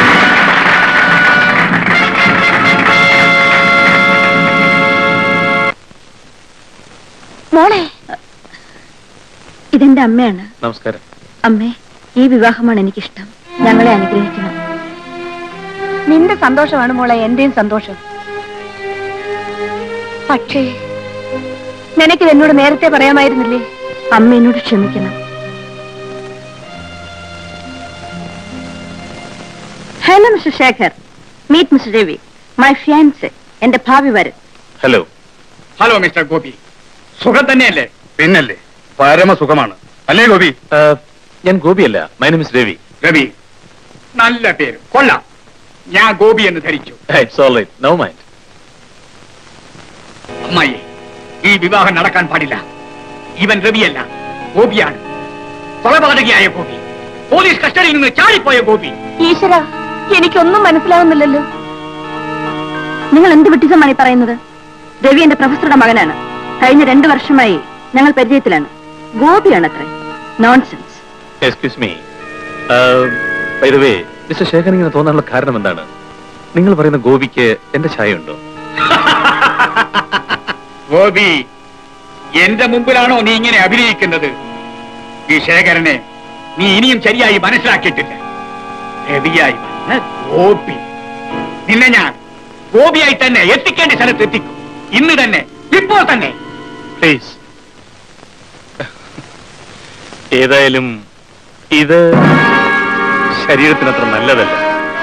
മോളെ ഇതെന്റെ അമ്മയാണ് നമസ്കാരം അമ്മേ ഈ വിവാഹമാണ് എനിക്കിഷ്ടം ഞങ്ങളെ അനുഗ്രഹിക്കണം നിന്റെ സന്തോഷമാണ് മോളെ എന്റെയും സന്തോഷം പക്ഷേ നിനക്ക് എന്നോട് നേരത്തെ പറയാമായിരുന്നില്ലേ അമ്മ എന്നോട് ക്ഷമിക്കണം hello mister Shekhar meet mister Ravi my fiance എന്റെ ഭാവി വരൻ ഹലോ ഹലോ മിസ്റ്റർ ഗോപി സുഖം തന്നെയല്ലേ പിന്നല്ലേ പരമസുഖമാണ് അല്ലേ ഗോപി ഞാൻ ഗോപിയല്ല my name is Ravi Ravi നല്ല പേര് കൊള്ളാം ഞാൻ ഗോപി എന്ന് ധരിച്ചു it's all right no mind അമ്മായി ഈ വിവാഹം നടക്കാൻ പാടില്ല ഇവൻ രവിയല്ല ഗോപിയാണ് കൊലപാതകയായ ഗോപി പോലീസ് കസ്റ്റഡിയിൽ നിന്ന് ചാടിപ്പോയ ഗോപി ഈശ്വര എനിക്കൊന്നും മനസ്സിലാവുന്നില്ലല്ലോ നിങ്ങൾ എന്ത് വിട്ടിസമാണ് ഈ പറയുന്നത് രവി എന്റെ പ്രൊഫസറുടെ മകനാണ് കഴിഞ്ഞ രണ്ടു വർഷമായി ഞങ്ങൾ പരിചയത്തിലാണ് ഗോപിയാണ് അത്രേ nonsense excuse me way mister Shekharan ഇങ്ങനെ തോന്നാനുള്ള കാരണം എന്താണ് നിങ്ങൾ പറയുന്ന ഗോപിക്ക് എന്റെ ഛായയുണ്ടോ ഗോപി എന്റെ മുമ്പിലാണോ നീ ഇങ്ങനെ അഭിനയിക്കുന്നത് ഈ ശേഖരനെ നീ ഇനിയും ശരിയായി മനസ്സിലാക്കിയിട്ടില്ല രവിയായി വന്ന ഗോപി നിന്നെ ഞാൻ ഗോപിയായി തന്നെ എത്തിക്കേണ്ട സ്ഥലത്ത് എത്തിക്കും ഇന്ന് തന്നെ ഇപ്പോൾ തന്നെ പ്ലീസ് ഏതായാലും ഇത് ശരീരത്തിന് അത്ര നല്ലതല്ല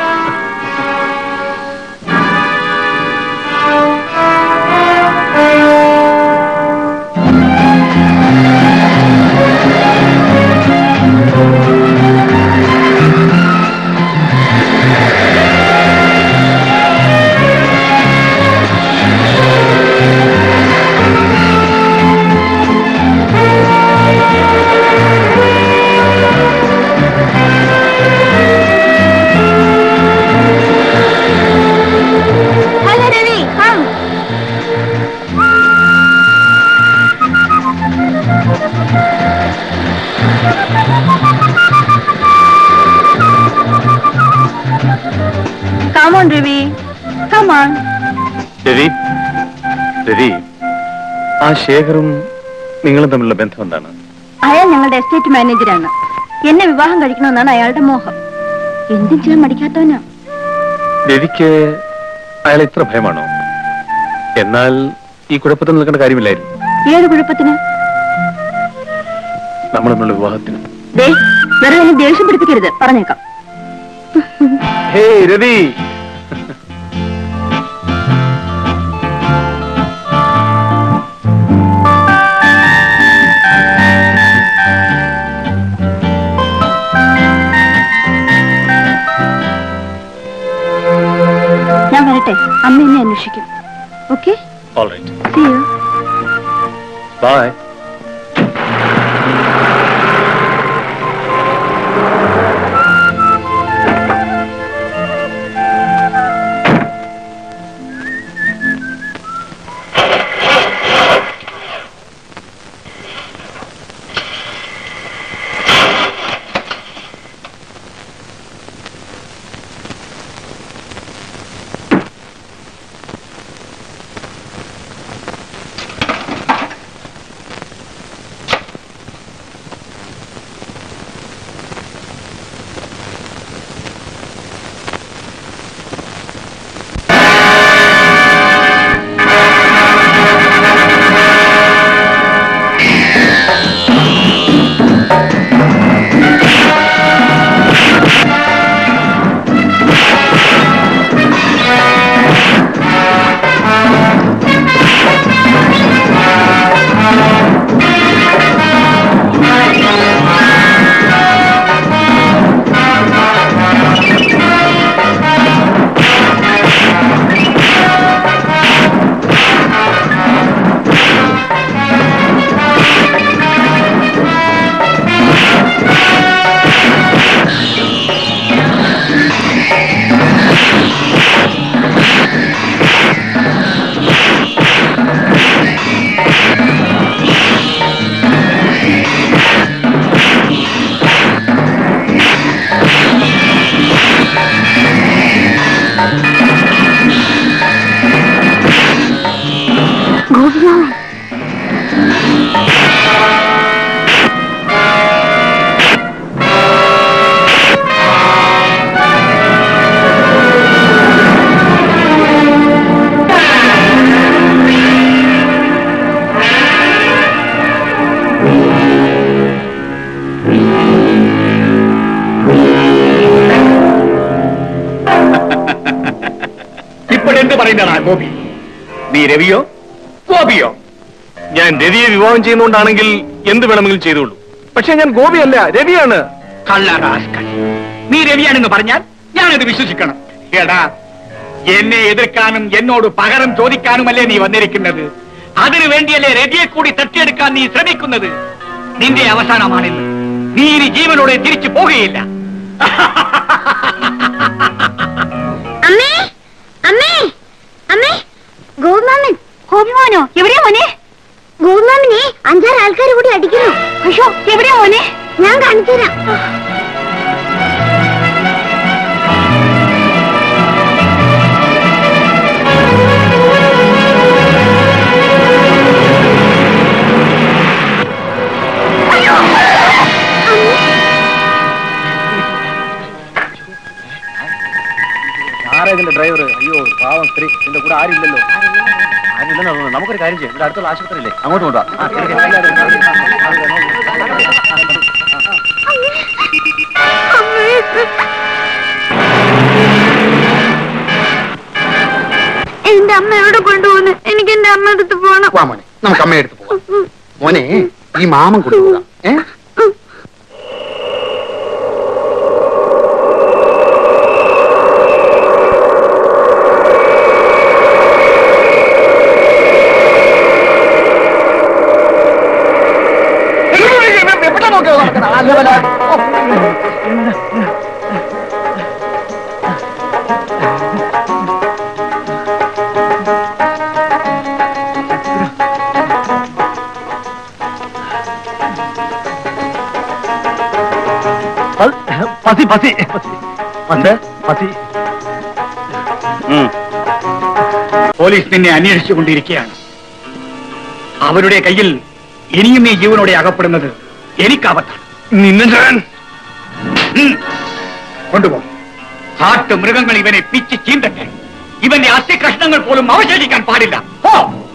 hello Ravi come Come on, Ravi. Come on. Ravi Ravi ആ ശേഖറും നിങ്ങളും തമ്മിലുള്ള ബന്ധം എന്താണ് അയാൾ ഞങ്ങളുടെ എസ്റ്റേറ്റ് മാനേജരാണ് എന്നെ വിവാഹം കഴിക്കണമെന്നാണ് അയാളുടെ മോഹം എന്തും ചെയ്യാൻ മടിക്കാത്തവനാ രവിക്ക് അയാൾ ഇത്ര ഭയമാണോ എന്നാൽ ഈ കുഴപ്പത്തിൽ നിൽക്കേണ്ട കാര്യമില്ലായിരുന്നു ഏത് കുഴപ്പത്തിന് നമ്മൾ തമ്മിലുള്ള വിവാഹത്തിന് ദേ വെറുതെ എന്നെ ദേഷ്യം പിടിപ്പിക്കരുത് പറഞ്ഞേക്കാം ഹേ രവി ഞാൻ വരട്ടെ അമ്മ എന്നെ അന്വേഷിക്കും okay all right see you bye എന്നോട് എന്ത് പറയുന്നതാ ഗോപി നീ രവിയോ ഗോപിയോ ഞാൻ രവിയെ വിവാഹം ചെയ്യുന്നോണ്ടാണെങ്കിൽ എന്ത് വേണമെങ്കിലും ചെയ്തോളൂ പക്ഷെ ഞാൻ ഗോപിയല്ല രവിയാണ് കള്ള റാസ്കൽ നീ രവിയാണെന്ന് പറഞ്ഞാൽ ഞാനത് വിശ്വസിക്കണം എടാ എന്നെ എതിർക്കാനും എന്നോട് പകരം ചോദിക്കാനുമല്ലേ നീ വന്നിരിക്കുന്നത് അതിനു വേണ്ടിയല്ലേ രവിയെ കൂടി തട്ടിയെടുക്കാൻ നീ ശ്രമിക്കുന്നത് നിന്റെ അവസാനമാണിന്ന് നീ ഇനി ജീവനോടെ തിരിച്ചു പോകുകയില്ല അമ്മേ അമ്മേ അമ്മേ ഗോപിമാമൻ ഗോപിമാനോ എവിടെയാ മോനെ ഗോപിമാമനെ അഞ്ചാറ് ആൾക്കാർ കൂടി അടിക്കുന്നു അയ്യോ എവിടെയാ മോനെ ഞാൻ കാണിച്ചു തരാം ആരാ ഇതിന്റെ ഡ്രൈവർ അയ്യോ പാവം സ്ത്രീ ഇതിന്റെ കൂടെ ആരില്ലല്ലോ ആരില്ലെന്ന് തോന്നുന്നു നമുക്കൊരു കാര്യം ചെയ്യാം ഇവിടെ അടുത്തുള്ള ആശുപത്രി ഇല്ലേ അങ്ങോട്ട് കൊണ്ടുപോകാം എന്റെ അമ്മ എവിടെ കൊണ്ടുപോകുന്നു എനിക്ക് എന്റെ അമ്മ അടുത്ത് പോകണം വാ മോനെ നമുക്ക് അമ്മയെ അടുത്ത് പോവാം മോനെ ഈ മാമൻ കൊണ്ടുപോകാം ഏ പസി പസി പസി പസി പോലീസ് നിന്നെ അന്വേഷിച്ചുകൊണ്ടിരിക്കുകയാണ് അവരുടെ കയ്യിൽ ഇനിയും നീ ജീവനോടെ അകപ്പെടുന്നത് എനിക്കാപത്താണ് നിന്നെ ഞാൻ ഉം. കൊണ്ടുപോ കാട്ടു മൃഗങ്ങൾ ഇവനെ പിച്ച് ചീന്തട്ടെ ഇവന്റെ അസ്ഥികഷ്ണങ്ങൾ പോലും അവശേഷിക്കാൻ പാടില്ല പോ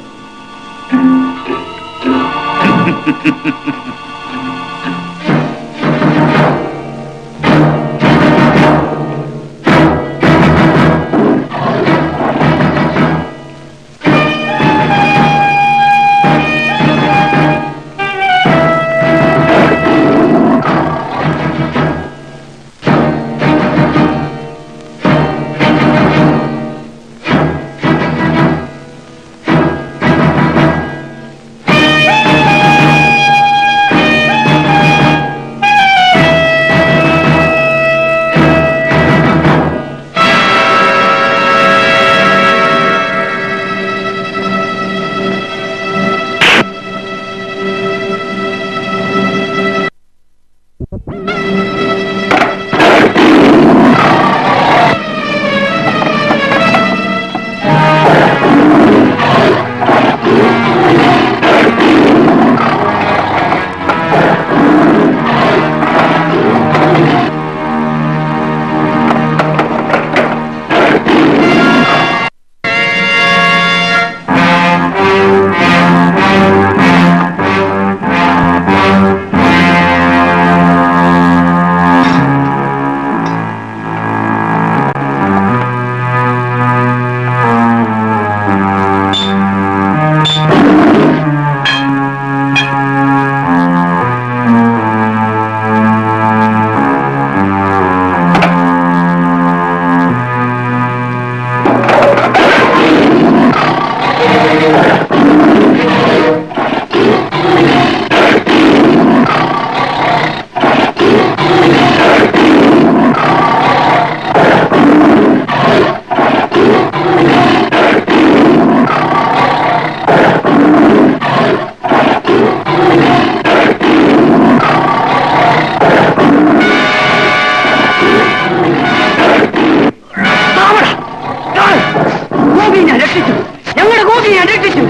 ഗോപിയെ രക്ഷിച്ചു ഞങ്ങളുടെ ഗോപിയെ രക്ഷിച്ചു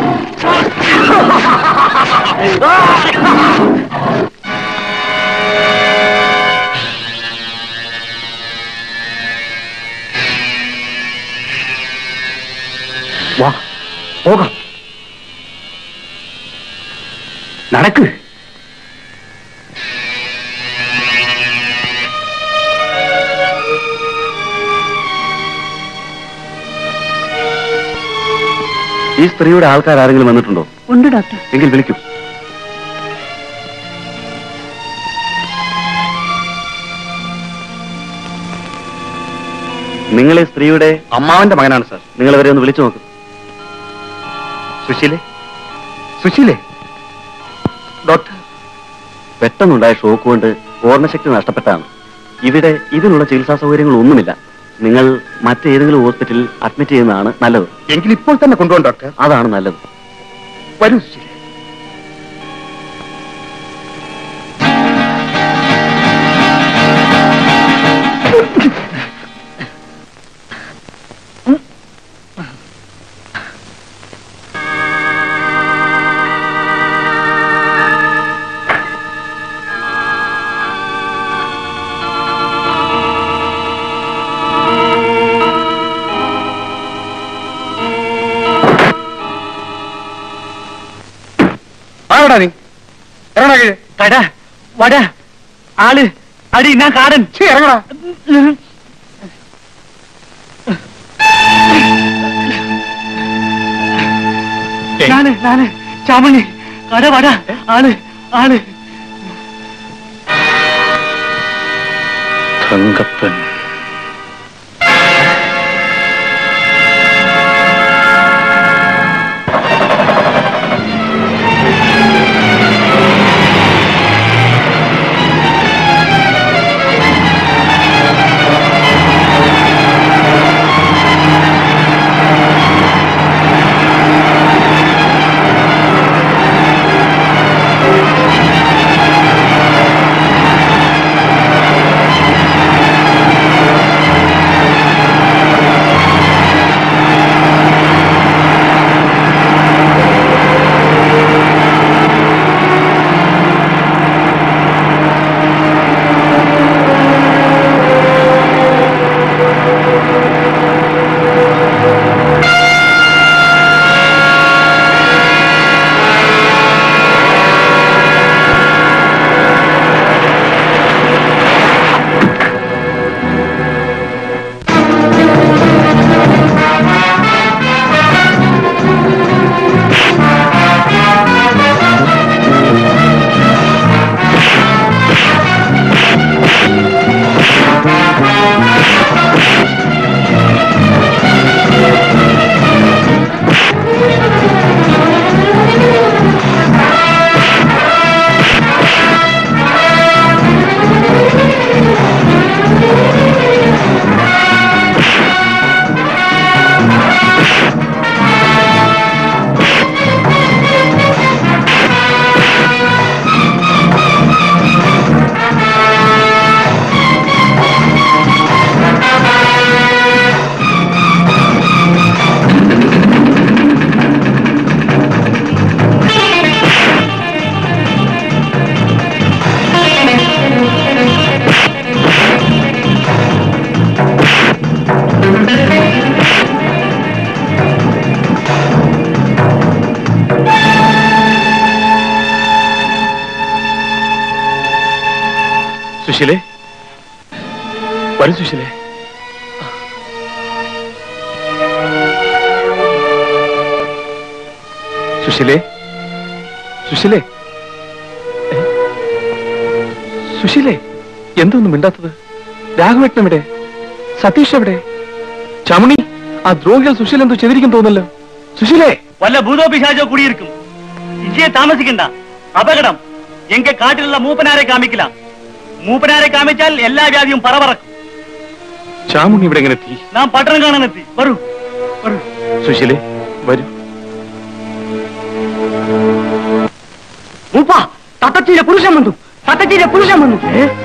വാ പോകാം നടക്ക് ഈ സ്ത്രീയുടെ ആൾക്കാർ ആരെങ്കിലും വന്നിട്ടുണ്ടോ ഉണ്ട് ഡോക്ടർ എങ്കിൽ വിളിക്കൂ നിങ്ങളെ സ്ത്രീയുടെ അമ്മാവന്റെ മകനാണ് സാർ നിങ്ങൾ അവരെ ഒന്ന് വിളിച്ചു നോക്കും സുശീലേ സുശീലേ ഡോക്ടർ പെട്ടെന്നുണ്ടായ ഷോക്ക് കൊണ്ട് ഓർമ്മശക്തി നഷ്ടപ്പെട്ടാണ് ഇവിടെ ഇതിനുള്ള ചികിത്സാ സൗകര്യങ്ങളൊന്നുമില്ല നിങ്ങൾ മറ്റേതെങ്കിലും ഹോസ്പിറ്റലിൽ അഡ്മിറ്റ് ചെയ്യുന്നതാണ് നല്ലത് എങ്കിൽ ഇപ്പോൾ തന്നെ കൊണ്ടുപോകും ഡോക്ടർ അതാണ് നല്ലത് വരൂ സുശീലേ ആരോടാ നീ ഇറങ്ങടാ കീഴ് കട വട ആള് അടി ഞാൻ കാടൻ ഛീ, ഇറങ്ങടാ ഞാന് ഞാന് ചാമണി കട വട ആള് ആള് തങ്കപ്പൻ സുശീലേ വരൂ സുശീലേ സുശീലേ സുശീലേ ഏ? സുശീലേ എന്തൊന്നും മിണ്ടാത്തത് രാഘവേട്ടൻ എവിടെ സതീഷ് എവിടെ ചമണി ആ ദ്രോഹികൾ സുശീൽ എന്തോ ചെയ്തിരിക്കും തോന്നല്ലോ സുശീലേ വല്ല ഭൂതോപിശാചോ കുടിയിരിക്കും ഇജിയെ താമസിക്കണ്ട അപകടം എങ്ക കാട്ടിലുള്ള മൂപ്പനാരെ കാമിക്കലാം മൂപ്പനാരെ കാമിച്ചാൽ എല്ലാ വ്യാധിയും പറവറക്കും ചാമുണ്ണി ഇവിടെ എങ്ങനെ എത്തി നാം പട്ടണം കാണാനെത്തി വരൂ വരൂ സുശീലേ വരൂ മൂപ്പ തത്തച്ചിയിലെ പുരുഷൻ വന്നു തത്തച്ചിയിലെ പുരുഷൻ വന്നു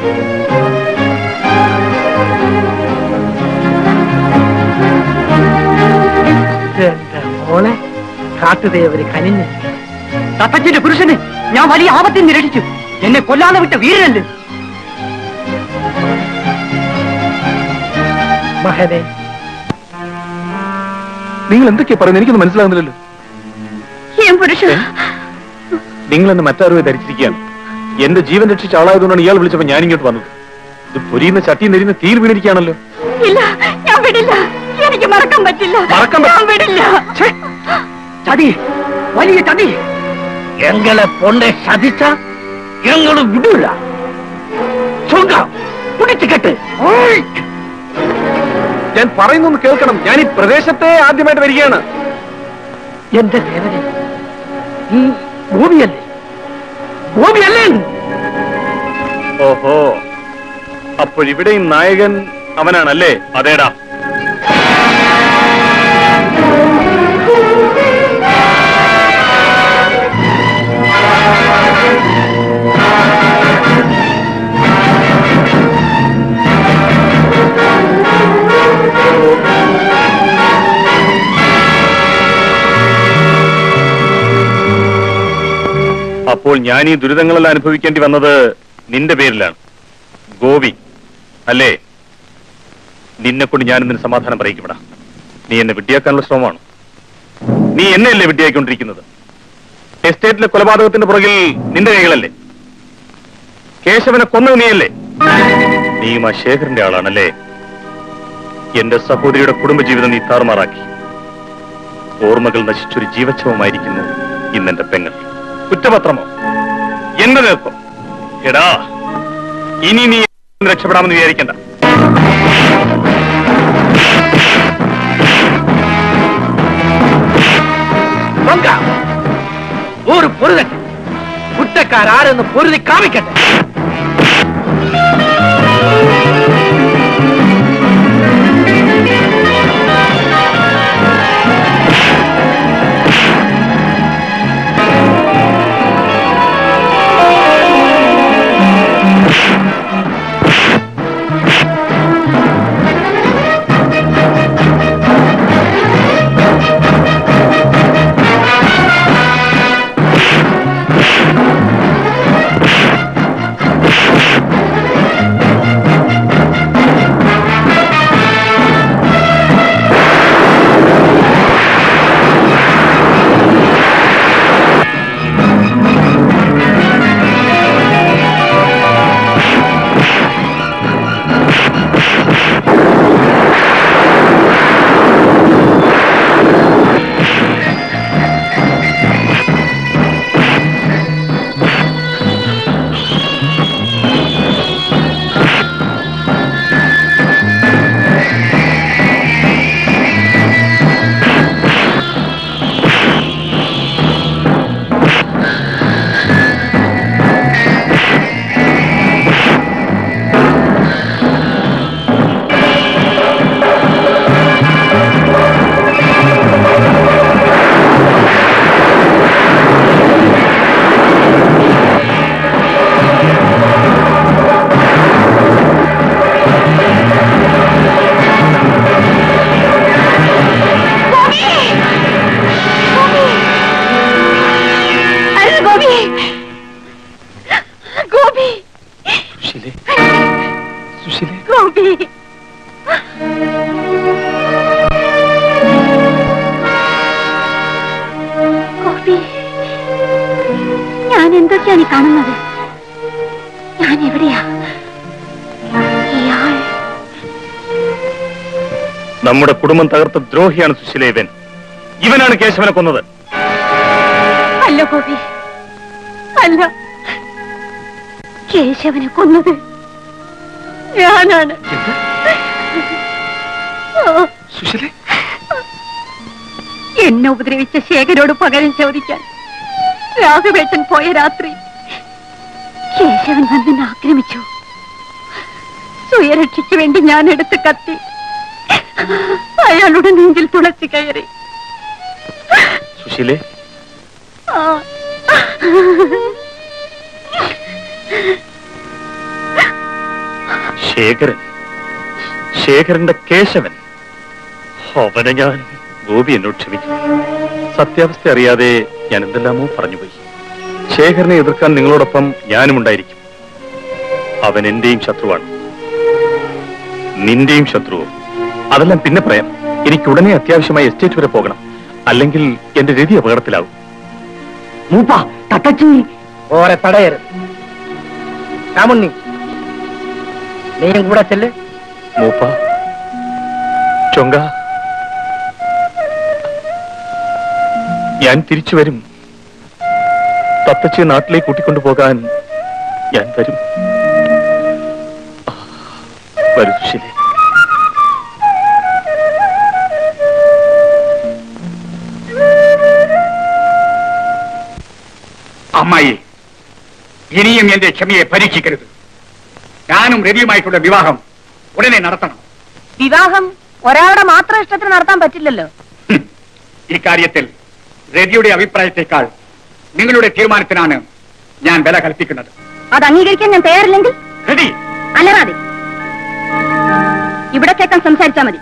മോളെ കാട്ടുദേവര് കനിഞ്ഞു തത്തച്ചിന്റെ പുരുഷന് ഞാൻ വലിയ ആപത്തിൽ നിന്ന് രക്ഷിച്ചു എന്നെ കൊല്ലാതെ വിട്ട വീരനല്ലേ മഹനെ നിങ്ങൾ എന്തൊക്കെയാ പറയുന്നത് എനിക്കൊന്നും മനസ്സിലാകുന്നില്ലല്ലോ ഏൻ പുരുഷ നിങ്ങൾ എന്നെ മറ്റാരുവെ ധരിച്ചിരിക്കുകയാണ് എന്റെ ജീവൻ രക്ഷിച്ച ആളായതുകൊണ്ടാണ് ഇയാൾ വിളിച്ചപ്പോ ഞാൻ ഇങ്ങോട്ട് വന്നത് ഇത് പൊരിയുന്ന ചട്ടിയും നെരിയുന്ന തീയിൽ വീണിരിക്കുകയാണല്ലോ ഇല്ല ഞാൻ വിടില്ല എനിക്ക് മറക്കാൻ പറ്റില്ല മറക്കാൻ ഞാൻ വിടില്ല ചതി വലിയ ചതി എങ്ങളെ പൊണ്ണെ ചതിച്ച ഞങ്ങൾ വിടൂല ചൊങ്ക പിടിച്ചു കെട്ട് ഞാൻ പറയുന്നൊന്ന് കേൾക്കണം ഞാൻ ഈ പ്രദേശത്തെ ആദ്യമായിട്ട് വരികയാണ് എന്റെ ദേവനെ ഈ ഭൂമിയല്ലേ ഭൂമിയല്ലേ ഓഹോ അപ്പോഴിവിടെയും നായകൻ അവനാണല്ലേ അതേടാ അപ്പോൾ ഞാൻ ഈ ദുരിതങ്ങളെല്ലാം അനുഭവിക്കേണ്ടി വന്നത് നിന്റെ പേരിലാണ് ഗോപി അല്ലേ നിന്നെ കൊണ്ട് ഞാൻ ഇന്നിന് സമാധാനം പറയിക്കപ്പെടാ നീ എന്നെ വിഡ്ഢിയാക്കാനുള്ള ശ്രമമാണ് നീ എന്നെയല്ലേ വിഡ്ഢിയാക്കിക്കൊണ്ടിരിക്കുന്നത് എസ്റ്റേറ്റിലെ കൊലപാതകത്തിന്റെ പുറകിൽ നിന്റെ കൈകളല്ലേ കേശവനെ കൊന്നത് നീയല്ലേ നീയും ആ ശേഖരന്റെ ആളാണല്ലേ എന്റെ സഹോദരിയുടെ കുടുംബജീവിതം നീ താറുമാറാക്കി ഓർമ്മകൾ നശിച്ചൊരു ജീവച്ഛവമായിരിക്കുന്നു ഇന്നെന്റെ പെങ്ങൾ കുറ്റപത്രമോ എന്റെ നേർപ്പം എടാ ഇനി നീ രക്ഷപ്പെടാമെന്ന് വിചാരിക്കണ്ട പൊങ്ക ഒരു പൊരുതട്ടെ കുറ്റക്കാരാരെന്ന് പൊരുതി കാമിക്കട്ടെ അരുത് ഗോപി ഗോപി സുശീലേ സുശീലേ ഗോപി ഗോപി ഞാൻ എന്തൊക്കെയാണ് ഈ കാണുന്നത് ഞാൻ എവിടെയാ ഇയാൾ നമ്മുടെ കുടുംബം തകർത്ത ദ്രോഹിയാണ് സുശീല ഇവൻ ഇവനാണ് കേശവനെ കൊന്നത് അല്ല ഗോപി അല്ല കേശവനെ കൊന്നത് ഞാനാണ് ഓ, സുശീലേ എന്നെ ഉപദ്രവിച്ച ശേഖരോട് പകരം ചോദിക്കാൻ രാഘവേട്ടൻ പോയ രാത്രി കേശവൻ വന്നെന്നെ ആക്രമിച്ചു സ്വയരക്ഷയ്ക്ക് വേണ്ടി ഞാൻ എടുത്ത് കത്തി അയാളുടെ നെഞ്ചിൽ തുളച്ചു കയറി സുശീലേ ആ. ശേഖരൻ ശേഖരന്റെ കേശവൻ അവനെ ഞാൻ ഗോപി എന്നോട് ക്ഷമിക്കും സത്യാവസ്ഥ അറിയാതെ ഞാൻ എന്തെല്ലാമോ പറഞ്ഞുപോയി ശേഖരനെ എതിർക്കാൻ നിങ്ങളോടൊപ്പം ഞാനും ഉണ്ടായിരിക്കും അവൻ എന്റെയും ശത്രുവാണ് നിന്റെയും ശത്രുവും അതെല്ലാം പിന്നെ പറയാം എനിക്ക് ഉടനെ അത്യാവശ്യമായി എസ്റ്റേറ്റ് വരെ പോകണം അല്ലെങ്കിൽ എന്റെ രതി അപകടത്തിലാവും മൂപ്പ തട്ടച്ചി ഓരെ തടയരുത് രാമുണ്ണി നീയും കൂടെ ചെല്ല് മൂപ്പ ചൊങ്ക ഞാൻ തിരിച്ചു വരും തത്തച്ചിയെ നാട്ടിലേക്ക് കൂട്ടിക്കൊണ്ടു പോകാൻ ഞാൻ വരും വരൂ സുശീലേ അമ്മായി ഇനിയും എന്റെ ക്ഷമയെ പരീക്ഷിക്കരുത് ഞാനും രവിയുമായിട്ടുള്ള വിവാഹം ഉടനെ നടത്തണം വിവാഹം ഒരാളുടെ മാത്രം ഇഷ്ടത്തിന് നടത്താൻ പറ്റില്ലല്ലോ ഹും. ഇക്കാര്യത്തിൽ രവിയുടെ അഭിപ്രായത്തെക്കാൾ നിങ്ങളുടെ തീരുമാനത്തിനാണ് ഞാൻ വില കൽപ്പിക്കുന്നത് അത് അംഗീകരിക്കാൻ ഞാൻ തയ്യാറില്ലെങ്കിൽ രവി അലറാതെ ഇവിടെ കേൾക്കാൻ സംസാരിച്ചാ മതി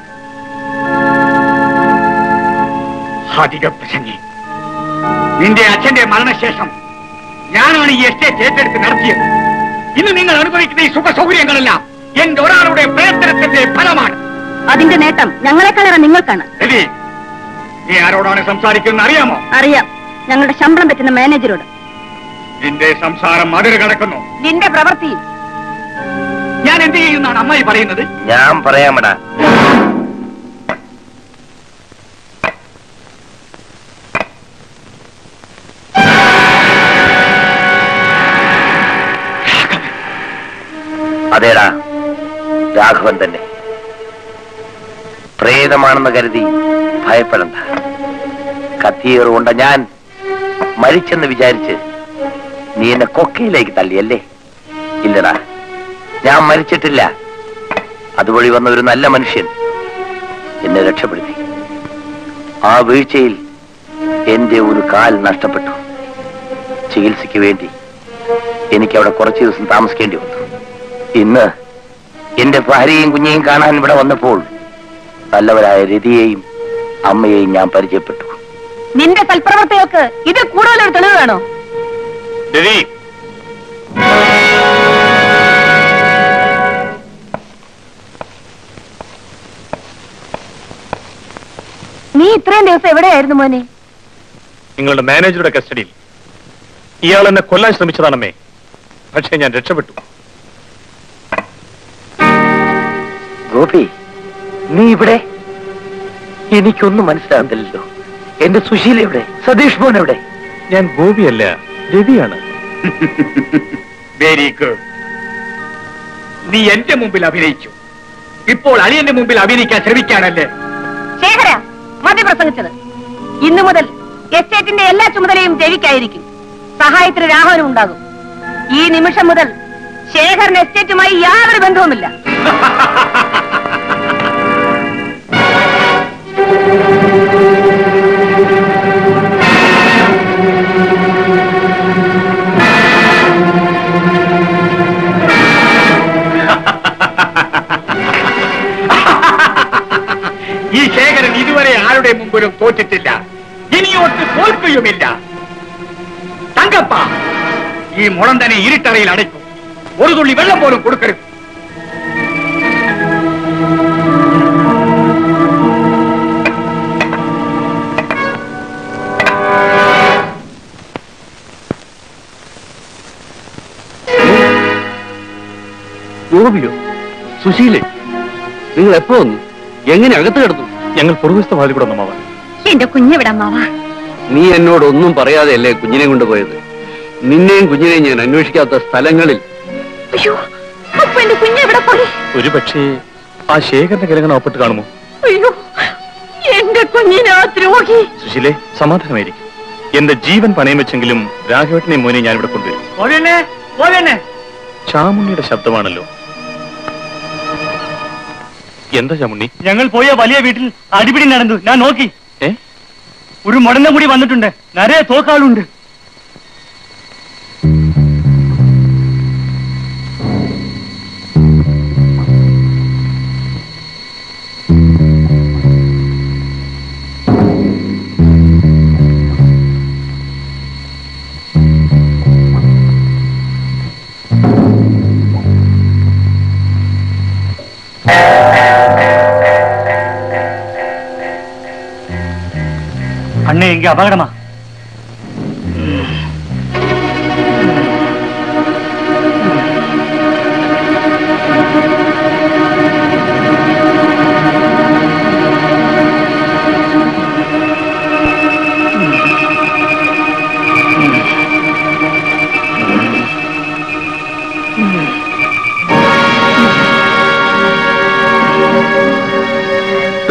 അധിക പ്രസംഗി നിന്റെ അച്ഛന്റെ മരണശേഷം ഞാനാണ് ഈ എസ്റ്റേറ്റ് ഏറ്റെടുത്ത് നടത്തിയത് ഇന്ന് നിങ്ങൾ അനുഭവിക്കുന്ന ഈ സുഖ സൗകര്യങ്ങളെല്ലാം എന്റെ ഒരാളുടെ പ്രയത്നത്തിന്റെ ഫലമാണ് അതിന്റെ നേട്ടം ഞങ്ങളെക്കാളേറെ നിങ്ങൾക്കാണ് രവി നീ ആരോടാണ് സംസാരിക്കുന്നത് അറിയാമോ അറിയാം ഞങ്ങളുടെ ശമ്പളം പറ്റുന്ന മാനേജരോട് നിന്റെ സംസാരം അതിര് കടക്കുന്നു നിന്റെ പ്രവൃത്തിയും ഞാൻ എന്ത് ചെയ്യുന്നാണ് അമ്മായി പറയുന്നത് ഞാൻ പറയാമടാ അതേടാ രാഘവൻ തന്നെ പ്രേതമാണെന്ന് കരുതി ഭയപ്പെടണ്ട കത്തിയേറുകൊണ്ട ഞാൻ മരിച്ചെന്ന് വിചാരിച്ച് നീ എന്നെ കൊക്കയിലേക്ക് തള്ളിയല്ലേ ഇല്ലടാ ഞാൻ മരിച്ചിട്ടില്ല അതുവഴി വന്ന ഒരു നല്ല മനുഷ്യൻ എന്നെ രക്ഷപ്പെടുത്തി ആ വീഴ്ചയിൽ എന്റെ ഒരു കാൽ നഷ്ടപ്പെട്ടു ചികിത്സയ്ക്ക് വേണ്ടി എനിക്ക് അവിടെ കുറച്ചു ദിവസം താമസിക്കേണ്ടി വന്നു ഇന്ന് എന്റെ ഭാര്യയും കുഞ്ഞെയും കാണാൻ ഇവിടെ വന്നപ്പോൾ നല്ലവരായ രതിയെയും അമ്മയെയും ഞാൻ പരിചയപ്പെട്ടു നിന്റെ സൽപ്രവർത്തികൾക്ക് ഇത് കൂടുതലൊരു തെളിവ് വേണോ രവി നീ ഇത്രയും ദിവസം എവിടെയായിരുന്നു മോനെ നിങ്ങളുടെ മാനേജറുടെ കസ്റ്റഡിയിൽ ഇയാൾ എന്നെ കൊല്ലാൻ ശ്രമിച്ചതാണമ്മേ പക്ഷേ ഞാൻ രക്ഷപ്പെട്ടു ഗോപി നീ ഇവിടെ എനിക്കൊന്നും മനസ്സിലാകുന്നില്ലല്ലോ എന്റെ സുശീല എവിടെ സതീഷ് മോൻ എവിടെ ഞാൻ ഗോപിയല്ല രവിയാണ് വെരി ഗുഡ് നീ എന്റെ മുമ്പിൽ അഭിനയിച്ചു ഇപ്പോൾ അളിയന്റെ മുമ്പിൽ അഭിനയിക്കാൻ ശ്രമിക്കാനല്ലേ ശേഖര മതി പ്രസംഗിച്ചത് ഇന്നു മുതൽ എസ്റ്റേറ്റിന്റെ എല്ലാ ചുമതലയും രവിക്കായിരിക്കും സഹായത്തിന് രാഘവനും ഉണ്ടാകും ഈ നിമിഷം മുതൽ ശേഖരന് എസ്റ്റേറ്റുമായി യാതൊരു ബന്ധവുമില്ല ഈ ശേഖരൻ ഇതുവരെ ആരുടെ മുമ്പിലും തോറ്റിട്ടില്ല ഇനിയോട്ട് തോൽക്കുകയുമില്ല തങ്കപ്പ ഈ മുളം തന്നെ ഇരുട്ടറയിൽ അടയ്ക്കും ഒരു തുള്ളി വെള്ളം പോലും കൊടുക്കരുത് ഗോപിയോ സുശീലേ നിങ്ങൾ എപ്പോ വന്നു എങ്ങനെ അകത്ത് കിടന്നു ഞങ്ങൾ പുറകുവശത്തെ വാതിൽ കൂടെ ഒന്നമാവാൻ എന്റെ കുഞ്ഞെവിടമ്മാവാ നീ എന്നോട് ഒന്നും പറയാതെയല്ലേ കുഞ്ഞിനെ കൊണ്ടുപോയത് നിന്നെയും കുഞ്ഞിനെയും ഞാൻ അന്വേഷിക്കാത്ത സ്ഥലങ്ങളിൽ അയ്യോ അപ്പൊ എന്റെ കുഞ്ഞെവിടെ പോയി ഒരു പക്ഷേ ആ ശേഖരന്റെ കിരങ്ങണ ഒപ്പിട്ട് കാണുമോ അയ്യോ എന്റെ കുഞ്ഞിനാ ദ്രോഹി സുശീലേ സമാധാനമായിരിക്കും എന്റെ ജീവൻ പണയം വെച്ചെങ്കിലും രാഘവട്ടിനെയും മോനെ ഞാൻ ഇവിടെ കൊണ്ടുവരും പോകണേ പോകണേ ചാമുണ്ണിയുടെ ശബ്ദമാണല്ലോ എന്താ ചാമുണ്ണി ഞങ്ങൾ പോയ വലിയ വീട്ടിൽ അടിപിടി നടന്നു ഞാൻ നോക്കി ഏ ഒരു മുടന്ന മുടി വന്നിട്ടുണ്ട് നിറയെ തോക്കാളുണ്ട് അണ്ണേ എങ്കിൽ അപകടമാ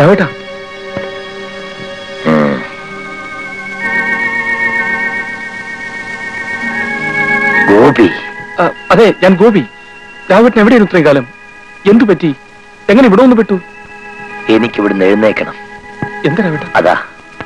രാവേട്ടാ ഗോപി ആ, അതെ ഞാൻ ഗോപി രാവേട്ടൻ എവിടെയായിരുന്നു ഇത്രയും കാലം എന്തു പറ്റി എങ്ങനെ ഇവിടെ ഒന്ന് പെട്ടു എനിക്ക് ഇവിടുന്ന് എഴുന്നേക്കണം എന്താ രാവേട്ട അതാ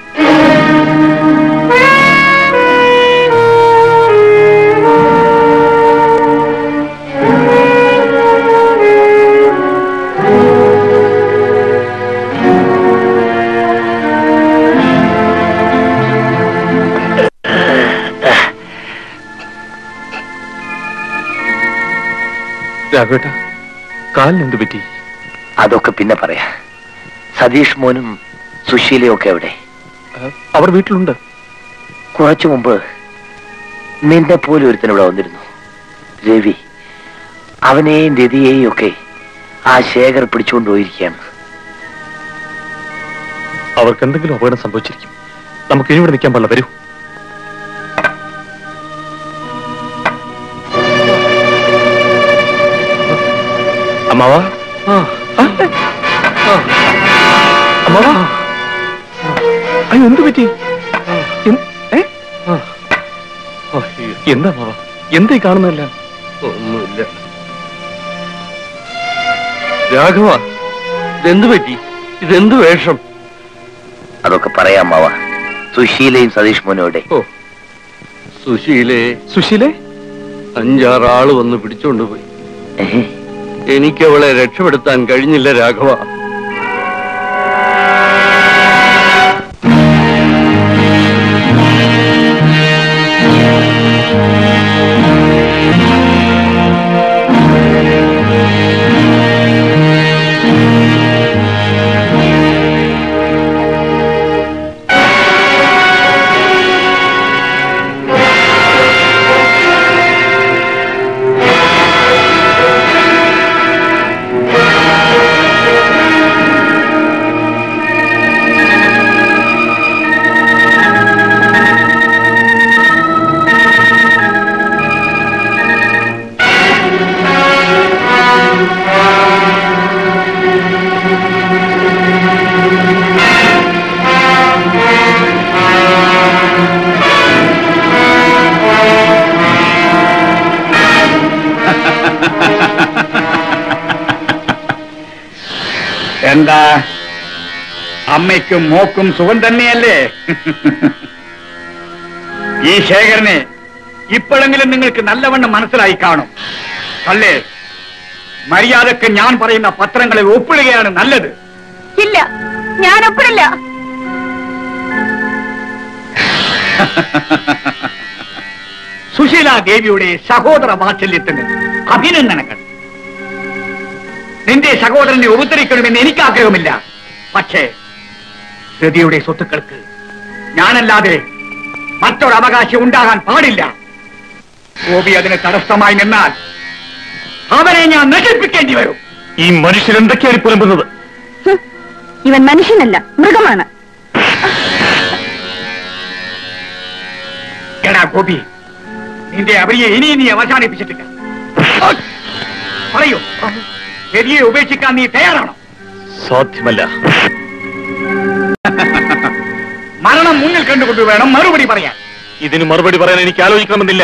രാഘവേട്ട കാലിന് എന്ത് പറ്റി അതൊക്കെ പിന്നെ പറയാ സതീഷ് മോനും സുശീലയും ഒക്കെ എവിടെ ആ, അവർ വീട്ടിലുണ്ട് കുറച്ചു മുമ്പ് നിന്നെ പോലെ ഒരുത്തൻ ഇവിടെ വന്നിരുന്നു രവി അവനെയും രതിയെയും ഒക്കെ ആ ശേഖർ പിടിച്ചുകൊണ്ട് പോയിരിക്കുകയാണ് അവർക്ക് എന്തെങ്കിലും അപകടം സംഭവിച്ചിരിക്കും നമുക്ക് ഇനി ഇവിടെ നിൽക്കാൻ പാടില്ല വരൂ അമ്മാവാ ആ. ആ. അമ്മാവാ അയ്യോ എന്ത് പറ്റി എന്ത്- ഏ? അയ്യോ, എന്താ അമ്മാവാ എന്താ ഈ കാണുന്നതല്ല ഒന്നുമില്ല രാഘവ ഇതെന്ത് പറ്റി ഇതെന്ത് വേഷം അതൊക്കെ പറയാം മാവ സുശീലയും സതീഷ് മോനും എവിടെ ഓ സുശീലെ സുശീലേ അഞ്ചാറാള് വന്ന് പിടിച്ചോണ്ടുപോയി എനിക്ക് അവളെ രക്ഷപ്പെടുത്താൻ കഴിഞ്ഞില്ല രാഘവ എന്താ അമ്മയ്ക്കും മോക്കും സുഖം തന്നെയല്ലേ ഈ ശേഖരനെ ഇപ്പോഴെങ്കിലും നിങ്ങൾക്ക് നല്ലവണ്ണം മനസ്സിലായി കാണും അല്ലേ മര്യാദക്ക് ഞാൻ പറയുന്ന പത്രങ്ങളിൽ ഒപ്പിടുകയാണ് നല്ലത് ഇല്ല ഞാൻ ഒപ്പിടില്ല സുശീല ദേവിയുടെ സഹോദര വാത്സല്യത്തിന് അഭിനന്ദനങ്ങൾ നിന്റെ സഹോദരനെ ഉപദ്രവിക്കണമെന്ന് എനിക്ക് ആഗ്രഹമില്ല പക്ഷേ രതിയുടെ സ്വത്തുക്കൾക്ക് ഞാനല്ലാതെ മറ്റൊരു അവകാശം ഉണ്ടാകാൻ പാടില്ല ഗോപി അതിന് തടസ്സമായി നിന്നാൽ അവനെ ഞാൻ നശിപ്പിക്കേണ്ടി വരും ഈ മനുഷ്യൻ എന്തൊക്കെയാണ് ഈ പുലമ്പുന്നത് ഹും, ഇവൻ മനുഷ്യനല്ല മൃഗമാണ് എടാ ഗോപി നിന്റെ അവരിയെ ഇനി നീ അവസാനിപ്പിച്ചിട്ടില്ല പറയൂ രതിയെ ഉപേക്ഷിക്കാൻ നീ തയ്യാറാണോ സാധ്യമല്ല മരണം മുന്നിൽ കണ്ടുകൊണ്ട് വേണം മറുപടി പറയാൻ ഇതിന് മറുപടി പറയാൻ എനിക്ക് ആലോചിക്കണമെന്നില്ല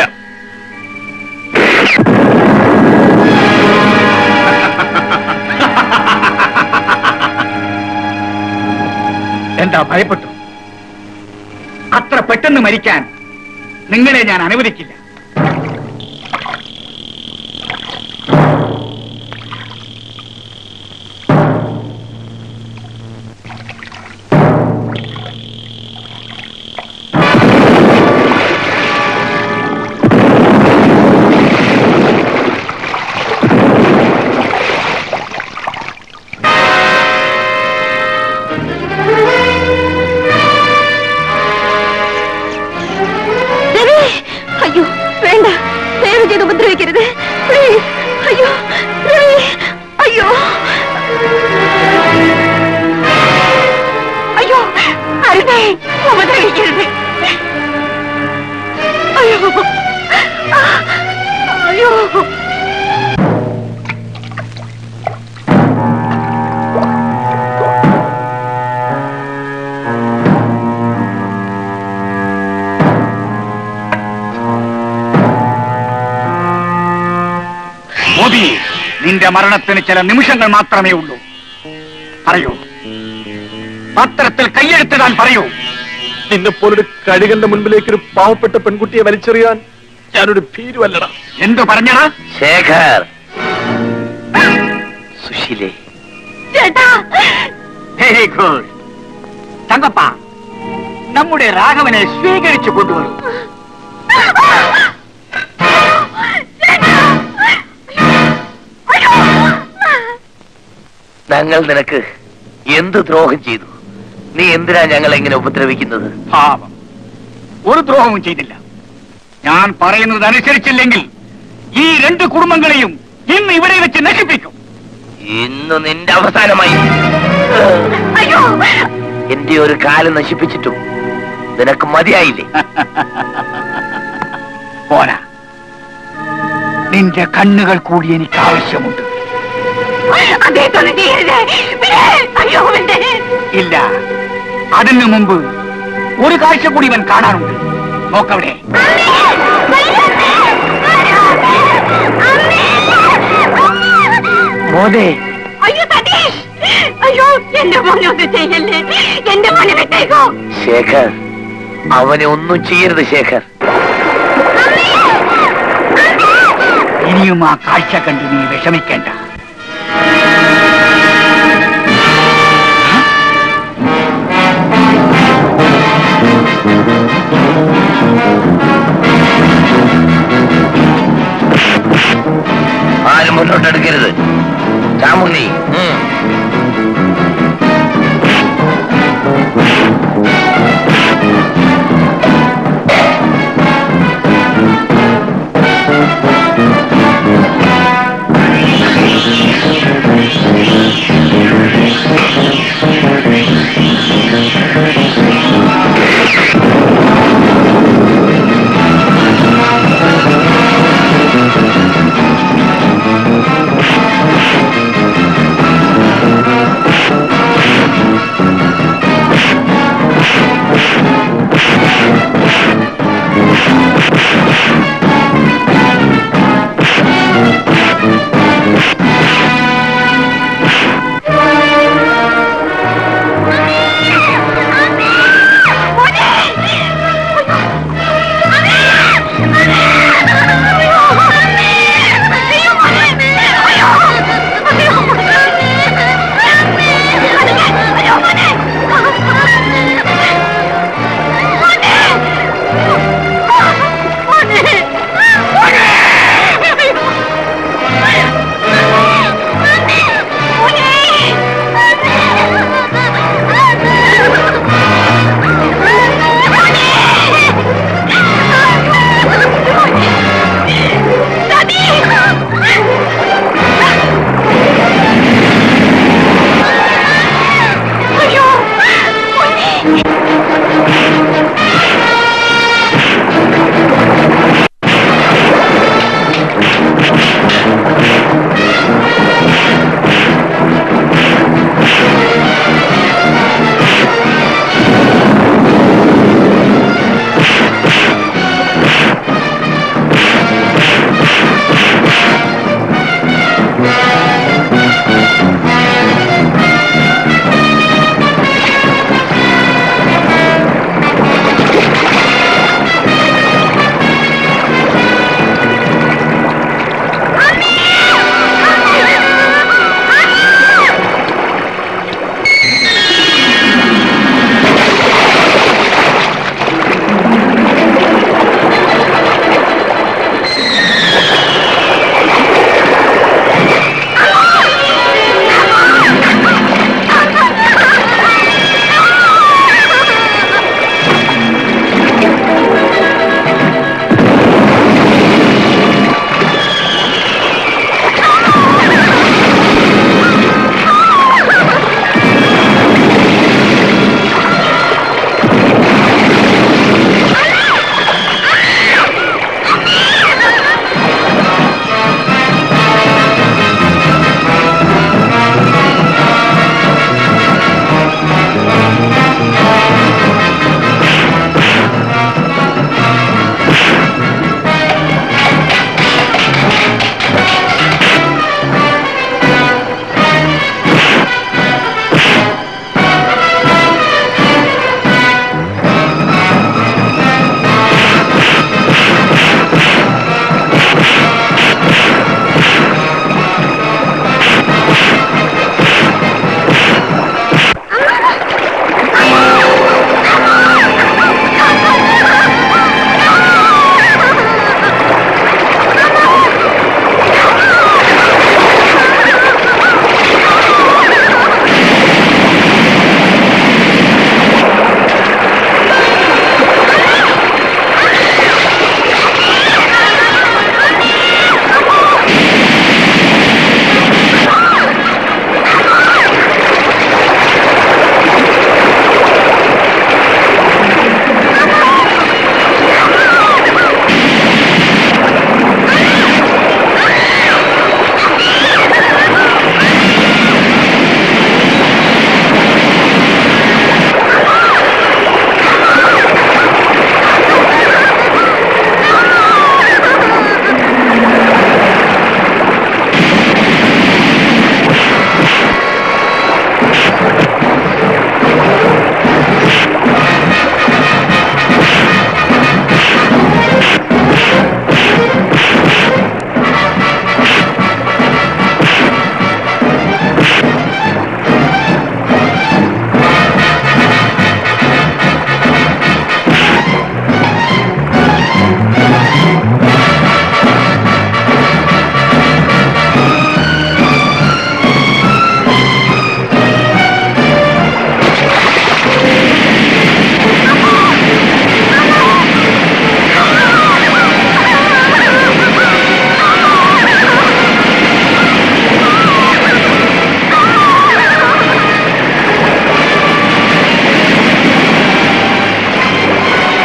എന്താ ഭയപ്പെട്ടു അത്ര പെട്ടെന്ന് മരിക്കാൻ നിങ്ങളെ ഞാൻ അനുവദിക്കില്ല രവി അയ്യോ നിന്റെ മരണത്തിന് ചില നിമിഷങ്ങൾ മാത്രമേ ഉള്ളൂ പറയൂ പത്രത്തിൽ കൈയെഴുത്തിടാൻ പറയൂ നിന്നെ പോലൊരു കഴുകന്റെ മുൻപിലേക്ക് ഒരു പാവപ്പെട്ട പെൺകുട്ടിയെ വലിച്ചെറിയാൻ ഞാനൊരു ഭീരുവല്ലടാ എന്തു പറഞ്ഞടാ ശേഖർ സുശീലേ ചേട്ടാ വെരി ഗുഡ് തങ്കപ്പ നമ്മുടെ രാഘവനെ സ്വീകരിച്ചു കൊണ്ടുവരൂ ഞങ്ങൾ നിനക്ക് എന്ത് ദ്രോഹം ചെയ്തു നീ എന്തിനാ ഞങ്ങളെ ഇങ്ങനെ ഉപദ്രവിക്കുന്നത് പാപം ഒരു ദ്രോഹവും ചെയ്തില്ല ഞാൻ പറയുന്നത് അനുസരിച്ചില്ലെങ്കിൽ ഈ രണ്ട് കുടുംബങ്ങളെയും ഇന്ന് ഇവിടെ വെച്ച് നശിപ്പിക്കും ഇന്ന് നിന്റെ അവസാനമായി അയ്യോ എന്റെ ഒരു കാലം നശിപ്പിച്ചിട്ടും നിനക്ക് മതിയായില്ലേ പോരാ നിന്റെ കണ്ണുകൾ കൂടി എനിക്ക് ആവശ്യമുണ്ട് അദ്ദേഹത്തോട് ചെയ്യരുത് വിട്. അയ്യോ വിട്. ഇല്ല അതിനു മുമ്പ് ഒരു കാഴ്ച കൂടി ഇവൻ കാണാനുണ്ട് നോക്കവിടെ മോനെ അയ്യോ സതീഷ് അയ്യോ എന്റെ മോനൊന്നും ചെയ്യല്ലേ എന്റെ മോനെ വിട്ടേക്കോ ശേഖർ അവനെ ഒന്നും ചെയ്യരുത് ശേഖർ ഇനിയും ആ കാഴ്ച കണ്ട് നീ വിഷമിക്കേണ്ട ആരും മുന്നോട്ടെടുക്കരുത് ചാമുണ്ണി ഉം.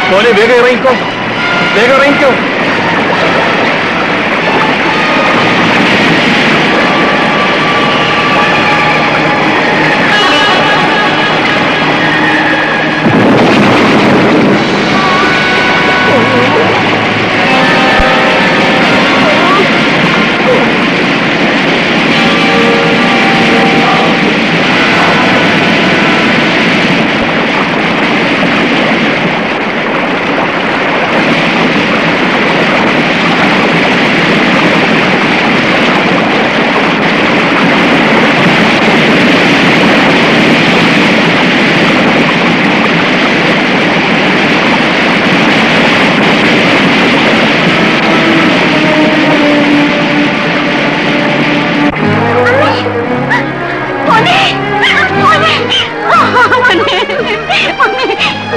മോനെ വേഗം ഇറങ്ങിക്കോ വേഗം ഇറങ്ങിക്കോ മോനെ മോനെ മോനെ മോനെ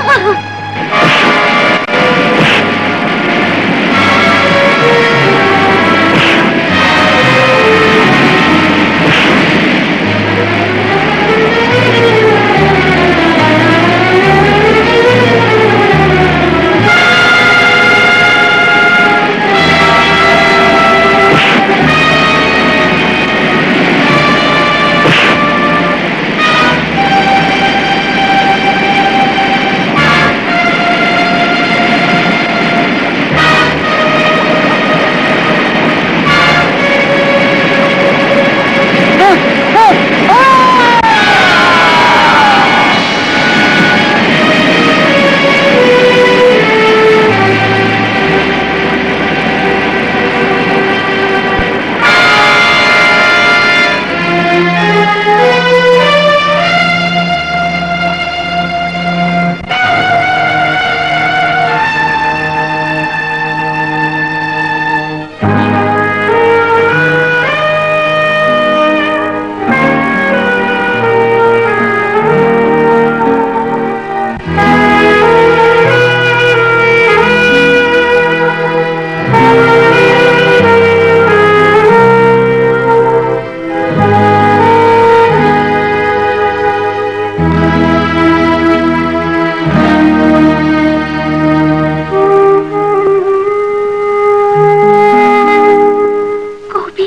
ഗോപി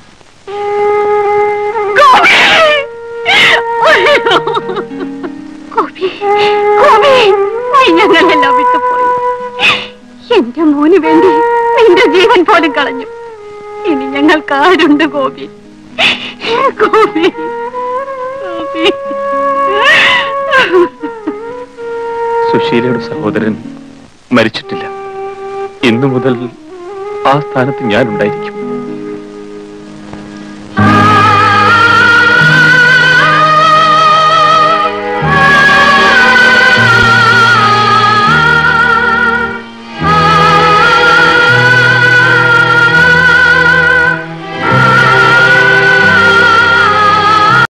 ഗോപി അയ്യോ. ഗോപി ഗോപി നീ ഞങ്ങളെല്ലാം വിട്ടുപോയി എന്റെ മോന് വേണ്ടി നിന്റെ ജീവൻ പോലും കളഞ്ഞു ഇനി ഞങ്ങൾക്ക് ആരുണ്ട് ഗോപി ഗോപി ഗോപി സുശീലയുടെ സഹോദരൻ മരിച്ചിട്ടില്ല ഇന്നു മുതൽ ആ സ്ഥാനത്ത് ഞാൻ ഉണ്ടായിരിക്കും